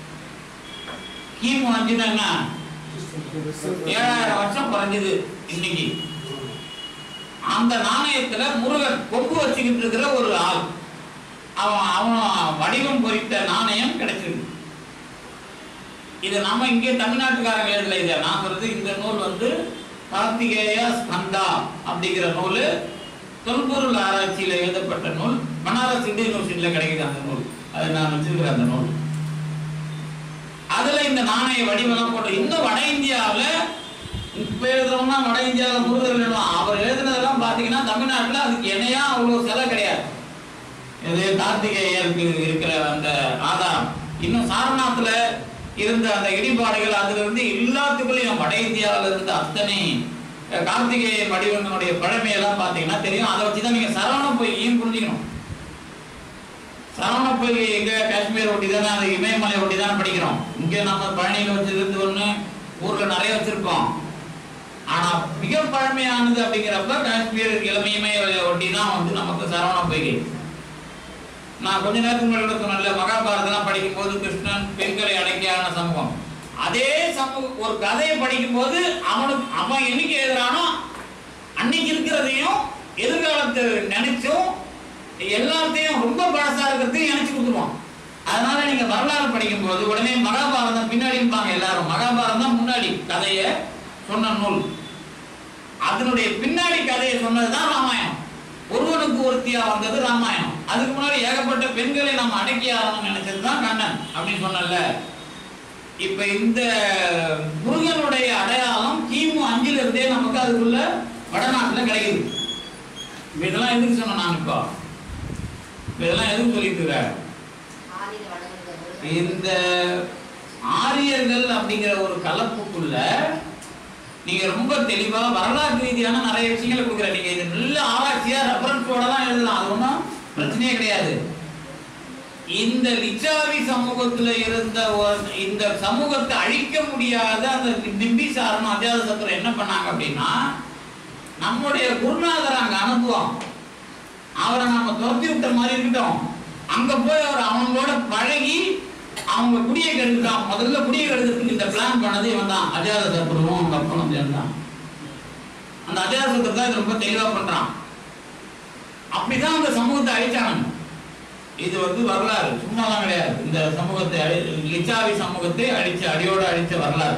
கிமு அஞ்சுன்னா என்ன ஏழாயிரம் வருஷம் குறைஞ்சது இன்னைக்கு அந்த நாணயத்துல முருகன் கொம்பு வச்சுக்கிட்டு இருக்கிற ஒரு ஆள் அவன் அவன் வடிவம் பொறித்த நாணயம் கிடைச்சிருக்கு இது நம்ம இங்கே தமிழ்நாட்டுக்காரங்க எழுதல இதை நான் சொல்றது இந்த நூல் வந்து கார்த்திகேய ஸ்கந்தா அப்படிங்கிற நூல் தொல்பொருள் ஆராய்ச்சியில எழுதப்பட்ட நூல் பனாரஸ் இந்தியன் யூனிவர்சிட்டியில கிடைக்குது அந்த நூல் அது நான் வச்சிருக்கிறேன் அந்த நூல் அதுல இந்த நாணய வடிவெல்லாம் போட்டு இன்னும் வட இந்தியாவுல இப்ப எழுதுறோம்னா வட இந்தியாவுல முருகர் எழுதுவோம் அவர் எழுதுனதெல்லாம் பாத்தீங்கன்னா தமிழ்நாட்டுல அதுக்கு இணையா அவ்வளவு செலவு கிடையாது இது கார்த்திகேயருக்கு இருக்கிற அந்த ஆதாரம் இன்னும் சாரநாத்துல இருந்த அந்த இடிபாடுகள் அதுல இருந்து எல்லாத்துக்குள்ளேயும் வட இந்தியாவுல இருந்த அத்தனை அஹ், கார்த்திகேயன் வடிவங்களுடைய பழமையெல்லாம் பாத்தீங்கன்னா தெரியும் அதை வச்சுதான் நீங்க சரவண பொய்யையும் புரிஞ்சுக்கணும் சரவண பொய்கை எங்க காஷ்மீர் ஒட்டி தானே அது இமயமலை ஒட்டி தானே படிக்கிறோம் இங்க நம்ம பழனியில வச்சிருந்து ஒண்ணு ஊர்ல நிறைய வச்சிருக்கோம் ஆனா மிக பழமையானது அப்படிங்கிறப்ப காஷ்மீர் இளமையமலை ஒட்டி தான் வந்து நமக்கு சரவண பொய்கை நான் கொஞ்ச நேரத்துக்கு முன்னாடி கூட சொன்னேன்ல மகாபாரதம் படிக்கும் போது கிருஷ்ணன் பெண்களை அடக்கியான சமூகம் அதே சமூகம் ஒரு கதையை படிக்கும் போது அவனுக்கு அவன் என்னைக்கு எழுதுறானோ அன்னைக்கு இருக்கிறதையும் எதிர்காலத்தை நினைச்சும் எல்லாத்தையும் ரொம்ப பழசா இருக்கிறதையும் நினைச்சு கொடுத்துருவான் அதனால நீங்க வரலாறு படிக்கும் போது உடனே மகாபாரதம் பின்னாடிப்பாங்க எல்லாரும் மகாபாரதம் முன்னாடி கதையை சொன்ன நூல் அதனுடைய பின்னாடி கதையை சொன்னதுதான் ராமாயணம் ஒருவனுக்கு ஒருத்தியா வந்தது ராமாயணம் அதுக்கு முன்னாடி ஏகப்பட்ட பெண்களை நாம் அடக்கி ஆகணும்னு நினைச்சது தான் கண்ணன் அப்படின்னு சொன்னல இப்ப இந்த முருகனுடைய அடையாளம் கிமு அஞ்சுல இருந்தே நமக்கு அதுக்குள்ள வடநாட்டுல கிடைக்குது இப்ப இதெல்லாம் எதுக்கு சொன்னேன் நான் இப்போ இப்ப இதெல்லாம் எதுக்கு சொல்லிட்டு இருக்கேன் ஆதியில வடக்கு இந்த ஆரியர்கள் அப்படிங்கிற ஒரு கலப்புக்குள்ள நீங்க ரொம்ப தெளிவா வரலாற்று ரீதியான நிறைய விஷயங்களை கொடுக்குற நீங்க இது நல்ல ஆராய்ச்சியா ரெஃபரன்ஸோட தான் எழுதலாம் அது ஒன்றும் பிரச்சனையே கிடையாது இந்த லிச்சாவி சமூகத்துல இருந்த ஒரு- இந்த சமூகத்தை அழிக்க முடியாத அந்த பிம்பிசாரன் அஜாத சத்திரம் என்ன பண்ணாங்க அப்படின்னா நம்முடைய குருநாதர் அங்க அனுப்புவோம் அவரை நம்ம துரத்தி விட்ட மாதிரி இருக்கட்டும் அங்க போய் அவர் அவங்களோட பழகி அவங்க குடியை கெடுக்கிறான் முதல்ல குடியை கெடுக்கிறதுக்கு இந்த பிளான் பண்ணது இவன் தான் அஜாத சத்ருவும் அவங்க அப்பனும் சேர்ந்தான் அந்த அஜாத சத்ரு தான் இது ரொம்ப தெளிவா பண்றான் அப்படிதான் அந்த சமூகத்தை அழிச்சாங்க இது வந்து வரலாறு சும்மாலாம் கிடையாது இந்த சமூகத்தை அழி லிச்சாவி சமூகத்தை அழிச்ச அடியோட அழிச்ச வரலாறு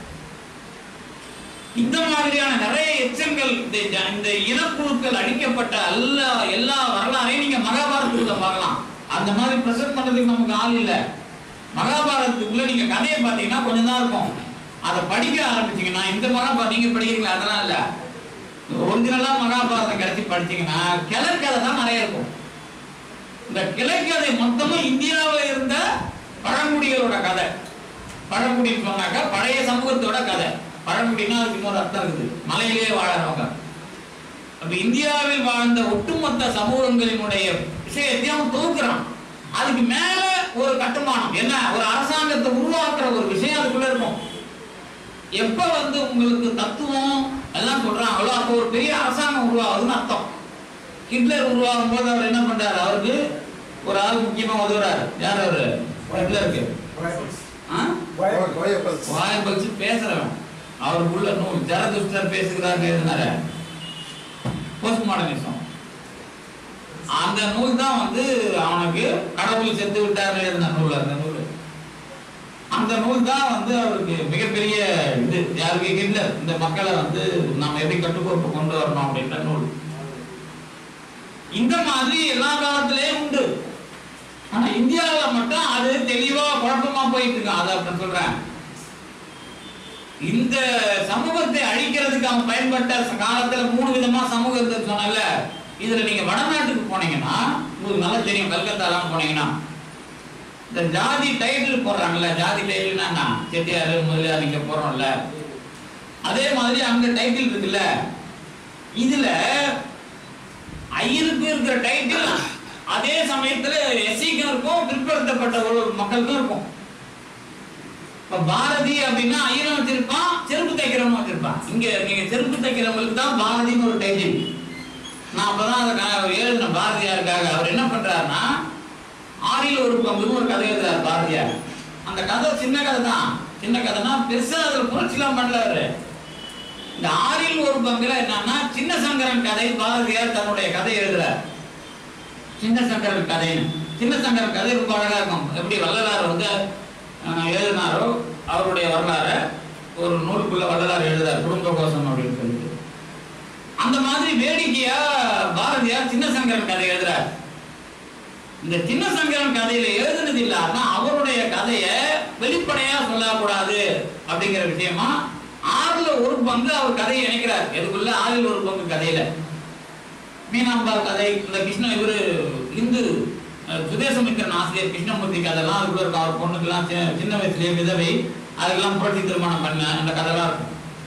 இந்த மாதிரியான நிறைய எச்சங்கள் இந்த ஜ- இந்த இனக்குழுக்கள் அழிக்கப்பட்ட எல்லா எல்லா வரலாறையும் நீங்க மகாபாரதத்துக்குள்ள பார்க்கலாம் அந்த மாதிரி பிரசன்ட் பண்றதுக்கு நமக்கு ஆள் இல்ல மகாபாரதத்துக்குள்ள நீங்க கதையை பார்த்தீங்கன்னா கொஞ்சம் தான் இருக்கும் அதை படிக்க ஆரம்பிச்சீங்கன்னா இந்த மகாபாரதம் நீங்க படிக்கிறீங்களா அதெல்லாம் இல்ல ஒரிஜினலா மகாபாரதம் கிடைச்சி படிச்சீங்கன்னா கிழக்கதை தான் நிறைய இருக்கும் இந்த கிழக்கதை மொத்தமும் இந்தியாவில் இருந்த பழங்குடிகளோட கதை பழங்குடின்னு சொன்னாக்கா பழைய சமூகத்தோட கதை பழங்குடினா அதுக்கு இன்னொரு அர்த்தம் இருக்குது மலையிலே வாழறவங்க அப்ப இந்தியாவில் வாழ்ந்த ஒட்டுமொத்த சமூகங்களினுடைய விஷயத்தை அவன் தொகுக்கிறான் அதுக்கு மேல ஒரு கட்டுமானம் என்ன ஒரு அரசாங்கத்தை உருவாக்குற ஒரு விஷயம் அதுக்குள்ள இருக்கும் எப்ப வந்து உங்களுக்கு தத்துவம் எல்லாம் சொல்றாங்களோ அப்போ ஒரு பெரிய அரசாங்கம் உருவாகுதுன்னு அர்த்தம் ஹிட்லர் உருவாகும் போது அவர் என்ன பண்றாரு அவருக்கு ஒரு ஆள் முக்கியமா உதவுறாரு யார் அவரு ஹிட்லருக்கு ஆ? கோயப்பல்ஸ் வாயை பறிச்சு பேசுறவன் அவருக்குள்ள நூல் ஜரதுஷ்டர் பேசுகிறாங்க எழுதினார போஸ்ட் மாடர்னிசம் அந்த நூல் தான் வந்து அவனுக்கு கடவுள் செத்து விட்டார் எழுதின நூல் அந்த நூல் அந்த நூல் தான் வந்து அவருக்கு மிகப்பெரிய இது யாருக்கு ஹிட்லர் இந்த மக்களை வந்து நாம் எப்படி கட்டுக்கோப்பு கொண்டு வரணும் அப்படின்ற நூல் இந்த மாதிரி எல்லா காலத்திலேயும் உண்டு ஆனா இந்தியாவுல மட்டும் அது தெளிவா குழப்பமா போயிட்டு இருக்கு அதை அப்படி சொல்றேன் இந்த சமூகத்தை அழிக்கிறதுக்கு அவன் பயன்பட்ட ச- காலத்துல மூணு விதமா சமூகம் இருந்தது சொன்னல இதுல நீங்க வடநாட்டுக்கு போனீங்கன்னா உங்களுக்கு நல்லா தெரியும் கல்கத்தாலாம் போனீங்கன்னா இந்த ஜாதி டைட்டில் போடுறாங்கல்ல ஜாதி டைட்டில்னா என்ன? செட்டியாரு முதலியார் இங்க போறோம்ல அதே மாதிரி அங்க டைட்டில் இருக்குல்ல இதுல ஐயருக்கு இருக்கிற டைட்டில் அதே சமயத்துல எஸ்சிக்கும் இருக்கும் பிற்படுத்தப்பட்ட ஒரு மக்களுக்கும் இருக்கும் இப்ப பாரதி அப்படின்னா ஐயரும் வச்சிருப்பான் செருப்பு தைக்கிறவனும் வச்சிருப்பான் இங்க நீங்க செருப்பு தைக்கிறவங்களுக்கு தான் பாரதின்னு ஒரு டைட்டில் நான் அப்பதான் அதை க- எழுதினேன் பாரதியாருக்காக அவர் என்ன பண்றாருன்னா ஆறில் ஒரு பங்குன்னு ஒரு கதை எழுதுறாரு பாரதியார் அந்த கதை சின்ன கதை தான் சின்ன கதைனா பெருசா அதுல புரட்சிலாம் பண்ணல அவரு இந்த ஆறில் ஒரு பங்குல என்னன்னா சின்ன சங்கரன் கதை பாரதியார் தன்னுடைய கதை எழுதுறார் சின்ன சங்கரன் கதைன்னு சின்ன சங்கரன் கதை ரொம்ப அழகா இருக்கும் எப்படி வள்ளலார் வந்து அஹ், எழுதினாரோ அவருடைய வரலாறை ஒரு நூலுக்குள்ள வள்ளலார் எழுதுறார் குடும்ப கோஷம் அப்படின்னு சொல்லிட்டு அந்த மாதிரி வேடிக்கையா பாரதியார் சின்ன சங்கரன் கதை எழுதுறார் இந்த சின்ன சங்கரன் கதையில எழுதுனது இல்லாம அவருடைய கதையை வெளிப்படையா சொல்லக்கூடாது அப்படிங்கிற விஷயமா ஆறுல ஒரு பங்கு அவர் கதையை இணைக்கிறார் எதுக்குள்ள ஆறில் ஒரு பங்கு கதையில மீனாம்பாள் கதை இந்த கிருஷ்ண இவரு இந்து அஹ், சுதேசமித்திரன் ஆசிரியர் கிருஷ்ணமூர்த்தி கதைலாம் அதுக்குள்ள இருக்கும் அவர் பொண்ணுக்கெல்லாம் சி- சின்ன வயசுலயே விதவை அதுக்கெல்லாம் புரட்சி திருமணம் பண்ண அந்த கதைலாம் இருக்கும்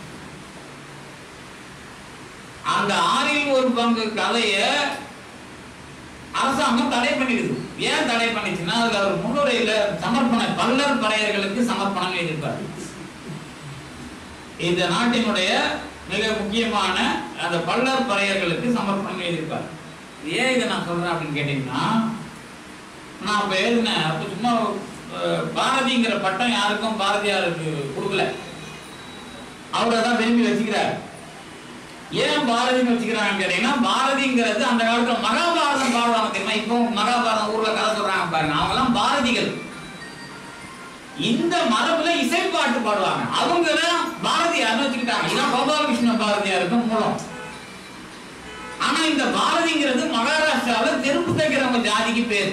அந்த ஆறில் ஒரு பங்கு கதைய அரசாங்கம் தடை பண்ணிடுது ஏன் தடை பண்ணிச்சுன்னா அதுல அவர் முன்னுரையில சமர்ப்பண பல்லர் பறையர்களுக்கு சமர்ப்பணம் எழுதியிருப்பார் இந்த நாட்டினுடைய மிக முக்கியமான அந்த பல்லர் பறையர்களுக்கு சமர்ப்பணம் எழுதியிருப்பார் ஏன் இதை நான் சொல்றேன் அப்படின்னு கேட்டீங்கன்னா நான் அப்ப எழுதினேன் அப்ப சும்மா அஹ், பாரதிங்கிற பட்டம் யாருக்கும் பாரதியாருக்கு கொடுக்கல அவரை தான் விரும்பி வச்சுக்கிறார் ஏன் பாரதின்னு வச்சுக்கிறாங்க கேட்டீங்கன்னா பாரதிங்கிறது அந்த காலத்துல மகாபாரதம் பாடுவாங்க தெரியுமா இப்போ மகாபாரதம் ஊர்ல கதை சொல்றாங்க பாருங்க அவங்க எல்லாம் பாரதிகள் இந்த மரபுல இசைப்பாட்டு பாடுவாங்க அவங்க தான் பாரதியார்னு வச்சுக்கிட்டாங்க இதான் கோபாலகிருஷ்ண பாரதியாருக்கு மூலம் ஆனா ஆனா இந்த பாரதிங்கிறது மகாராஷ்டிராவுல செருப்பு தைக்கிறவங்க ஜாதிக்கு பேர்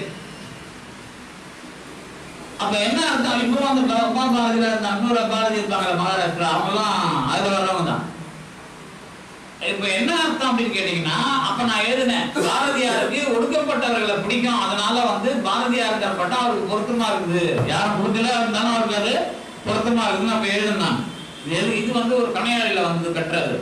அப்ப என்ன அர்த்தம் இப்போ அந்த ப- உமா பாரதியில அந்த அன்னூர பாரதி இருப்பாங்கல்ல மகாராஷ்டிரா அவங்கலாம் அதுல வர்றவங்க தான் இப்ப என்ன அர்த்தம் அப்படின்னு கேட்டீங்கன்னா அப்ப நான் எழுதினேன் பாரதியாருக்கு ஒடுக்கப்பட்டவர்களை பிடிக்கும் அதனால வந்து பாரதியார் பட்டம் அவருக்கு பொருத்தமா இருக்குது யாரும் கொடுக்கல இருந்தாலும் அவருக்கு அது பொருத்தமா இருக்குதுன்னு அப்ப எழுதினான் இது இது வந்து ஒரு கணையாளில வந்து கட்டுறது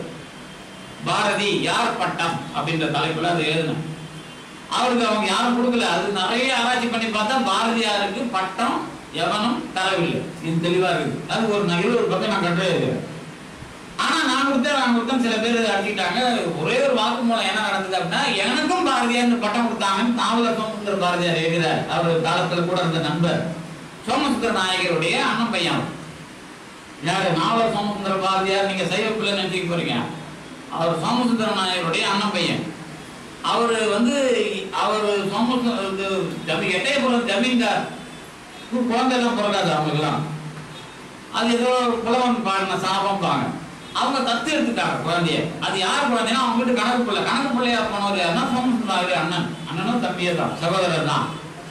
பாரதி யார் பட்டம் அப்படின்ற தலைப்புல அது எழுதினேன் அவருக்கு அவங்க யாரும் கொடுக்கல அது நிறைய ஆராய்ச்சி பண்ணி பார்த்தா பாரதியாருக்கு பட்டம் எவனும் தரவில்லை இது தெளிவா இருக்கு அது ஒரு நான் இருபது பக்கம் நான் கட்டுரை இருக்கிறேன் ஆனா நான் கொடுத்தேன் நான் கொடுத்தேன் சில பேர் அடிச்சுட்டாங்க ஒரே ஒரு வாக்கு மூலம் என்ன நடந்தது அப்படின்னா எனக்கும் பாரதியார் இந்த பட்டம் கொடுத்தாங்கன்னு நாவலர் சோமசுந்தர பாரதியார் எழுதுறார் அவர் காலத்துல கூட இருந்த நண்பர் சோமசுந்தர நாயகருடைய அண்ணன் பையன் அவர். யாரு நாவலர் சோமசுந்தர பாரதியார் நீங்க சைவ பிள்ளை நினைச்சுக்க போறீங்க அவர் சோமசுந்தர நாயகருடைய அண்ணன் பையன் அவர் வந்து அவர் சோமசுந்தர ஜமி எட்டயபுரம் ஜமீன்தார் குழந்தை எல்லாம் பிறக்காது அவங்களுக்குலாம் அது ஏதோ புலவன் பாடின சாபம் பாங்க அவங்க தத்து எடுத்துட்டாங்க குழந்தைய அது யார் குழந்தைன்னா அவங்க வீட்டு கணக்கு பிள்ளை கணக்கு பிள்ளையா போனவர் யாருன்னா சோமசுந்தராவுடைய அண்ணன் அண்ணனும் தம்பியே தான் சகோதரர் தான்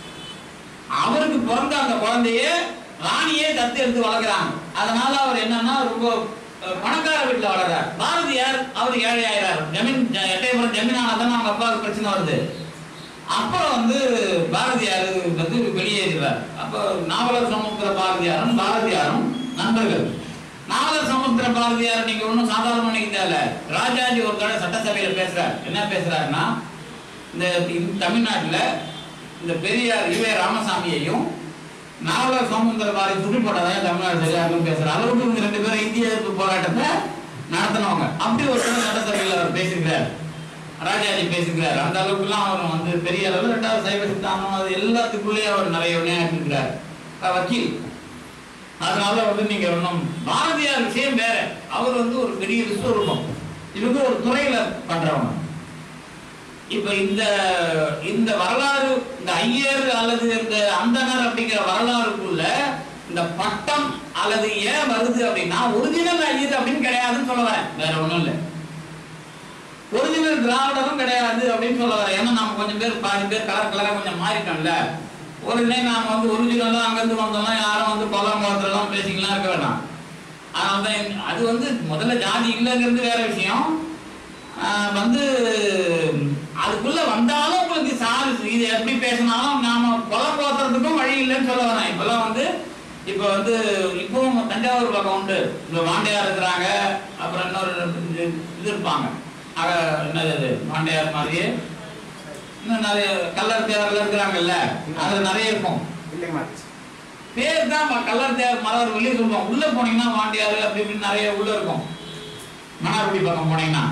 அவருக்கு பிறந்த அந்த குழந்தைய ராணியே தத்து எடுத்து வளர்க்குறாங்க அதனால அவர் என்னன்னா ரொம்ப அஹ், பணக்கார வீட்டுல வளர்றார் பாரதியார் அவர் ஏழை ஆயிறார் ஜமீன் ஜ- எட்டயபுரம் ஜமீனால தானே அவங்க அப்பாவுக்கு பிரச்சனை வருது அப்புறம் வந்து பாரதியார் வந்து வெளியேறுகிறார் அப்போ நாவலர் சமுத்திர பாரதியாரும் பாரதியாரும் நண்பர்கள் நாவலர் சமுத்திர பாரதியார் நீங்க ஒன்றும் சாதாரண நினைக்க தேவையில்ல ராஜாஜி ஒரு தடவை சட்டசபையில பேசுறார் என்ன பேசுறாருன்னா இந்த இந்த தமிழ்நாட்டுல இந்த பெரியார் இவே ராமசாமியையும் நாவலர் சமுத்திர பாரதி துணி போட்டதான் தமிழ்நாடு சரியாகும் பேசுறாரு அளவுக்கு இவங்க ரெண்டு பேரும் இந்திய எதிர்ப்பு போராட்டத்தை நடத்தினவங்க அப்படி ஒரு தடவை சட்டசபையில் அவர் பேசியிருக்கிறார் ராஜாஜி பேசிக்கிறார் அந்த அளவுக்குலாம் அவர் வந்து பெரிய அளவில் ரெண்டாவது சைவ சித்தாந்தம் அது எல்லாத்துக்குள்ளேயும் அவர் நிறைய விளையாடிருக்கிறார் அஹ் வக்கீல் அதனால வந்து நீங்க ஒன்றும் பாரதியார் விஷயம் வேற அவர் வந்து ஒரு பெரிய விஸ்வரூபம் இவங்க ஒரு துறையில பண்றவங்க இப்ப இந்த இந்த வரலாறு இந்த ஐயர் அல்லது இந்த அந்தனர் அப்படிங்கிற வரலாறுக்குள்ள இந்த பட்டம் அல்லது ஏன் வருது அப்படின்னா ஒரிஜினல் ஐயர் அப்படின்னு கிடையாதுன்னு சொல்ல வரேன் வேற ஒண்ணும் இல்லை ஒரிஜினல் திராவிடரும் கிடையாது அப்படின்னு சொல்ல வரேன் ஏன்னா நம்ம கொஞ்சம் பேர் பாதி பேர் கலர் கலரா கொஞ்சம் மாறிட்டோம்ல உடனே நாம வந்து ஒரிஜினலா அங்கிருந்து வந்தோம்னா யாரும் வந்து கொலம் கோத்திரம் பேசிக்கலாம் இருக்க வேண்டாம் அதனால தான் இந்த- அது வந்து முதல்ல ஜாதி இல்லைங்கிறது வேற விஷயம் ஆஹ் வந்து அதுக்குள்ள வந்தாலும் உங்களுக்கு சாதி இது எப்படி பேசினாலும் நாம கொலம் கோத்துறதுக்கும் வழி இல்லைன்னு சொல்ல வரேன் இப்பெல்லாம் வந்து இப்போ வந்து இப்பவும் தஞ்சாவூர் பக்கம் உண்டு இந்த வாண்டையார் இருக்கிறாங்க அப்புறம் இன்னொரு இது இது இருப்பாங்க அக என்னது அது வாண்டையார் மாதிரியே இன்னும் நிறைய கல்லர் தேவர்கள் இருக்கிறாங்கல்ல அதுல நிறைய இருக்கும் பேர் தான் ம- கல்லர் தேவர் மலர் வெளியே சொல்லுவோம் உள்ள போனீங்கன்னா வாண்டியார் அப்படி இப்படின்னு நிறைய உள்ள இருக்கும் மன்னார்குடி பக்கம் போனீங்கன்னா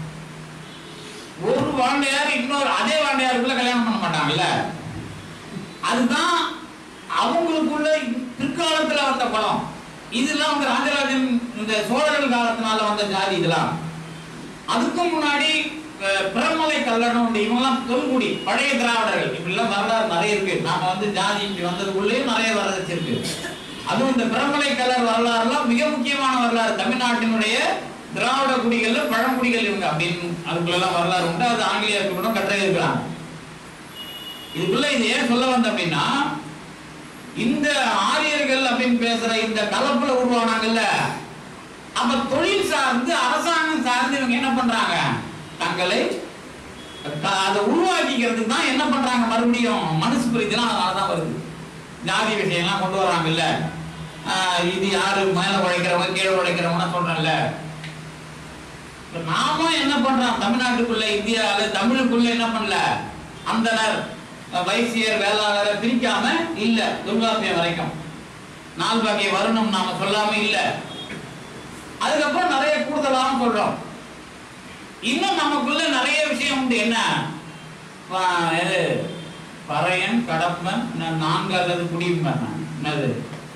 ஒரு வாண்டையார் இன்னொரு அதே வாண்டையாருக்குள்ள கல்யாணம் பண்ண மாட்டாங்கல்ல அதுதான் அவங்களுக்குள்ள பிற்காலத்துல வந்த படம் இதெல்லாம் வந்து ராஜராஜன் இந்த சோழர்கள் காலத்தினால வந்த ஜாதி இதெல்லாம் அதுக்கும் முன்னாடி அஹ், பிரமலை கல்லணம் உண்டு இவங்கெல்லாம் தொல்குடி பழைய திராவிடர்கள் இப்படிலாம் வரலாறு நிறைய இருக்கு நாம வந்து ஜாதி இப்படி வந்ததுக்குள்ளேயும் நிறைய வரலாறு இருக்கு அதுவும் இந்த பிரமலை கலர் வரலாறுலாம் மிக முக்கியமான வரலாறு தமிழ்நாட்டினுடைய திராவிட குடிகள்ல பழங்குடிகள் இவங்க அப்படின்னு அதுக்குள்ளெல்லாம் வரலாறு உண்டு அது ஆங்கிலேயருக்கு கூட கட்டுரை இருக்கிறாங்க இதுக்குள்ள இது ஏன் சொல்ல வந்த அப்படின்னா இந்த ஆரியர்கள் அப்படின்னு பேசுற இந்த கலப்புல உருவானாங்கல்ல அப்ப தொழில் சார்ந்து அரசாங்கம் சார்ந்து இவங்க என்ன பண்றாங்க தங்களை த- அதை உருவாக்கிக்கிறதுக்கு தான் என்ன பண்றாங்க மறுபடியும் மனுஸ்மிருதிலாம் அதனால தான் வருது ஜாதி விஷயம்லாம் கொண்டு வராங்கல்ல ஆஹ் இது யாரு மேல உழைக்கிறவங்க கீழே உழைக்கிறவங்க சொல்றேன்ல இப்ப நாம என்ன பண்றோம் தமிழ்நாட்டுக்குள்ள இந்தியாவில தமிழுக்குள்ள என்ன பண்ணல அந்தனர் அஹ், வைசியர் வேளாளரை பிரிக்காம இல்ல தொல்காப்பியம் வரைக்கும் நால்பாக்கிய வருணம் நாம சொல்லாம இல்ல அதுக்கப்புறம் நிறைய கூடுதலாகவும் சொல்றோம் இன்னும் நமக்குள்ள நிறைய விஷயம் உண்டு என்ன ப- எது பறையன் கடப்பன் நா- நான்கு அல்லது குடிமன் என்னது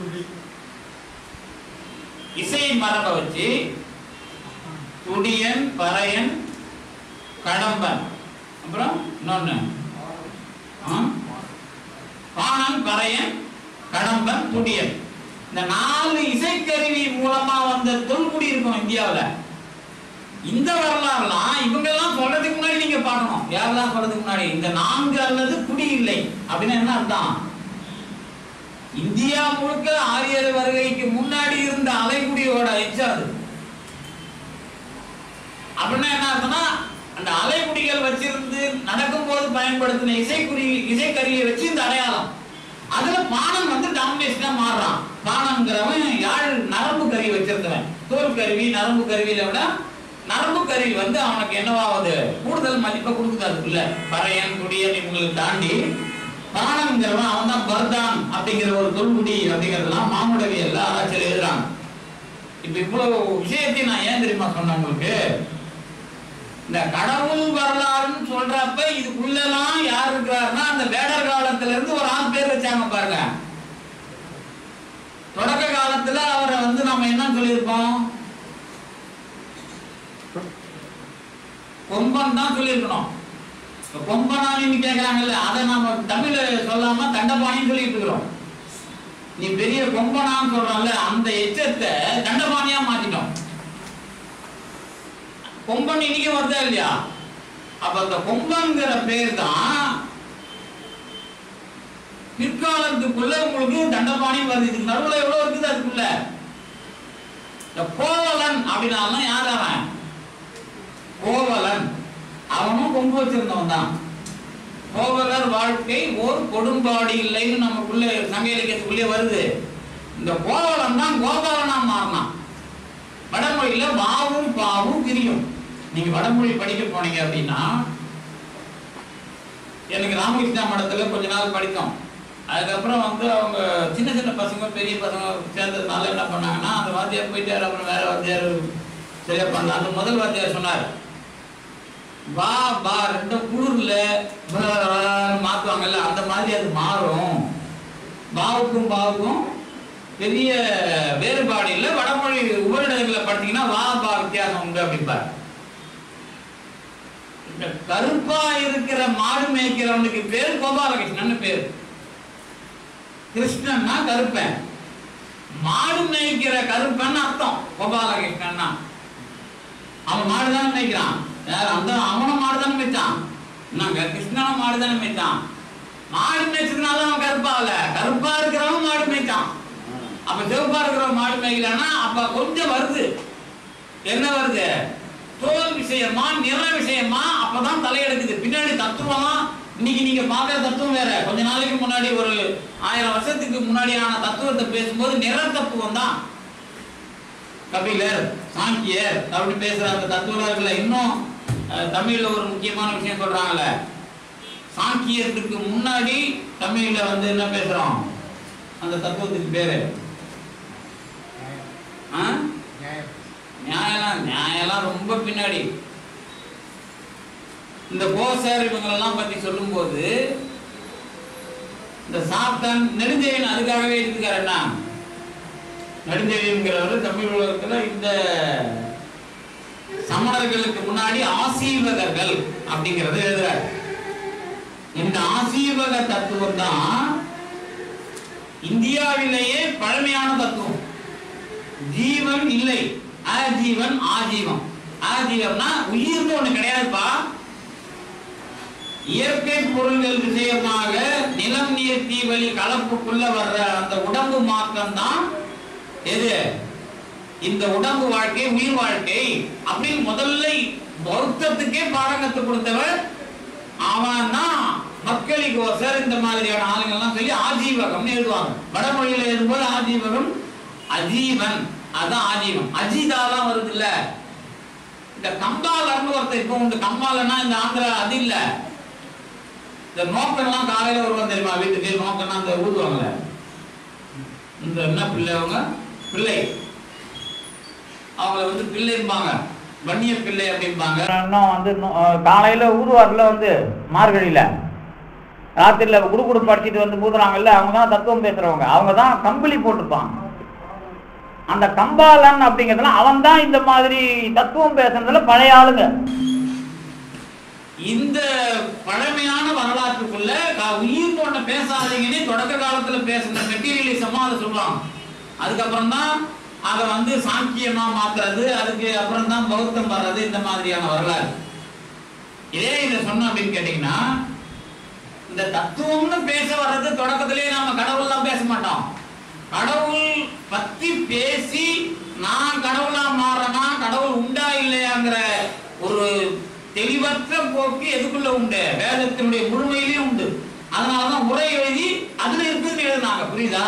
இசை மரபை வச்சு துடியன் பறையன் கடம்பன் அப்புறம் இன்னொன்னு ஆ? பாணன் பறையன் கடம்பன் துடியன் இந்த நாலு இசைக்கருவி மூலமா வந்த தொல்குடி இருக்கும் இந்தியாவுல இந்த வரலாறுலாம் இவங்கெல்லாம் சொல்றதுக்கு முன்னாடி நீங்க பார்க்கணும் யாரெல்லாம் சொல்றதுக்கு முன்னாடி இந்த நான்கு அல்லது குடி இல்லை அப்படின்னு என்ன அர்த்தம் இந்தியா முழுக்க ஆரியர் வருகைக்கு முன்னாடி இருந்த அலைக்குடியோட எச்சம் அது அப்படின்னா என்ன அர்த்தம்னா அந்த அலைக்குடிகள் வச்சிருந்து நடக்கும்போது பயன்படுத்தின இசைக்குறி இசைக்கருவியை வச்சு இந்த அடையாளம் அதுல பானம் வந்து டாமினேஷனா மாறுறான் பானம்ங்கிறவன் யாழ் நரம்பு கருவி வச்சிருந்தவன் தோல் கருவி நரம்பு கருவியில விட நரம்பு கருவி வந்து அவனுக்கு என்னவாகுது கூடுதல் மதிப்பை கொடுக்குது அதுக்குள்ள பறையன் குடியன் இவங்களுக்கு தாண்டி பானம்ங்கிறவன் அவன் தான் பர்தான் அப்படிங்கிற ஒரு தொல்குடி அப்படிங்கிறதெல்லாம் மாமுடவி எல்லா ஆராய்ச்சியில் எழுதுறாங்க இப்ப இவ்வளவு விஷயத்தையும் நான் ஏன் தெரியுமா சொன்னேன் உங்களுக்கு இந்த கடவுள் வரலாறுன்னு சொல்றப்ப இதுக்குள்ளெல்லாம் யார் இருக்கிறாருன்னா அந்த வேடர் காலத்துல இருந்து ஒரு ஆள் பேர் வச்சாங்க பாருங்க தொடக்க காலத்துல அவரை வந்து நம்ம என்ன சொல்லியிருப்போம் கொம்பன் தான் சொல்லியிருக்கணும் இப்ப கொம்பனானின்னு கேக்குறாங்கல்ல அதை நாம தமிழ்ல சொல்லாம தண்டபாணின்னு சொல்லிட்டு இருக்கிறோம் நீ பெரிய கொம்பனான்னு சொல்றோம்ல அந்த எச்சத்தை தண்டபாணியா மாத்திட்டோம் கொம்பன் இன்னைக்கு வருதா இல்லையா அப்ப அந்த கொம்பங்கிற பேர் தான் பிற்காலத்துக்குள்ள உங்களுக்கு தண்டபாணி வருது இதுக்கு நடுவுல எவ்வளவு இருக்குது அதுக்குள்ள இந்த கோவலன் அப்படின்னாலும் யார் அவன் கோவலன் அவனும் கொம்பு வச்சிருந்தவன் தான் கோவலர் வாழ்க்கை ஓர் கொடும்பாடி இல்லைன்னு நமக்குள்ள சங்க இலக்கியத்துக்குள்ளே வருது இந்த கோவலன் தான் கோபாலனா மாறினான் வடமொழியில வாவும் பாவும் பிரியும் நீங்க வடமொழி படிக்க போனீங்க அப்படின்னா எனக்கு ராமகிருஷ்ணா மடத்துல கொஞ்ச நாள் படித்தோம் அதுக்கப்புறம் வந்து அவங்க சின்ன சின்ன பசங்க பெரிய பசங்க சேர்ந்ததுனால என்ன பண்ணாங்கன்னா அந்த வாத்தியார் போயிட்டாரு அப்புறம் வேற வாத்தியார் சரியா பண்ணலாம் அந்த முதல் வாத்தியார் சொன்னார் வா பா ரெண்டு குளிர்ல ப, மாத்துவாங்கல்ல அந்த மாதிரி அது மாறும் பாவுக்கும் பாவுக்கும் பெரிய வேறுபாடு இல்லை வடமொழி உபரிடங்களை பார்த்தீங்கன்னா வா பா வித்தியாசம் உண்டு அப்படிம்பார் இந்த கருப்பா இருக்கிற மாடு மேய்க்கிறவனுக்கு பேர் கோபாலகிருஷ்ணன் பேர் கிருஷ்ணன்னா கருப்பன் மாடு மேய்க்கிற கருப்பன் அர்த்தம் கோபாலகிருஷ்ணன்னா அவன் மாடு தானே மேய்க்கிறான் யார் அந்த அவனும் மாடு தானே மேய்ச்சான் நாங்க கிருஷ்ணனும் மாடு தானே மேய்ச்சான் மாடு மேய்ச்சதுனால அவன் கருப்பாகல கருப்பா இருக்கிறவன் மாடு மேய்ச்சான் அப்ப சிவப்பா இருக்கிறவன் மாடு மேய்க்கலன்னா அப்ப கொஞ்சம் வருது என்ன வருது தோல் விஷயமா நிற விஷயமா அப்பதான் தலையெடுக்குது பின்னாடி தத்துவமா இன்னைக்கு நீங்க பார்க்குற தத்துவம் வேற கொஞ்ச நாளைக்கு முன்னாடி ஒரு ஆயிரம் வருஷத்துக்கு முன்னாடியான தத்துவத்தை பேசும்போது நிற தத்துவம் தான் கபிலர் சாங்கியர் அப்படி பேசுற அந்த தத்துவர்கள இன்னும் அஹ், தமிழ்ல ஒரு முக்கியமான விஷயம் சொல்றாங்கல்ல சாங்கியத்துக்கு முன்னாடி தமிழ்ல வந்து என்ன பேசுறோம் அந்த தத்துவத்துக்கு பேரு ஆ? நியாயம்லாம் நியாயம்லாம் ரொம்ப பின்னாடி இந்த கோசர் இவங்களெல்லாம் பத்தி சொல்லும்போது இந்த சாத்தான் நெடுஞ்செழியன் அதுக்காகவே இருக்காரு என்ன நடுஞ்செழியன்கிறவர் தமிழ் உலகத்துல இந்த சமணர்களுக்கு முன்னாடி ஆசீவகர்கள் அப்படிங்கறத எழுதுறாரு இந்த ஆசீவக தத்துவம் தான் இந்தியாவிலேயே பழமையான தத்துவம் ஜீவன் இல்லை ஆஜீவன் ஆஜீவம் ஆஜீவம்னா உயிர்னு ஒண்ணு கிடையாதுப்பா இயற்கை பொருள்கள் விஷயமாக நிலம் நீர் தீவழி கலப்புக்குள்ள வர்ற அந்த உடம்பு மாற்றம் தான் எது இந்த உடம்பு வாழ்க்கை உயிர் வாழ்க்கை அப்படின்னு முதல்ல பௌத்தத்துக்கே பாடம் கற்றுக் கொடுத்தவர் அவன் தான் மக்களுக்கு ஒசர் இந்த மாதிரியான ஆளுங்கள்லாம் சொல்லி ஆஜீவகம்னு எழுதுவாங்க வடமொழியில எழுதும்போது ஆஜீவகம் அஜீவன் அதான் ஆஜீவம் அஜிதாலாம் வருது இல்ல இந்த கம்பாலர்னு ஒருத்தர் இப்போ உண்டு கம்பாலன்னா இந்த ஆந்திரா அது இல்ல இந்த நோக்கம்லாம் காலையில வருவாங்க தெரியுமா வீட்டுக்கு நோக்கம்னா அந்த ஊதுவாங்கல்ல இந்த என்ன பிள்ளை அவங்க பிள்ளை அவங்கள வந்து பிள்ளைம்பாங்க வன்னிய பிள்ளை அப்படிம்பாங்க இன்னும் வந்து இன்னும், அஹ், காலையில ஊதுவார்ல வந்து மார்கழியில ராத்திரில குடுகுடு படிச்சுட்டு வந்து ஊதுறாங்கல்ல அவங்க தான் தத்துவம் பேசுறவங்க அவங்க தான் கம்பளி போட்டிருப்பாங்க அந்த கம்பாலன் அப்படிங்கிறதுல அவன் தான் இந்த மாதிரி தத்துவம் பேசுறதுல பழைய ஆளுங்க இந்த பழமையான வரலாற்றுக்குள்ள க- உயிர் போன்ற பேசாதீங்கன்னு தொடக்க காலத்துல பேசின மெட்டீரியலிசமா அதை சொல்லுவாங்க அதுக்கப்புறம் தான் அதை வந்து சாங்கியமா மாத்துறது அதுக்கு அப்புறம் தான் பௌத்தம் வர்றது இந்த மாதிரியான வரலாறு இதே இதை சொன்னோம் அப்படின்னு கேட்டீங்கன்னா இந்த தத்துவம்னு பேச வர்றது தொடக்கத்திலேயே நாம கடவுள்லாம் பேச மாட்டோம் கடவுள் பத்தி பேசி நான் கடவுளா மாறனா கடவுள் உண்டா இல்லையாங்கிற ஒரு தெளிவற்ற போக்கு எதுக்குள்ள உண்டு வேதத்தினுடைய முழுமையிலேயும் உண்டு அதனாலதான் உரை எழுதி அதுல இருக்குதுன்னு எழுதுனாங்க புரியுதா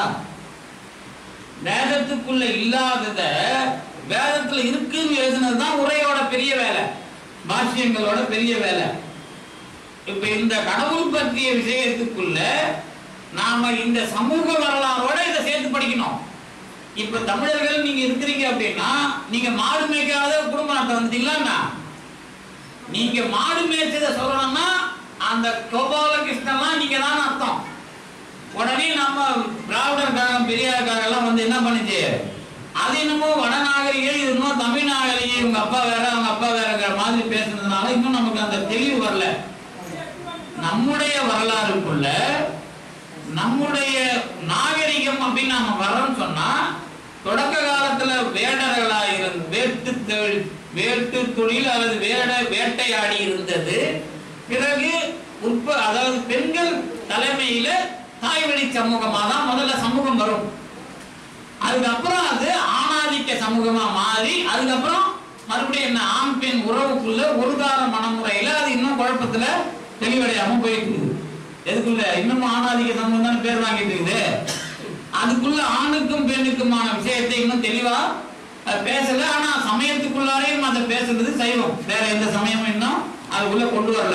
வேதத்துக்குள்ள இல்லாதத வேதத்துல இருக்குன்னு எழுதுனதுதான் உரையோட பெரிய வேலை பாஷ்யங்களோட பெரிய வேலை இப்ப இந்த கடவுள் பற்றிய விஷயத்துக்குள்ள நாம இந்த சமூக வரலாறோட இதை சேர்த்து படிக்கணும் இப்ப தமிழர்கள் நீங்க இருக்கிறீங்க அப்படின்னா நீங்க மாடு மேய்க்காத குடும்ப நாட்டை வந்துட்டீங்களா நீங்க மாடு மேய்ச்சதை சொல்லணும்னா அந்த கோபாலகிருஷ்ணன்லாம் நீங்க தான் அர்த்தம் உடனே நம்ம திராவிடர் கழகம் பெரியார் கழகம் எல்லாம் வந்து என்ன பண்ணுச்சு அது என்னமோ வடநாகரிகம் இது இன்னும் தமிழ் நாகரிகம் இவங்க அப்பா வேற அவங்க அப்பா வேறங்கிற மாதிரி பேசுனதுனால இன்னும் நமக்கு அந்த தெளிவு வரல நம்முடைய வரலாறுக்குள்ள நம்முடைய நாகரிகம் அப்படின்னு நாம வரோம்னு சொன்னா தொடக்க காலத்துல வேடர்களா இருந்து வேட்டு தொழில் வேட்டு தொழில் அல்லது வேட வேட்டையாடி இருந்தது பிறகு உற்ப அதாவது பெண்கள் தலைமையில தாய் வழி சமூகமா தான் முதல்ல சமூகம் வரும் அதுக்கப்புறம் அது ஆணாதிக்க சமூகமா மாறி அதுக்கப்புறம் மறுபடியும் என்ன ஆண் பெண் உறவுக்குள்ள ஒரு கால மனமுறையில அது இன்னும் குழப்பத்துல தெளிவடையாம போயிட்டு இருக்குது எதுக்குள்ள இன்னும் ஆணாதிக்க சமூகம் தான் பேர் வாங்கிட்டு இருக்குது அதுக்குள்ள ஆணுக்கும் பெண்ணுக்குமான விஷயத்தை இன்னும் தெளிவா அஹ், பேசல ஆனா சமயத்துக்குள்ளாரையும் அதை பேசுறது சைவம் வேற எந்த சமயமும் இன்னும் அதுக்குள்ள கொண்டு வரல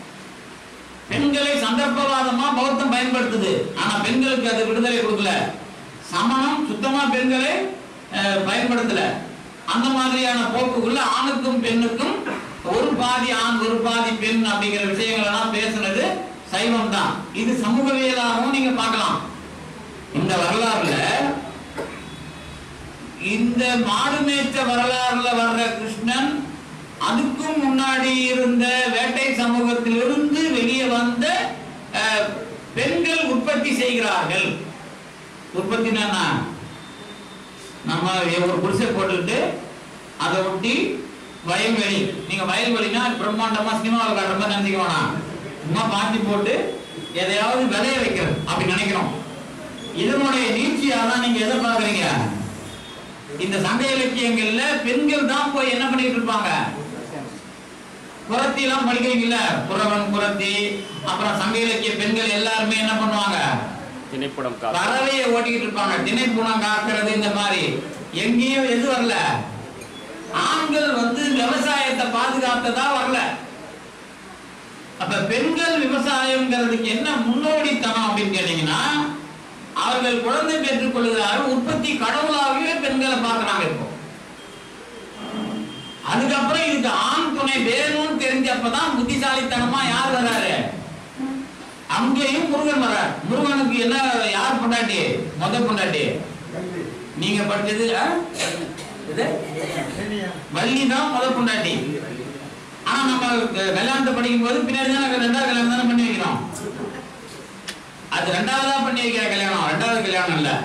பெண்களை சந்தர்ப்பவாதமா பௌத்தம் பயன்படுத்துது ஆனா பெண்களுக்கு அது விடுதலை கொடுக்கல சமணம் சுத்தமா பெண்களை அஹ், பயன்படுத்தல அந்த மாதிரியான போக்குக்குள்ள ஆணுக்கும் பெண்ணுக்கும் ஒரு பாதி ஆண் ஒரு பாதி பெண் அப்படிங்கிற விஷயங்கள் எல்லாம் பேசுனது சைவம் தான் இது சமூகவியலாகவும் நீங்க பார்க்கலாம் இந்த வரலாறுல இந்த மாடு மேய்ச்ச வரலாறுல வர்ற கிருஷ்ணன் அதுக்கும் முன்னாடி இருந்த வேட்டை சமூகத்திலிருந்து வெளியே வந்த அஹ், பெண்கள் உற்பத்தி செய்கிறார்கள் உற்பத்தினா என்ன? நம்ம ஒரு குடிசை போட்டுக்கிட்டு அதை ஒட்டி வயல்வெளி நீங்க வயல்வெளினா பிரம்மாண்டமா சினிமாவில் காட்டுற மாதிரி நினைக்க வேணாம் சும்மா பாத்தி போட்டு எதையாவது விளைய வைக்கிறது அப்படி நினைக்கிறோம் இதனுடைய நீட்சியா தான் நீங்க எதை பாக்குறீங்க இந்த சங்க இலக்கியங்கள்ல பெண்கள் தான் போய் என்ன பண்ணிட்டு இருப்பாங்க புறத்தி எல்லாம் படிக்கிறீங்கல்ல புறவன் புறத்தி அப்புறம் சங்க இலக்கிய பெண்கள் எல்லாருமே என்ன பண்ணுவாங்க திணைப்படம் காத்து பறவையை ஓட்டிக்கிட்டு இருப்பாங்க திணைப்புணம் காக்கிறது இந்த மாதிரி எங்கேயும் எது வரல ஆண்கள் வந்து விவசாயத்தை பாதுகாத்ததா வரல அப்ப பெண்கள் விவசாயம்ங்கிறதுக்கு என்ன முன்னோடித்தனம் அப்படின்னு கேட்டீங்கன்னா அவர்கள் குழந்தை பெற்றுக் கொள்கிறார்கள் உற்பத்தி கடவுளாகவே பெண்களை பார்க்கறாங்க இப்போ அதுக்கப்புறம் இதுக்கு ஆண் துணை வேணும்னு தெரிஞ்சப்பதான் புத்திசாலித்தனமா யார் வராரு அங்கேயும் முருகன் வரார் முருகனுக்கு என்ன யார் பொண்டாட்டி முத பொண்டாட்டி நீங்க படிச்சது ஆ? இது வள்ளி தான் முத பொண்டாட்டி ஆனா நம்ம க- கல்யாணத்தை படிக்கும் போது பின்னாடி தான் ரெண்டாவது கல்யாணம் தானே பண்ணி வைக்கிறோம் அது ரெண்டாவதா பண்ணி வைக்கிற கல்யாணம் ரெண்டாவது கல்யாணம் இல்ல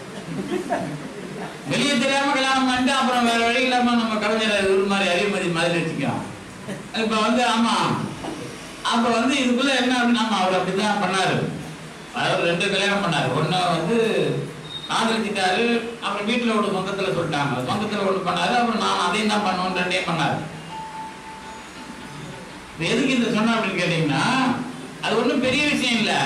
வெளியே தெரியாம கல்யாணம் பண்ணிட்டு அப்புறம் வேற வழி இல்லாம நம்ம கலைஞர் இவர் மாதிரி அறிவுமதி மாதிரி வச்சுக்கோம் இப்ப வந்து ஆமா அப்ப வந்து இதுக்குள்ள என்ன அப்படின்னா ஆமா, அவர் அப்படிதான் பண்ணாரு அவர் ரெண்டு கல்யாணம் பண்ணாரு ஒண்ணு வந்து காதலிச்சிட்டாரு அப்புறம் வீட்டுல ஒரு சொந்தத்துல சொல்லிட்டாங்க சொந்தத்துல ஒண்ணு பண்ணாரு அப்புறம் நான் அதையும் தான் பண்ணுவோம் ரெண்டையும் பண்ணாரு இது எதுக்கு இந்த சொன்ன அப்படின்னு கேட்டீங்கன்னா அது ஒண்ணும் பெரிய விஷயம் இல்ல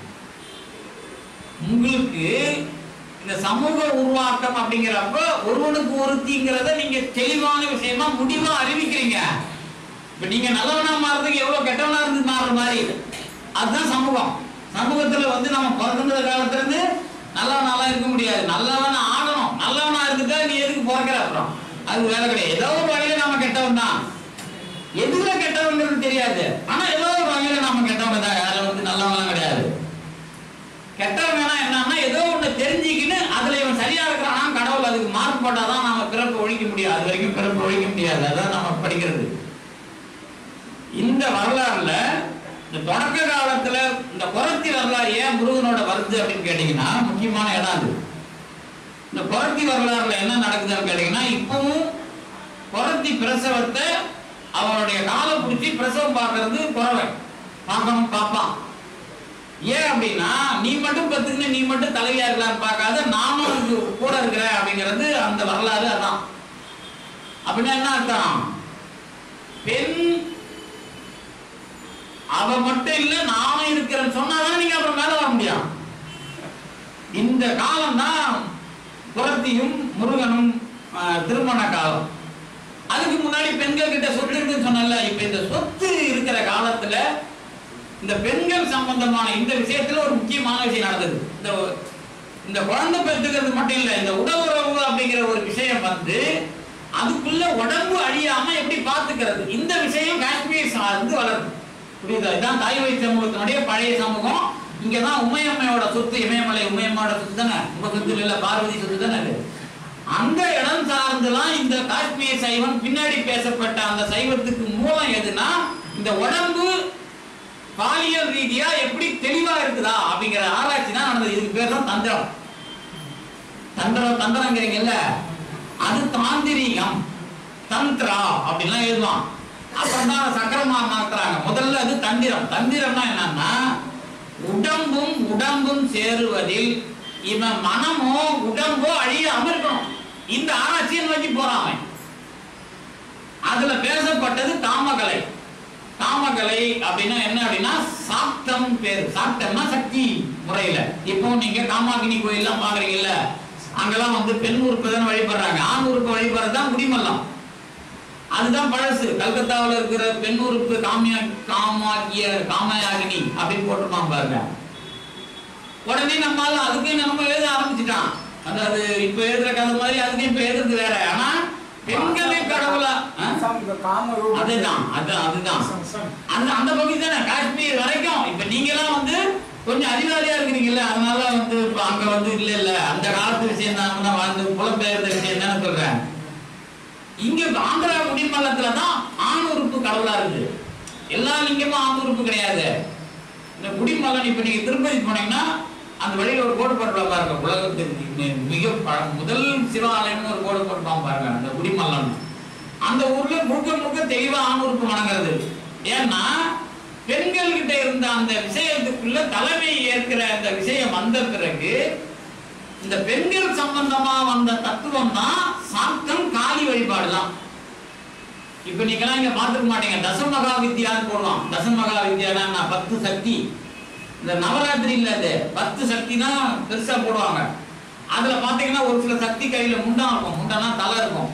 உங்களுக்கு இந்த சமூக உருவாக்கம் அப்படிங்கிறப்ப ஒருவனுக்கு ஒருத்திங்கிறத நீங்க தெளிவான விஷயமா முடிவா அறிவிக்கிறீங்க இப்ப நீங்க நல்லவனா மாறதுக்கு எவ்வளவு கெட்டவனா இருந்து மாறுற மாதிரி அதுதான் சமூகம் சமூகத்துல வந்து நம்ம பிறந்த காலத்துல இருந்து நல்லவனாலாம் இருக்க முடியாது நல்லவனா ஆகணும் நல்லவனா இருந்துட்டா நீ எதுக்கு பிறக்கிற அப்புறம் அது வேலை கிடையாது ஏதோ ஒரு வகையில நாம கெட்டவன் தான் எதுல கெட்டவங்கிறது தெரியாது ஆனா ஏதோ ஒரு வகையில நாம கெட்டவங்க தான் யாரும் வந்து நல்லவங்களாம் கிடையாது கெட்டவங்கன்னா என்னன்னா ஏதோ ஒண்ணு தெரிஞ்சுக்கின்னு அதுல இவன் சரியா இருக்கிறானா கடவுள் அதுக்கு மார்க் போட்டாதான் நாம பிறப்பு ஒழிக்க முடியாது அது வரைக்கும் பிறப்பு ஒழிக்க முடியாது அதான் நம்ம படிக்கிறது இந்த வரலாறுல இந்த தொடக்க காலத்துல இந்த புறத்தி வரலாறு ஏன் முருகனோட வருது அப்படின்னு கேட்டீங்கன்னா முக்கியமான இடம் அது இந்த புரட்சி வரலாறுல என்ன நடக்குதுன்னு கேட்டீங்கன்னா இப்பவும் புரட்சி பிரசவத்தை அவனுடைய காலை பிடிச்சி பிரசவம் பார்க்கறது குறவை பார்க்கணும் பார்ப்பான் ஏன் அப்படின்னா நீ மட்டும் பத்துக்குன்னு நீ மட்டும் தலைவியா இருக்கலாம்னு பார்க்காத நானும் உனக்கு கூட இருக்கிறேன் அப்படிங்கிறது அந்த வரலாறு அதான் அப்படின்னா என்ன அர்த்தம் பெண் அவ மட்டும் இல்ல நானும் இருக்கிறேன்னு சொன்னாதான் நீங்க அப்புறம் மேல வர முடியும் இந்த காலம் தான் புரத்தியும் முருகனும் ஆஹ், திருமண காலம் அதுக்கு முன்னாடி பெண்கள் கிட்ட சொத்து இருக்குன்னு சொன்னல இப்ப இந்த சொத்து இருக்கிற காலத்துல இந்த பெண்கள் சம்பந்தமான இந்த விஷயத்துல ஒரு முக்கியமான விஷயம் நடந்தது இந்த இந்த குழந்தை பெற்றுக்கிறது மட்டும் இல்ல இந்த உடலுறவு அப்படிங்கிற ஒரு விஷயம் வந்து அதுக்குள்ள உடம்பு அழியாம எப்படி பார்த்துக்கிறது இந்த விஷயம் காஷ்மீர் சார்ந்து வளருது புரியுதா இதான் தாய் வழி சமூகத்தினுடைய பழைய சமூகம் இங்கதான் உமையம்மையோட சொத்து இமயமலை உமையம்மையோட சொத்து தானே உங்க சொத்து இல்ல பார்வதி சொத்து தானே அது அந்த இடம் சார்ந்துலாம் இந்த காஷ்மீர் சைவம் பின்னாடி பேசப்பட்ட அந்த சைவத்துக்கு மூலம் எதுனா இந்த உடம்பு பாலியல் ரீதியா எப்படி தெளிவா இருக்குதா அப்படிங்கிற ஆராய்ச்சி தான் நடந்தது இதுக்கு பேர் தான் தந்திரம் தந்திரம் தந்திரங்கிறீங்கல்ல அது தாந்திரீகம் தந்திரா அப்படின்லாம் எழுதுவான் அப்புறம் தான் சக்கரமா மாத்துறாங்க முதல்ல அது தந்திரம் தந்திரம்னா என்னன்னா உடம்பும் உடம்பும் சேருவதில் இவன் மனமோ உடம்போ அழியாம இருக்கணும் இந்த ஆராய்ச்சியை நோக்கி போறான் அவன் அதுல பேசப்பட்டது காமகலை காமகலை அப்படின்னா என்ன அப்படின்னா சாக்தம் பேரு சாக்தம்னா சக்தி முறையில இப்போ நீங்க காமாகினி கோயில்லாம் பாக்குறீங்கல்ல அங்கெல்லாம் வந்து பெண் உறுப்பு தான் வழிபடுறாங்க ஆண் உறுப்பு வழிபடுறது தான் குடிமல்லம் அதுதான் பழசு கல்கத்தாவுல இருக்கிற பெண் உறுப்பு காமியா காமாகிய காமயாகினி அப்படின்னு போட்டிருப்பான் பாருங்க உடனே நம்மால அதுக்கே நம்ம எழுத ஆரம்பிச்சிட்டான் அதாவது இப்ப எழுதுற கதை மாதிரி அதுக்கே இப்ப எழுதுறது வேற ஆனா பெண்களே கடவுளா ஆ? அதுதான் அதுதான் அதுதான் அந்த அந்த பகுதி தானே காஷ்மீர் வரைக்கும் இப்ப நீங்க எல்லாம் வந்து கொஞ்சம் அறிவாளியா இருக்கிறீங்கல்ல அதனால வந்து இப்ப அங்க வந்து இல்ல இல்ல அந்த காலத்து விஷயம் தான் தான் வாழ்ந்து புலம்பெயர்ந்த விஷயம் தானே சொல்றேன் இங்க ஆந்திரா குடிமல்லத்துல தான் ஆண் உறுப்பு கடவுளா இருக்கு எல்லா லிங்கமும் ஆண் உறுப்பு கிடையாது இந்த குடிமல்லன் இப்ப நீங்க திருப்பதி போனீங்கன்னா அந்த வழியில ஒரு கோடு போட்டு பாருங்க உலகத்துக்கு மி- மிக பழ- முதல் சிவாலயம்னு ஒரு கோடு போட்டுப்பான் பாருங்க அந்த குடிமல்லன் அந்த ஊர்ல முழுக்க முழுக்க தெளிவா ஆண் உறுப்பு வணங்குறது ஏன்னா பெண்கள் கிட்ட இருந்த அந்த விஷயத்துக்குள்ள தலைமை ஏற்கிற அந்த விஷயம் வந்த பிறகு இந்த பெண்கள் சம்பந்தமா வந்த தத்துவம் தான் சாத்தம் காளி வழிபாடு தான் இப்ப நீங்களாம் இங்க பாத்துக்க மாட்டீங்க தசமகா வித்யான்னு போடுவான் தசமகா வித்யானா என்ன? பத்து சக்தி இந்த நவராத்திரி இல்ல அது பத்து சக்தி தான் பெருசா போடுவாங்க அதுல பாத்தீங்கன்னா ஒரு சில சக்தி கையில முண்டம் இருக்கும் முண்டம்னா தலை இருக்கும்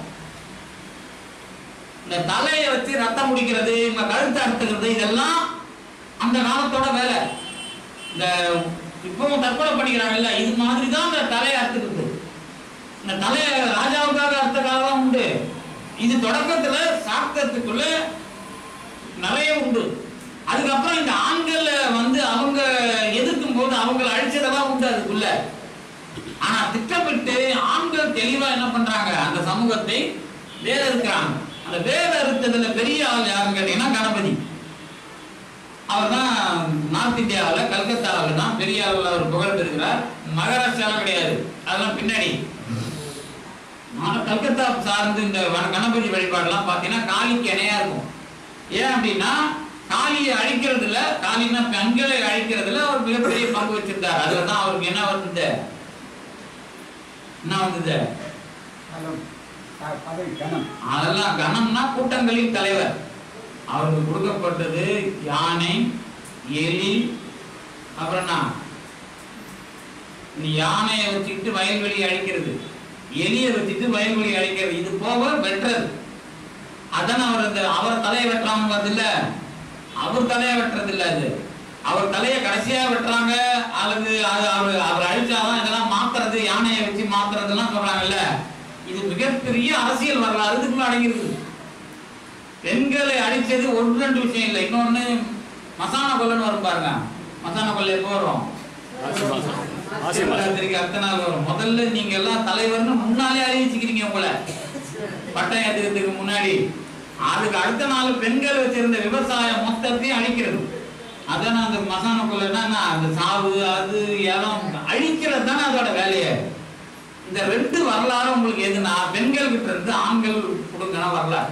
இந்த தலையை வச்சு ரத்தம் முடிக்கிறது இந்த கழுத்தை அறுத்துக்கிறது இதெல்லாம் அந்த காலத்தோட வேலை இந்த இப்பவும் தற்கொலை பண்ணிக்கிறாங்கல்ல இது மாதிரி தான் இந்த தலையை அறுத்துக்கிறது இந்த தலையை ராஜாவுக்காக அறுத்த காலம் உண்டு இது தொடக்கத்துல சாக்தத்துக்குள்ள நிறைய உண்டு அதுக்கப்புறம் இந்த ஆண்களை வந்து அவங்க எதிர்க்கும் போது அவங்களை அழிச்சதெல்லாம் உண்டு அதுக்குள்ள ஆனா திட்டமிட்டு ஆண்கள் தெளிவா என்ன பண்றாங்க அந்த சமூகத்தை வேற இருக்கிறாங்க அந்த வேற அறுத்ததுல பெரிய ஆள் யாருன்னு கேட்டீங்கன்னா கணபதி அவர் தான் நார்த் இந்தியாவில் கல்கத்தாவில் தான் பெரிய அளவில் அவர் புகழ் பெறுகிறார் மகாராஷ்டிராவில் கிடையாது அதெல்லாம் பின்னாடி ஆனா கல்கத்தா சார்ந்து இந்த வன- கணபதி வழிபாடுலாம் பார்த்தீங்கன்னா காளிக்கு இணையா இருக்கும் ஏன் அப்படின்னா காளியை அழிக்கிறதுல காளின்னா பெண்களை அழிக்கிறதுல அவர் மிகப்பெரிய பங்கு வச்சிருந்தார் அதுல தான் அவருக்கு என்ன வந்தது என்ன வந்தது அதெல்லாம் கணம்னா கூட்டங்களின் தலைவர் அவருக்கு கொடுக்கப்பட்டது யானை எலி அப்புறம் என்ன நீ யானையை வச்சுக்கிட்டு வயல்வெளி அழிக்கிறது எலியை வச்சுட்டு வயல்வெளி அழிக்கிறது இது போக வெட்டுறது அதான் அவர் அந்த அவர் தலையை வெட்டுறாங்க பார்த்தில்ல அவர் தலையை வெட்டுறது இல்ல அது அவர் தலையை கடைசியா வெட்டுறாங்க அல்லது அது அவர் அவர் அழிச்சாதான் இதெல்லாம் மாத்துறது யானையை வச்சு மாத்துறதெல்லாம் சொல்றாங்கல்ல இது மிகப்பெரிய அரசியல் வரலாறு இதுக்குள்ள அடங்கியிருக்கு பெண்களை அழிச்சது ஒன்று ரெண்டு விஷயம் இல்லை இன்னொன்னு மசான கொல்லன்னு வரும் பாருங்க மசான கொல்லை எப்போ வரும் சிவராத்திரிக்கு அடுத்த நாள் வரும் முதல்ல நீங்க எல்லாம் தலைவர்னு முன்னாலே அறிவிச்சுக்கிறீங்க உங்களை பட்டம் ஏத்துக்கிறதுக்கு முன்னாடி அதுக்கு அடுத்த நாள் பெண்கள் வச்சிருந்த விவசாயம் மொத்தத்தையும் அழிக்கிறது அதான் அந்த மசான கொல்லைன்னா என்ன, அந்த சாவு அது இடம் அழிக்கிறது தானே அதோட வேலையே இந்த ரெண்டு வரலாறு உங்களுக்கு எதுனா பெண்கள் கிட்ட இருந்து ஆண்கள் கொடுக்கணும் வரலாறு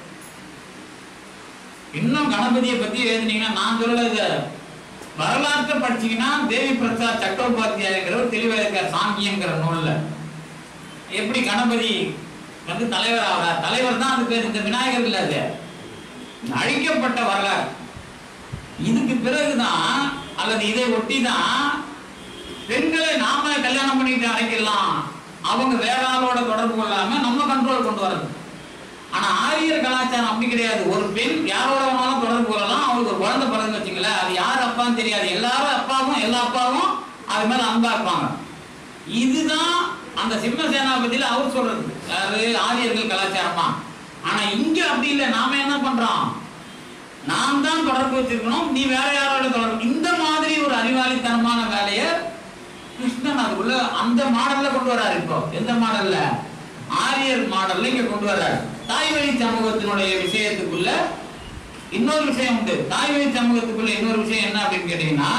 இன்னும் கணபதியை பத்தி எழுதுனீங்கன்னா நான் சொல்லல இத வரலாற்றை படிச்சீங்கன்னா தேவி பிரசாத் சட்டோபாத்தியாயங்கிறவர் தெளிவாக இருக்கார் சாங்கியங்கிற நூல்ல எப்படி கணபதி வந்து தலைவர் ஆகிறார் தலைவர் தான் அது பேர் இந்த விநாயகர் இல்ல அது அழிக்கப்பட்ட வரலாறு இதுக்கு பிறகுதான் அல்லது இதை ஒட்டி தான் பெண்களை நாம கல்யாணம் பண்ணிட்டு அடைக்கலாம் அவங்க வேற ஆளோட தொடர்பு கொள்ளாம நம்ம கண்ட்ரோல் கொண்டு வரது ஆனா ஆரியர் கலாச்சாரம் அப்படி கிடையாது ஒரு பெண் யாரோட வேணாலும் தொடர்பு கொள்ளலாம் அவங்களுக்கு ஒரு குழந்தை பிறந்து வச்சுங்களேன் அது யார் அப்பான்னு தெரியாது எல்லாரும் அப்பாவும் எல்லா அப்பாவும் அது மேல அன்பா இருப்பாங்க இதுதான் அந்த சிம்ம சேனாபதியில அவர் சொல்றது யாரு ஆரியர்கள் கலாச்சாரமா ஆனா இங்க அப்படி இல்லை நாம என்ன பண்றோம் நாம் தான் தொடர்பு வச்சிருக்கணும் நீ வேற யாரோட தொடர்பு இந்த மாதிரி ஒரு அறிவாளித்தனமான வேலையை கிருஷ்ணன் அதுக்குள்ள அந்த மாடல்ல கொண்டு வராரு இப்போ எந்த மாடல்ல ஆரியர் மாடல்ல இங்க கொண்டு வர்றாரு தாய் வழி சமூகத்தினுடைய விஷயத்துக்குள்ள இன்னொரு விஷயம் உண்டு தாய் வழி சமூகத்துக்குள்ள இன்னொரு விஷயம் என்ன அப்படின்னு கேட்டீங்கன்னா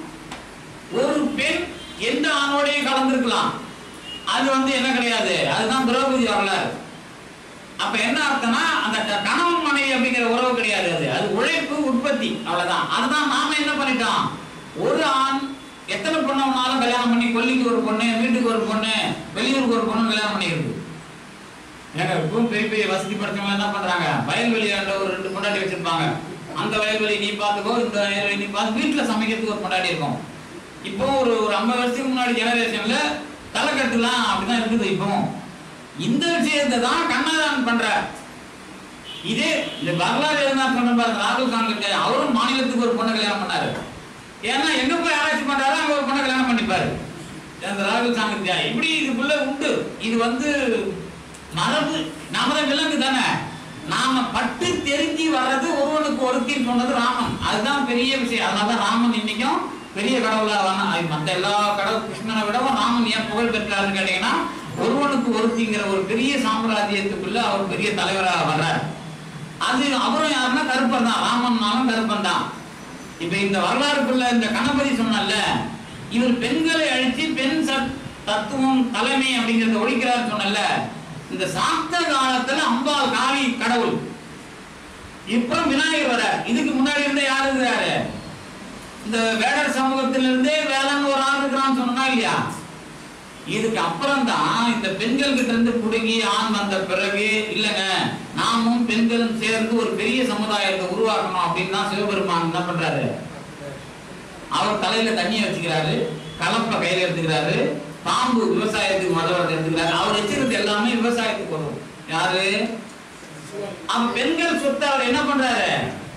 ஒரு பெண் எந்த ஆணோடையும் கலந்திருக்கலாம் அது வந்து என்ன கிடையாது அதுதான் திரௌபதி வரலாறு அப்ப என்ன அர்த்தம்னா அந்த க- கணவன் மனைவி அப்படிங்கிற உறவு கிடையாது அது அது உழைப்பு உற்பத்தி அவ்வளவுதான் அதுதான் நாம என்ன பண்ணிட்டோம் ஒரு ஆண் எத்தனை பொண்ணை வேணாலும் கல்யாணம் பண்ணி கொல்லிக்கு ஒரு பொண்ணு வீட்டுக்கு ஒரு பொண்ணு வெளியூருக்கு ஒரு பொண்ணு கல்யாணம் பண்ணிக்கிறது ஏங்க இப்பவும் பெரிய பெரிய வசதி படுத்தவங்க என்ன பண்றாங்க வயல்வெளியாண்ட ஒரு ரெண்டு பொண்டாட்டி வச்சிருப்பாங்க அந்த வயல்வெளி நீ பாத்துக்கோ இந்த வயல்வெளி நீ பார்த்து வீட்டுல சமைக்கிறதுக்கு ஒரு பொண்டாட்டி இருக்கும் இப்போ ஒரு ஒரு ஐம்பது வருஷத்துக்கு முன்னாடி ஜெனரேஷன்ல தலைக்கட்டுலாம் அப்படிதான் இருக்குது இப்பவும் இந்த விஷயத்தை தான் கண்ணதாசன் பண்ற இதே இந்த வரலாறு இருந்தா சொன்ன பாருங்க ராகுல் காந்தி அவரும் மாநிலத்துக்கு ஒரு பொண்ணை கல்யாணம் பண்ணாரு ஏன்னா எங்க போய் ஆராய்ச்சி பண்றாரோ அங்க ஒரு பொண்ணை கல்யாணம் பண்ணிப்பாரு அந்த ராகுல் சாங்கித்யா இப்படி இதுக்குள்ள உண்டு இது வந்து மரபு நாம தான் விலங்கு தானே நாம பட்டு தெரிஞ்சு வர்றது ஒருவனுக்கு ஒருத்தின்னு சொன்னது ராமன் அதுதான் பெரிய விஷயம் அதனால தான் ராமன் இன்னைக்கும் பெரிய கடவுளா வந்தான் மற்ற எல்லா கடவுள் கிருஷ்ணனை விடவும் ராமன் ஏன் புகழ் பெற்றாருன்னு கேட்டீங்கன்னா ஒருவனுக்கு ஒருத்திங்கிற ஒரு பெரிய சாம்ராஜ்யத்துக்குள்ள அவர் பெரிய தலைவராக வர்றார் அது அவரும் யாருன்னா கருப்பன் தான் ராமன்னாலும் கருப்பன் தான் இப்ப இந்த வரலாறுக்குள்ள இந்த கணபதி சொன்னல இவர் பெண்களை அழிச்சு பெண் சத் தத்துவம் தலைமை அப்படிங்கறத ஒழிக்கிறார் சொன்னல இந்த சாக்த காலத்துல அம்பாள் காளி கடவுள் இப்ப விநாயகர் வர இதுக்கு முன்னாடி இருந்த யாரு இருக்கிறாரு இந்த வேடர் சமூகத்திலிருந்தே வேளாண் ஒரு ஆள் இருக்கிறான்னு சொன்னா இல்லையா இதுக்கு அப்புறம் தான் இந்த பெண்கள் கிட்ட இருந்து புடுங்கி ஆண் வந்த பிறகு இல்லைங்க நாமும் பெண்களும் சேர்ந்து ஒரு பெரிய சமுதாயத்தை உருவாக்கணும் அப்படின்னு தான் சிவபெருமான் என்ன பண்றாரு அவர் தலையில தண்ணியை வச்சுக்கிறாரு கலப்பை கையில எடுத்துக்கிறாரு பாம்பு விவசாயத்துக்கு மதவரத்தை எடுத்துக்கிறாரு அவர் வச்சிருக்கிறது எல்லாமே விவசாயத்துக்கு வரும் யாரு அப்ப பெண்கள் சொத்தை அவர் என்ன பண்றாரு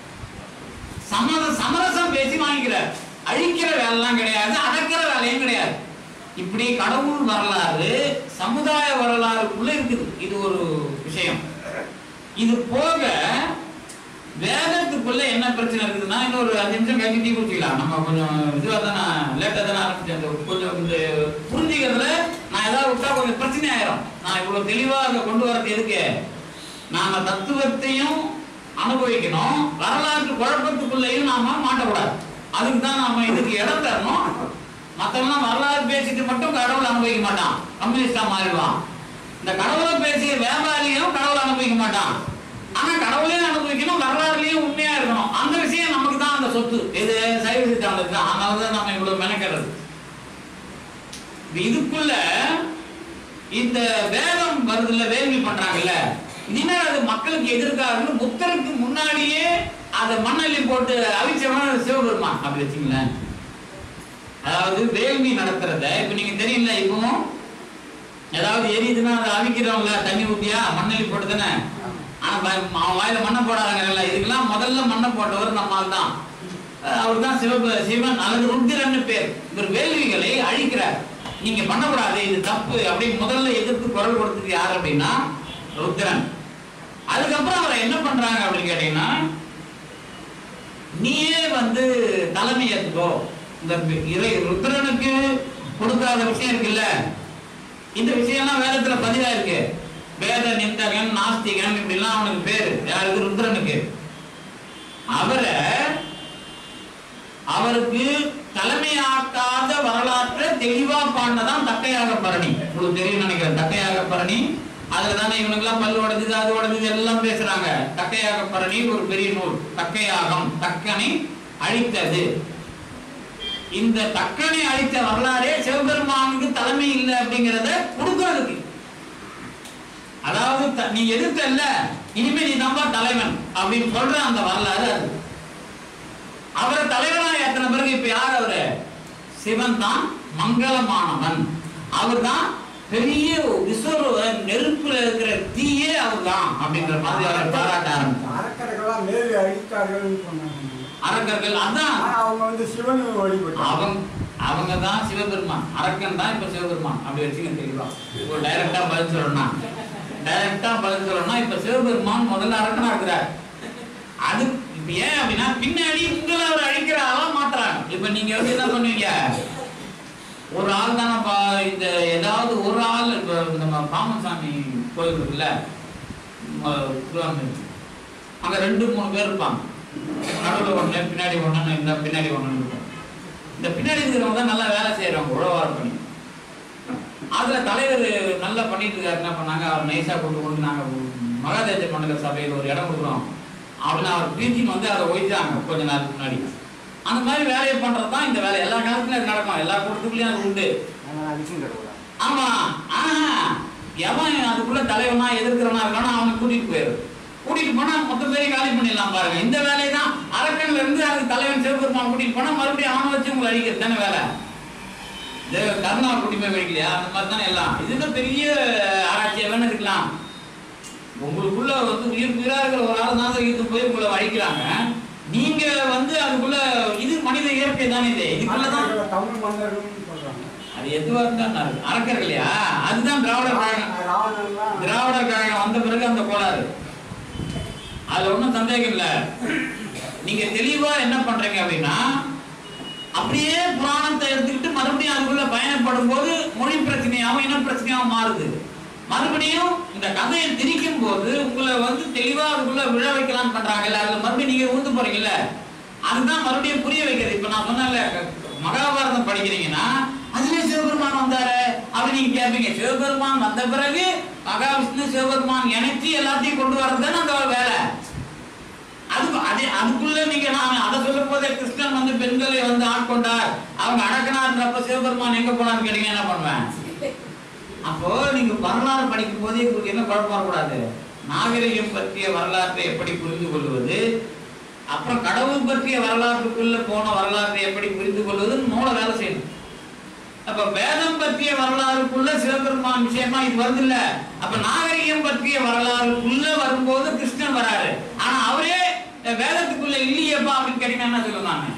சமர சமரசம் பேசி வாங்கிக்கிறார் அழிக்கிற வேலைலாம் கிடையாது அடக்கிற வேலையும் கிடையாது இப்படி கடவுள் வரலாறு சமுதாய வரலாறுக்குள்ள இருக்குது இது ஒரு விஷயம் இது போக வேதத்துக்குள்ள என்ன பிரச்சனை இருக்குதுன்னா இன்னொரு அஞ்சு நிமிஷம் கழிச்சு டீ குடிச்சிக்கலாம் நம்ம கொஞ்சம் இதுவாக தானே லேட்டாக தானே ஆரம்பிச்சேன் இந்த கொஞ்சம் இந்த புரிஞ்சுக்கிறதுல நான் ஏதாவது விட்டா கொஞ்சம் பிரச்சனை ஆயிரும் நான் இவ்வளவு தெளிவா அதை கொண்டு வரது எதுக்கு நாம தத்துவத்தையும் அனுபவிக்கணும் வரலாற்று குழப்பத்துக்குள்ளேயும் நாம மாட்டக்கூடாது அதுக்கு தான் நாம இதுக்கு இடம் தரணும் மத்தவங்க வரலாறு பேசிட்டு மட்டும் கடவுள் அனுபவிக்க மாட்டான் கம்யூனிஸ்டா மாறிடுவான் இந்த கடவுளை பேசிய வியாபாரியும் கடவுள் அனுபவிக்க மாட்டான் ஆனா கடவுளையும் அனுபவிக்கணும் வரலாறுலயும் உண்மையா இருக்கணும் அந்த விஷயம் நமக்கு தான் அந்த சொத்து இது சைவ சித்தாந்தத்துக்கு தான் அதனாலதான் நம்ம இவ்வளவு மெனக்கிறது இப்ப இதுக்குள்ள இந்த வேதம் வருதுல்ல வேள்வி பண்றாங்கல்ல இனிமே அது மக்களுக்கு எதிர்க்காருன்னு புத்தருக்கு முன்னாடியே அதை மண்ணள்ளி போட்டு அவிச்சவன் சிவபெருமான் அப்படி வச்சுங்களேன் அதாவது வேள்வி நடத்துறத இப்ப நீங்க தெரியல இப்பவும் ஏதாவது எரியுதுன்னா அதை அவிக்கிறவங்கள தண்ணி ஊத்தியா மண்ணள்ளி போட்டு தானே ஆனா ப- அவன் வாயில மண்ணை போடாதங்கல்ல இதுக்கெல்லாம் முதல்ல மண்ணை போட்டவர் நம்மால் தான் அவர் தான் சிவ சிவன் அல்லது ருத்திரன்னு பேர் இவர் வேள்விகளை அழிக்கிறார் நீங்க பண்ணக்கூடாது இது தப்பு அப்படின்னு முதல்ல எதிர்த்து குரல் கொடுத்தது யார் அப்படின்னா ருத்திரன் அதுக்கப்புறம் அவரை என்ன பண்றாங்க அப்படின்னு கேட்டீங்கன்னா நீயே வந்து தலைமை ஏத்துக்கோ இந்த இறை ருத்ரனுக்கு கொடுக்காத விஷயம் இருக்குல்ல இந்த விஷயம்லாம் வேதத்துல பதிவா இருக்கு வேத நிந்தகன் நாஸ்திகன் இப்படிலாம் அவனுக்கு பேரு யாருக்கு ருத்ரனுக்கு அவரை அவருக்கு தலைமையாக்காத வரலாற்றை தெளிவா பாடினதான் தக்கையாக பரணி உங்களுக்கு தெரியும் நினைக்கிறேன் தக்கையாக பரணி அதுல தானே இவனுக்கெல்லாம் பல்லு உடைஞ்சது அது உடைஞ்சது எல்லாம் பேசுறாங்க தக்கையாக பரணி ஒரு பெரிய நூல் தக்கையாகம் தக்கனை அழித்தது இந்த தக்கனை அழித்த வரலாறே சிவபெருமானுக்கு தலைமை இல்லை அப்படிங்கிறத கொடுக்கறதுக்கு அதாவது த- நீ எதிர்த்தல்ல இனிமே நீ தான்பா தலைவன் அப்படின்னு சொல்ற அந்த வரலாறு அது அவரை தலைவனா ஏத்தின பிறகு இப்ப யார் அவரு சிவன் தான் மங்களமானவன் அவர் தான் பெரிய விஸ்வரூப நெருப்புல இருக்கிற தீயே அவர் தான் அப்படிங்கிற மாதிரி அவரை பாராட்ட ஆரம்பித்தார் அரக்கர்கள்லாம் மேலே அழித்தார்கள்னு சொன்னாங்க அரக்கர்கள் அதான் ஆனா அவங்க வந்து சிவன் வழிபட்டாங்க அவங்க அவங்க தான் சிவபெருமான் அரக்கன் தான் இப்ப சிவபெருமான் அப்படி வச்சுக்க தெளிவா ஒரு டைரக்டா பதில் சொல்லணும்னா டைரக்டா பதில் சொல்லணும்னா இப்ப சிவபெருமான் முதல்ல அரக்கனா இருக்கிறார் அது இப்ப ஏன் அப்படின்னா பின்னாடி உங்களை அவர் அழிக்கிற ஆளா மாத்துறாங்க இப்ப நீங்க வந்து என்ன பண்ணுவீங்க ஒரு ஆள் தானப்பா இந்த ஏதாவது ஒரு ஆள் இப்ப நம்ம பாமசாமி கோயில் இருக்குல்ல ம, திருவாரூர். அங்க ரெண்டு மூணு பேர் இருப்பாங்க நடுவில் ஒண்ணு பின்னாடி ஒண்ணு இந்த பின்னாடி ஒண்ணு இருக்கும் இந்த பின்னாடி இருக்கிறவங்க தான் நல்லா வேலை செய்யறவங்க உழவாரம் பண்ணி அதுல தலைவர் நல்லா பண்ணிட்டு இருக்காரு என்ன பண்ணாங்க அவர் நைஸா கொண்டு கொண்டு நாங்க மகாதேஜ மண்டல சபையில் ஒரு இடம் கொடுக்குறோம் அப்படின்னு அவர் பீச்சிங் வந்து அதை ஒழிச்சாங்க கொஞ்ச நாளுக்கு முன்னாடி அந்த மாதிரி வேலையை பண்றது தான் இந்த வேலை எல்லா காலத்துலயும் அது நடக்கும் எல்லா கூட்டத்துக்குள்ளயும் அது உண்டு ஆனால் அடிச்சும் கிடையாது ஆமா ஆஹா எவன் அதுக்குள்ள தலைவனா எதிர்க்கிறவனா இருக்கானோ அவனை கூட்டிட்டு போயிரு கூட்டிட்டு போனா மொத்த பேரையும் காலி பண்ணிடலாம் பாருங்க இந்த வேலையை தான் அரக்கன்ல இருந்து அது தலைவன் சிவபெருமான் கூட்டிட்டு போனா மறுபடியும் அவனை வச்சு உங்களை அழிக்கிறது தானே வேலை இது கருணா கூட்டி போய் வைக்கலையா அந்த மாதிரி தானே எல்லாம் இதுல பெரிய ஆராய்ச்சியா வேணும் இருக்கலாம் உங்களுக்குள்ள வந்து உயிர் உயிரா இருக்கிற ஒரு ஆள் தான் இழுத்து போய் உங்களை அழிக்கிறாங்க நீங்க வந்து அதுக்குள்ள இது மனித இயற்கை தானே இது இதுக்குள்ளதான் அரக்கர்கள் தமிழ் மன்னர்கள்னு சொல்றாங்க அது எதுவா இருந்தா அரக்கர் இல்லையா அதுதான் திராவிடர் கழகம் ராவணன்லாம் திராவிடர் கழகம் வந்த பிறகு அந்த கோளாறு அதுல ஒண்ணும் சந்தேகம் இல்ல நீங்க தெளிவா என்ன பண்றீங்க அப்படின்னா அப்படியே புராணத்தை எடுத்துக்கிட்டு மறுபடியும் அதுக்குள்ள பயணப்படும் போது மொழி பிரச்சனையாவும் இன பிரச்சனையாவும் மாறுது மறுபடியும் இந்த கதையை திரிக்கும் போது உங்களை வந்து தெளிவா அதுக்குள்ள விழ வைக்கலாம்னு பண்றாங்கல்ல அதுல மறுபடியும் நீங்க ஊந்து போறீங்கல்ல அதுதான் மறுபடியும் புரிய வைக்கிறது இப்ப நான் சொன்னேன்ல க- மகாபாரதம் படிக்கிறீங்கன்னா அதுலயே சிவபெருமான் வந்தாரு அப்படி நீங்க கேட்பீங்க சிவபெருமான் வந்த பிறகு மகாவிஷ்ணு சிவபெருமான் இணைச்சு எல்லாத்தையும் கொண்டு வரதுன்னு அந்த வேலை அது அதே அதுக்குள்ள நீங்க நான் அதை சொல்லும் போதே கிருஷ்ணன் வந்து பெண்களை வந்து ஆட்கொண்டார் அவங்க அடக்கினார்ன்றப்ப சிவபெருமான் எங்க போனான்னு கேட்டீங்க என்ன பண்ணுவேன் அப்போ நீங்க வரலாறு படிக்கும் போதே உங்களுக்கு என்ன குழப்பம் வரக்கூடாது நாகரிகம் பற்றிய வரலாற்றை எப்படி புரிந்து கொள்வது அப்புறம் கடவுள் பற்றிய வரலாற்றுக்குள்ள போன வரலாற்றை எப்படி புரிந்து கொள்வதுன்னு மூளை வேலை செய்யணும் அப்ப வேதம் பற்றிய வரலாறுக்குள்ள சிவபெருமான் விஷயமா இது வருது இல்ல அப்ப நாகரிகம் பற்றிய வரலாறுக்குள்ள வரும்போது கிருஷ்ணன் வராரு ஆனா அவரே அஹ், வேதத்துக்குள்ள இல்லையேப்பா அப்படின்னு கேட்டீங்கன்னா என்ன சொல்லுவாங்க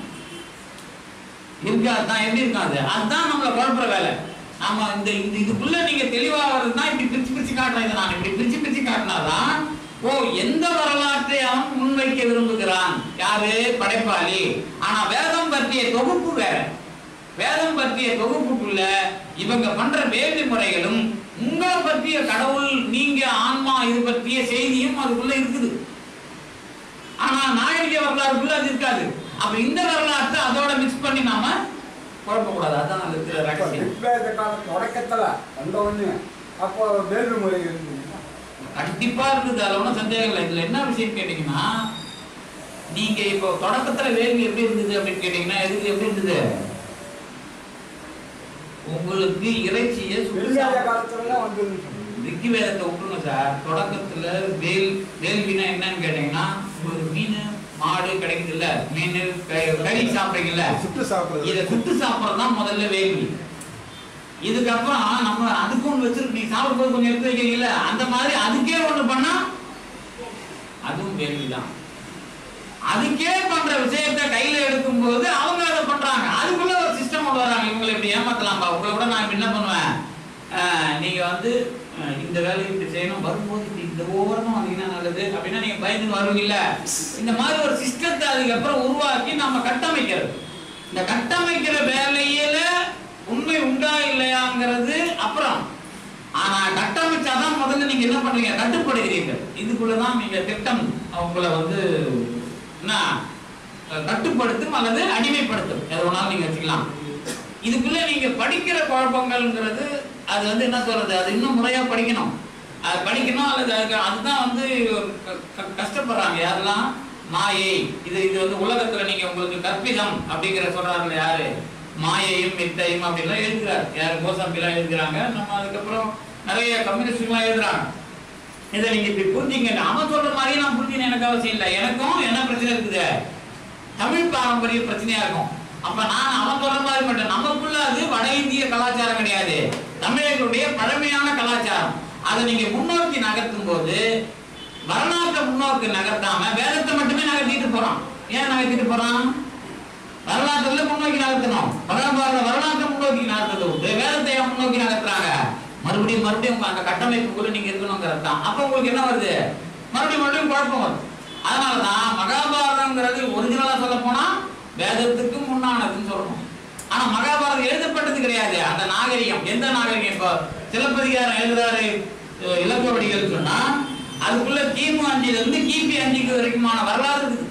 இருக்காது தான் எப்படி இருக்காது அதுதான் நம்மளை குழப்புற வேலை ஆமா இந்த இந்த இதுக்குள்ள நீங்க தெளிவா தான் இப்படி பிரிச்சு பிரிச்சு காட்டுறேன் இதை நான் இப்படி பிரிச்சு பிரிச்சு காட்டினாதான் ஓ எந்த வரலாற்றை அவன் முன்வைக்க விரும்புகிறான் யாரு படைப்பாளி ஆனா வேதம் பற்றிய தொகுப்பு வேற வேதம் பற்றிய தொகுப்புக்குள்ள இவங்க பண்ற வேள்வி முறைகளும் உங்களை பற்றிய கடவுள் நீங்க ஆன்மா இது பற்றிய செய்தியும் அதுக்குள்ள இருக்குது ஆனா நாகரிக வரலாறுக்குள்ள அது இருக்காது அப்ப இந்த வரலாற்றை அதோட மிக்ஸ் பண்ணி நாம குழப்பக்கூடாது அதான் அதுல இருக்கிற ரகசியம் ரிக்வேத கால தொடக்கத்துல வந்த உடனே அப்போ வேள்வி முறை இருந்தது கண்டிப்பா இருக்குது அதுல ஒன்றும் சந்தேகம் இல்லை இதுல என்ன விஷயம் கேட்டீங்கன்னா நீங்க இப்போ தொடக்கத்துல வேள்வி எப்படி இருந்தது அப்படின்னு கேட்டீங்கன்னா எதுக்கு எப்படி இருந்தது உங்களுக்கு இறைச்சியை சுட்டு வெள்ளாத சாப்பிட- காலத்துல வந்ததுன்னு சொன்னாங்க ரிக்கி வேதத்தை விட்டுருங்க சார் தொடக்கத்துல வேல் வேள்வினா என்னன்னு கேட்டீங்கன்னா ஒரு மீன் மாடு கிடைக்குது இல்ல மீன் க- கறி சாப்பிடுறீங்கல்ல சுட்டு சாப்பிடுறது இதை சுட்டு சாப்பிடுறது தான் முதல்ல வேள்வி இதுக்கப்புறம் நம்ம அதுக்கு ஒண்ணு வச்சிருக்கு நீ சாப்பிடும்போது கொஞ்சம் எடுத்து வைக்கிறீங்கல்ல அந்த மாதிரி அதுக்கே ஒண்ணு பண்ணா அதுவும் வேள்வி தான் அதுக்கே பண்ற விஷயத்தை கையில எடுக்கும்போது அவங்க அதை பண்றாங்க அதுக்குள்ள ஒரு சிஸ்டம் கொண்டு வராங்க இவங்களை இப்படி ஏமாத்தலாம்பா உங்களை கூட நான் இப்ப என்ன பண்ணுவேன் அஹ், நீங்க வந்து அஹ், இந்த வேலையை இப்படி செய்யணும் வரும்போது இப்படி இந்த ஓரமா வந்தீங்கன்னா நல்லது அப்படின்னா நீங்க பயந்து வருவீங்கல்ல இந்த மாதிரி ஒரு சிஸ்டத்தை அதுக்கப்புறம் உருவாக்கி நம்ம கட்டமைக்கிறது இந்த கட்டமைக்கிற வேலையில உண்மை உண்டா இல்லையாங்கிறது அப்புறம் ஆனா கட்டமைச்சாதான் முதல்ல நீங்க என்ன பண்றீங்க கட்டுப்படுகிறீர்கள் இதுக்குள்ளதான் நீங்க திட்டம் உங்களை வந்து என்ன அஹ், கட்டுப்படுத்தும் அல்லது அடிமைப்படுத்தும் எது வேணாலும் நீங்க வச்சுக்கலாம் இதுக்குள்ள நீங்க படிக்கிற குழப்பங்கள்ங்கிறது அது வந்து என்ன சொல்றது அது இன்னும் முறையா படிக்கணும் அது படிக்கணும் அல்லது அதுக்கு அதுதான் வந்து க- க- கஷ்டப்படுறாங்க யாரெல்லாம் மாயை இது இது வந்து உலகத்துல நீங்க உங்களுக்கு கற்பிதம் அப்படிங்கிற சொல்றாருல யாரு மாயையும் மித்தையும் அப்படிலாம் எழுதுகிறார் யாரு கோசாம்பிலாம் எழுதுகிறாங்க நம்ம அதுக்கப்புறம் நிறைய கம்யூனிஸ்ட்லாம் எழுதுறாங்க இதை நீங்க இப்படி புரிஞ்சுங்க அவன் சொல்ற மாதிரியே நான் புரிஞ்சுன்னு எனக்கு அவசியம் இல்லை எனக்கும் என்ன பிரச்சனை இருக்குது தமிழ் பாரம்பரிய பிரச்சனையா இருக்கும் அப்ப நான் அவன் சொல்ற மாதிரி மட்டும் நமக்குள்ள அது வட இந்திய கலாச்சாரம் கிடையாது தமிழர்களுடைய பழமையான கலாச்சாரம் அதை நீங்க முன்னோக்கி நகர்த்தும் போது வரலாற்றை முன்னோக்கி நகர்த்தாம வேதத்தை மட்டுமே நகர்த்திட்டு போறான் ஏன் நகர்த்திட்டு போறான் வரலாற்றுல முன்னோக்கி நகர்த்தணும் வரலாறு வரலாற்றை முன்னோக்கி நகர்த்ததை விட்டு வேதத்தை ஏன் முன்னோக்கி நகர்த்துறாங்க மறுபடியும் மறுபடியும் உங்க அந்த கட்டமைப்புக்குள்ள நீங்க இருக்கணுங்கிறது தான் அப்ப உங்களுக்கு என்ன வருது மறுபடியும் மறுபடியும் குழப்பம் வருது அதனாலதான் மகாபாரதம்ங்கிறது ஒரிஜினலா சொல்ல போனா வேதத்துக்கு முன்னானதுன்னு சொல்லணும் ஆனா மகாபாரதம் எழுதப்பட்டது கிடையாது அந்த நாகரிகம் எந்த நாகரிகம் இப்போ சிலப்பதிகாரம் எழுதுறாரு அஹ், இலக்கவடிகள் சொன்னா அதுக்குள்ள கிமு அஞ்சுல இருந்து கிபி அஞ்சுக்கு வரைக்குமான வரலாறு இருக்குது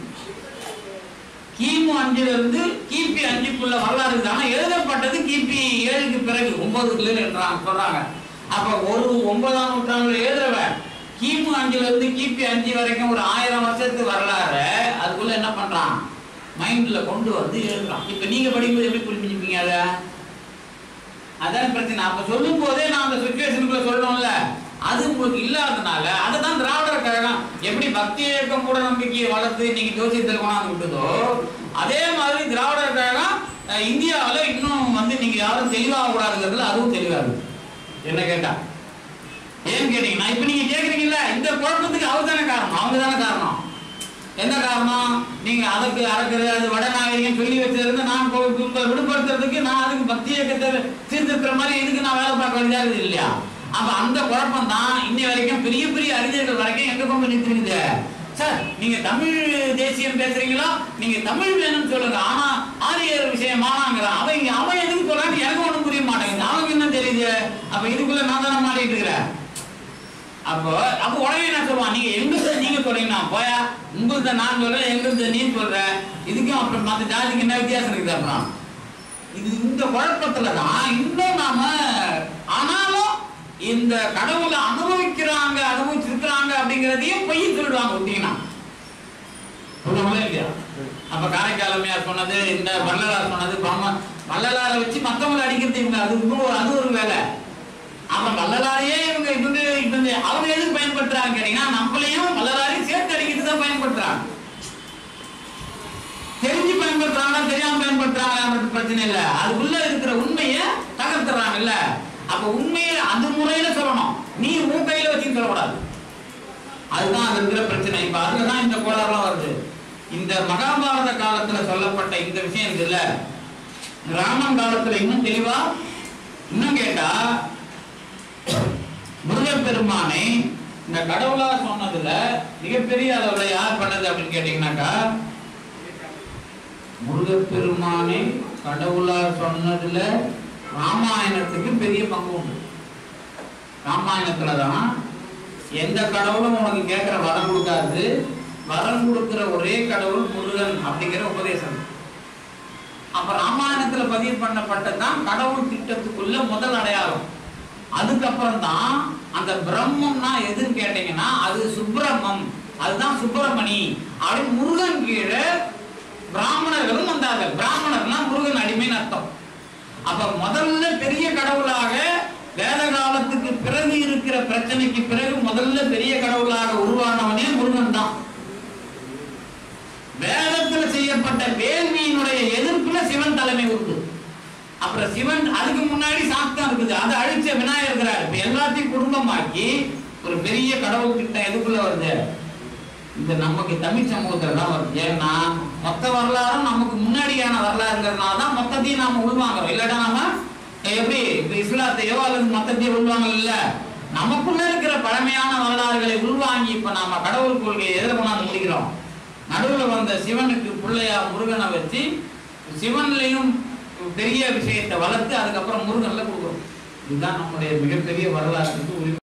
கிமு அஞ்சுல இருந்து கிபி அஞ்சுக்குள்ள வரலாறு இருக்குது ஆனா எழுதப்பட்டது கிபி ஏழுக்கு பிறகு ஒன்பதுக்குள்ள எழுதுறாங்க சொல்றாங்க அப்ப ஒரு ஒன்பதாம் நூற்றாண்டுல எழுதுறவன் கிமு அஞ்சுல இருந்து கிபி அஞ்சு வரைக்கும் ஒரு ஆயிரம் வருஷத்து வரலாறு அதுக்குள்ள என்ன பண்றான் மைண்ட்ல கொண்டு வந்து எழுதுறான் இப்ப நீங்க படிக்கும்போது எப்படி புரிஞ்சுப்பீங்க அதை அதான் பிரச்சனை அப்ப சொல்லும் போதே நான் அந்த சுச்சுவேஷனுக்குள்ள சொல்லணும்ல அது உங்களுக்கு இல்லாதனால அதை தான் திராவிடர் கழகம் எப்படி பக்தி இயக்கம் கூட நம்பிக்கையை வளர்த்து இன்னைக்கு ஜோசியத்தில் கொண்டாந்து விட்டதோ அதே மாதிரி திராவிடர் கழகம் அஹ், இந்தியாவுல இன்னும் வந்து நீங்க யாரும் தெளிவாக கூடாதுங்கிறதுல அதுவும் தெளிவா இருக்கு என்ன கேட்டா ஏன்னு கேட்டீங்கன்னா இப்ப நீங்க கேக்குறீங்கல்ல இந்த குழப்பத்துக்கு அவர் தானே காரணம் அவங்க தானே காரணம் என்ன காரணம் நீங்க அதுக்கு அறக்குறது அது வடநாகரிகம் சொல்லி வச்சிருந்து நான் கொ- உங்களை விடுபடுத்துறதுக்கு நான் அதுக்கு பக்தி இயக்கத்தை சீர்திருத்துற மாதிரி இதுக்கு நான் வேலை பார்க்க வேண்டியதா இருக்குது இல்லையா அப்ப அந்த குழப்பம் தான் இன்னை வரைக்கும் பெரிய பெரிய அறிஞர்கள் வரைக்கும் எங்க கொண்டு நிறுத்துறது சார் நீங்க தமிழ் தேசியம் பேசுறீங்களா நீங்க தமிழ் வேணும்னு சொல்லுங்க ஆனா ஆரியர் விஷயம் ஆனாங்கிறான் அவன் இங்க அவன் எதுக்கு சொல்றான்னு எனக்கு ஒண்ணும் புரிய மாட்டேங்குது அவனுக்கு என்ன தெரியுது அப்ப இதுக்குள்ள நான் தானே மாட்டிட்டு இருக்கிறேன் அப்போ அப்போ உடனே என்ன சொல்லுவான் நீங்க எங்கிட்ட நீங்க சொல்றீங்கன்னா போயா உங்கள்த நான் சொல்றேன் எங்கிட்ட நீ சொல்ற இதுக்கும் அப்புறம் மற்ற ஜாதிக்கு என்ன வித்தியாசம் இருக்குது அப்புறம் இது இந்த குழப்பத்துல தான் இன்னும் நாம ஆனாலும் இந்த கடவுளை அனுபவிக்கிறாங்க அனுபவிச்சிருக்கிறாங்க அப்படிங்கிறதையும் பொய் சொல்லிடுவாங்க விட்டீங்கன்னா சொல்லுவாங்களா இல்லையா அப்ப காரைக்காலமையார் சொன்னது இந்த வள்ளலார் சொன்னது பிரம்ம வள்ளலாரை வச்சு மத்தவங்களை அடிக்கிறது இவங்க அது இன்னும் ஒரு- அது ஒரு வேலை அவன் வள்ளலாரையே இவங்க இவங்க இவங்க அவங்க எதுக்கு பயன்படுத்துறாங்க கேட்டீங்கன்னா நம்மளையும் வள்ளலாரையும் சேர்த்து அடிக்கிறது தான் பயன்படுத்துறாங்க தெரிஞ்சு பயன்படுத்துறாங்களா தெரியாம பயன்படுத்துறாங்களான்றது பிரச்சனை இல்ல அதுக்குள்ள இருக்கிற உண்மையை தகர்த்துறாங்கல்ல அப்ப உண்மையை அந்த முறையில சொல்லணும் நீ உன் கையில வச்சு சொல்லக்கூடாது அதுதான் அது இருக்கிற பிரச்சனை இப்ப அதுலதான் இந்த கோளாறுலாம் வருது இந்த மகாபாரத காலத்துல சொல்லப்பட்ட இந்த விஷயம் இருக்குல்ல ராமன் காலத்துல இன்னும் தெளிவா இன்னும் கேட்டா முருகப்பெருமானை இந்த கடவுளா சொன்னதுல மிகப்பெரிய அளவுல யார் பண்ணது அப்படின்னு கேட்டீங்கன்னாக்கா முருகப்பெருமானை கடவுளா சொன்னதுல ராமாயணத்துக்கு பெரிய பங்கு உண்டு ராமாயணத்துல தான் எந்த கடவுளும் உனக்கு கேட்கிற வரம் கொடுக்காது வரம் கொடுக்கிற ஒரே கடவுள் முருகன் அப்படிங்கிற உபதேசம் அப்ப ராமாயணத்துல பதிவு பண்ணப்பட்டதுதான் கடவுள் திட்டத்துக்குள்ள முதல் அடையாளம் அதுக்கப்புறம் தான் அந்த பிரம்மம்னா எதுன்னு கேட்டீங்கன்னா அது சுப்பிரமம் அதுதான் சுப்பிரமணி அப்படின்னு முருகன் கீழே பிராமணர்களும் வந்தார்கள் பிராமணர்னா முருகன் அடிமைன்னு அர்த்தம் அப்ப முதல்ல பெரிய கடவுளாக வேத காலத்துக்கு பிறகு இருக்கிற பிரச்சனைக்கு பிறகு முதல்ல பெரிய கடவுளாக உருவானவனே முருகன் தான் வேதத்துல செய்யப்பட்ட வேள்வியினுடைய எதிர்ப்புல சிவன் தலைமை உண்டு அப்புறம் சிவன் அதுக்கு முன்னாடி சாத்தம் இருக்குது அதை அழிச்ச விநாயகர் இருக்கிறார் இப்ப எல்லாத்தையும் குடும்பமாக்கி ஒரு பெரிய கடவுள் திட்டம் எதுக்குள்ள வருது இந்த நமக்கு தமிழ் சமூகத்துல தான் வருது ஏன்னா மொத்த வரலாறும் நமக்கு முன்னாடியான வரலாறுங்கிறதுனால தான் மொத்தத்தையும் நாம உள்வாங்குறோம் இல்லாட்டா நாம எப்படி இப்ப இஸ்லாத்தையோ அல்லது மொத்தத்தையும் உள்வாங்கல இல்ல நமக்குள்ள இருக்கிற பழமையான வரலாறுகளை உள்வாங்கி இப்ப நாம கடவுள் கொள்கையை எதிர கொண்டாந்து முடிக்கிறோம் நடுவுல வந்த சிவனுக்கு பிள்ளையா முருகனை வச்சு சிவன்லயும் பெரிய விஷயத்தை வளர்த்து அதுக்கப்புறம் முருகன்ல கொடுக்குறோம் இதுதான் நம்முடைய மிகப்பெரிய வரலாற்றுக்கு உரிமை